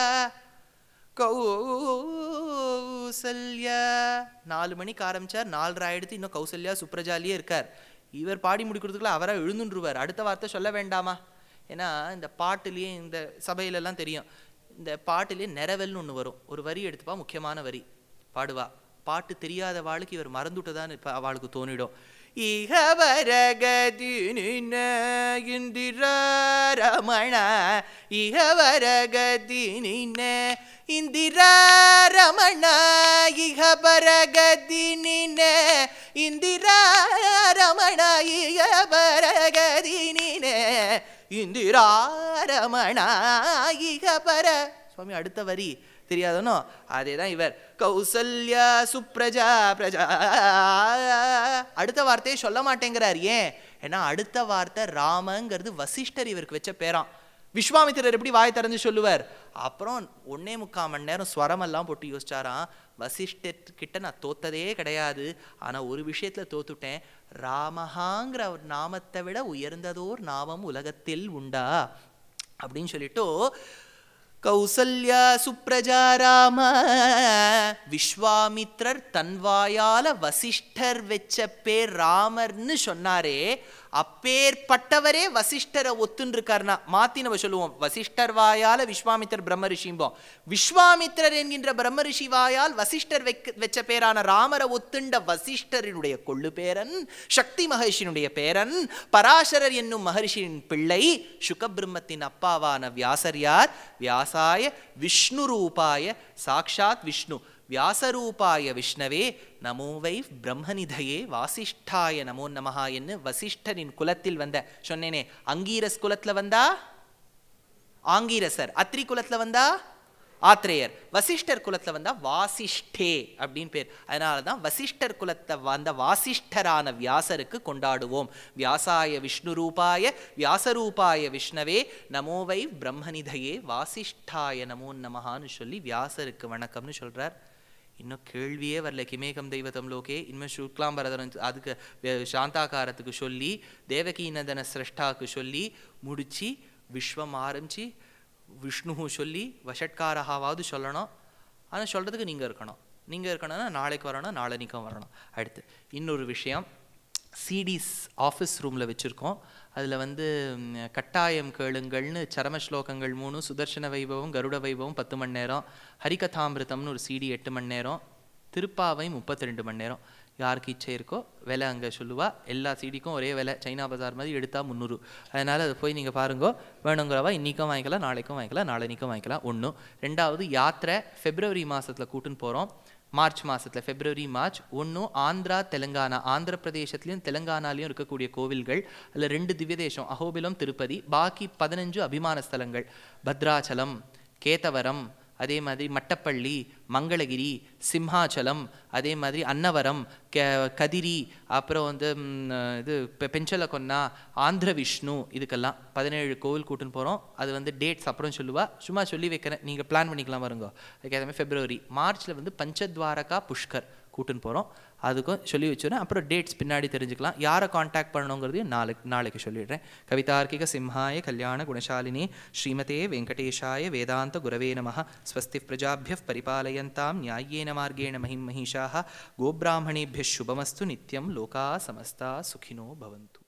கௌசல்யா நாலு மணிக்கு ஆரம்பிச்சார் நாலரை ஆயிடுத்து இன்னும் கௌசல்யா சுப்ரஜாலியே இருக்கார் இவர் பாடி முடிக்கிறதுக்குள்ள அவராக எழுந்துருவார் அடுத்த வார்த்தை சொல்ல வேண்டாமா ஏன்னா இந்த பாட்டுலேயே இந்த சபையிலெல்லாம் தெரியும் இந்த பாட்டுலேயே நிறவல்னு ஒன்று வரும் ஒரு வரி எடுத்துப்பா முக்கியமான வரி பாடுவா பாட்டு தெரியாத வாளுக்கு இவர் மறந்துட்டதான்னு இப்போ அவளுக்கு தோணிடும் இகவரகதி நின்ன இந்திர ரமண இகவரகதி நின்ன இந்திர ரமண இகபரகதி நின்ன இந்திர ரமண இகபரகதி நின்ன இந்திரா ரமண இகபர சுவாமி அடுத்த வரி தெரியாதனோ அதே தான் இவர் கௌசல்யா சுப்ரஜா பிரஜா அடுத்த வார்த்தையை சொல்ல மாட்டேங்கிறார் ஏன் ஏன்னா அடுத்த வார்த்தை ராமங்கிறது வசிஷ்டர் இவருக்கு வச்ச பேராம் விஸ்வாமித்திரர் எப்படி வாய் திறந்து சொல்லுவார் அப்புறம் ஒன்னே முக்கால் மணி நேரம் ஸ்வரமெல்லாம் போட்டு யோசிச்சாராம் வசிஷ்டர் கிட்ட நான் தோத்ததே கிடையாது ஆனா ஒரு விஷயத்துல தோத்துட்டேன் ராமஹாங்கிற ஒரு நாமத்தை விட உயர்ந்ததோர் நாமம் உலகத்தில் உண்டா அப்படின்னு சொல்லிட்டு கௌசல்யா சுப்ரஜா ராம விஸ்வாமித்ரர் தன்வாயால வசிஷ்டர் வச்ச பேர் ராமர்னு சொன்னாரே அப்பேற்பட்டவரே வசிஷ்டரை ஒத்துன்னு இருக்காருனா மாத்தி நம்ம சொல்லுவோம் வசிஷ்டர் வாயால விஸ்வாமித்தர் பிரம்ம ரிஷிம்போம் விஸ்வாமித்திரர் என்கின்ற பிரம்ம ரிஷி வாயால் வசிஷ்டர் வைக்க வச்ச பேரான ராமரை ஒத்துண்ட வசிஷ்டரினுடைய கொள்ளு பேரன் சக்தி மகர்ஷியினுடைய பேரன் பராசரர் என்னும் மகர்ஷியின் பிள்ளை சுகபிரம்மத்தின் அப்பாவான வியாசர் யார் வியாசாய விஷ்ணு ரூபாய சாக்ஷாத் விஷ்ணு வியாசரூபாய விஷ்ணவே நமோ வை பிரம்மநிதையே வாசிஷ்டாய நமோ நமஹா என்று வசிஷ்டரின் குலத்தில் வந்த சொன்னேனே அங்கீரஸ் குலத்துல வந்தா ஆங்கீரசர் அத்ரி குலத்துல வந்தா ஆத்ரேயர் வசிஷ்டர் குலத்துல வந்தா வாசிஷ்டே அப்படின்னு பேர் அதனால தான் வசிஷ்டர் குலத்தை வந்த வாசிஷ்டரான வியாசருக்கு கொண்டாடுவோம் வியாசாய விஷ்ணு ரூபாய வியாசரூபாய விஷ்ணவே நமோ வை பிரம்மநிதையே வாசிஷ்டாய நமோ நமஹான்னு சொல்லி வியாசருக்கு வணக்கம்னு சொல்றார் இன்னும் கேள்வியே வரல கிமேகம் தெய்வதம் லோகே இனிமேல் சுக்லாம்பரதன் அதுக்கு வே- சாந்தாகாரத்துக்கு சொல்லி தேவகீநந்தன சிரஷ்டாக்கு சொல்லி முடிச்சு விஸ்வம் ஆரம்பிச்சு விஷ்ணுவும் சொல்லி வஷட்காரஹாவாவது சொல்லணும் ஆனால் சொல்கிறதுக்கு நீங்கள் இருக்கணும் நீங்கள் இருக்கணும்னா நாளைக்கு வரணும் நாளன்னைக்கும் வரணும் அடுத்து இன்னொரு விஷயம் சிடிஸ் ஆஃபீஸ் ரூமில் வச்சுருக்கோம் அதில் வந்து ம், கட்டாயம் கேளுங்கள்னு சரம ஸ்லோகங்கள் மூணு சுதர்சன வைபவம் கருட வைபவம் பத்து மணி நேரம் ஹரிகதாமிருதம்னு ஒரு சிடி எட்டு மணி நேரம் திருப்பாவை முப்பத்தி ரெண்டு மணி நேரம் யாருக்கு இச்சை இருக்கோ விலை அங்கே சொல்லுவா எல்லா சிடிக்கும் ஒரே விலை சைனா பஜார் மாதிரி எடுத்தா முந்நூறு அதனால் அதை போய் நீங்கள் பாருங்க வேணுங்கிறவா இன்றைக்கும் வாங்கிக்கலாம் நாளைக்கும் வாங்கிக்கலாம் நாளன்னைக்கும் வாங்கிக்கலாம் ஒன்று ரெண்டாவது யாத்திரை பிப்ரவரி மாதத்தில் கூட்டுன்னு போகிறோம் மார்ச் மாசத்துல பிப்ரவரி மார்ச் ஒன்றும் ஆந்திரா தெலுங்கானா ஆந்திர பிரதேசத்துலையும் தெலுங்கானாலையும் இருக்கக்கூடிய கோவில்கள் அதில் ரெண்டு திவ்ய தேசம் அஹோபிலம் திருப்பதி பாக்கி பதினஞ்சு அபிமான ஸ்தலங்கள் பத்ராச்சலம் கேத்தவரம் அதே மாதிரி மட்டப்பள்ளி மங்களகிரி சிம்ஹாச்சலம் அதே மாதிரி அன்னவரம் கே கதிரி அப்புறம் வந்து ம், இது பெ- பெஞ்சலக்கொன்னா ஆந்திர விஷ்ணு இதுக்கெல்லாம் பதினேழு கோவில் கூட்டுன்னு போகிறோம் அது வந்து டேட்ஸ் அப்புறம் சொல்லுவா சும்மா சொல்லி வைக்கிறேன் நீங்கள் பிளான் பண்ணிக்கலாம் வருங்க அதுக்கேற்ற மாதிரி ஃபெப்ரவரி மார்ச்சில் வந்து பஞ்சத்வாரகா புஷ்கர் கூட்டுன்னு போகிறோம் அதுக்கும் சொல்லி வச்சுருவேன் அப்புறம் டேட்ஸ் பின்னாடி தெரிஞ்சுக்கலாம் யாரை காண்டாக்ட் பண்ணணுங்கிறதையும் நாளைக்கு நாளைக்கு சொல்லிடுறேன் கவிதார்க்கிக சிம்ஹாய கல்யாண குணசாலினி ஸ்ரீமதே வெங்கடேஷாய வேதாந்த குரவே நமः ஸ்வஸ்தி பிரஜாபியः பரிபாலயந்தாம் நியாயேன மார்கேண மகிம் மகிஷாः கோபிராமணேभ्यः शुभमस्तु नित्यं लोकाः समस्ता सुखिनो भवन्तु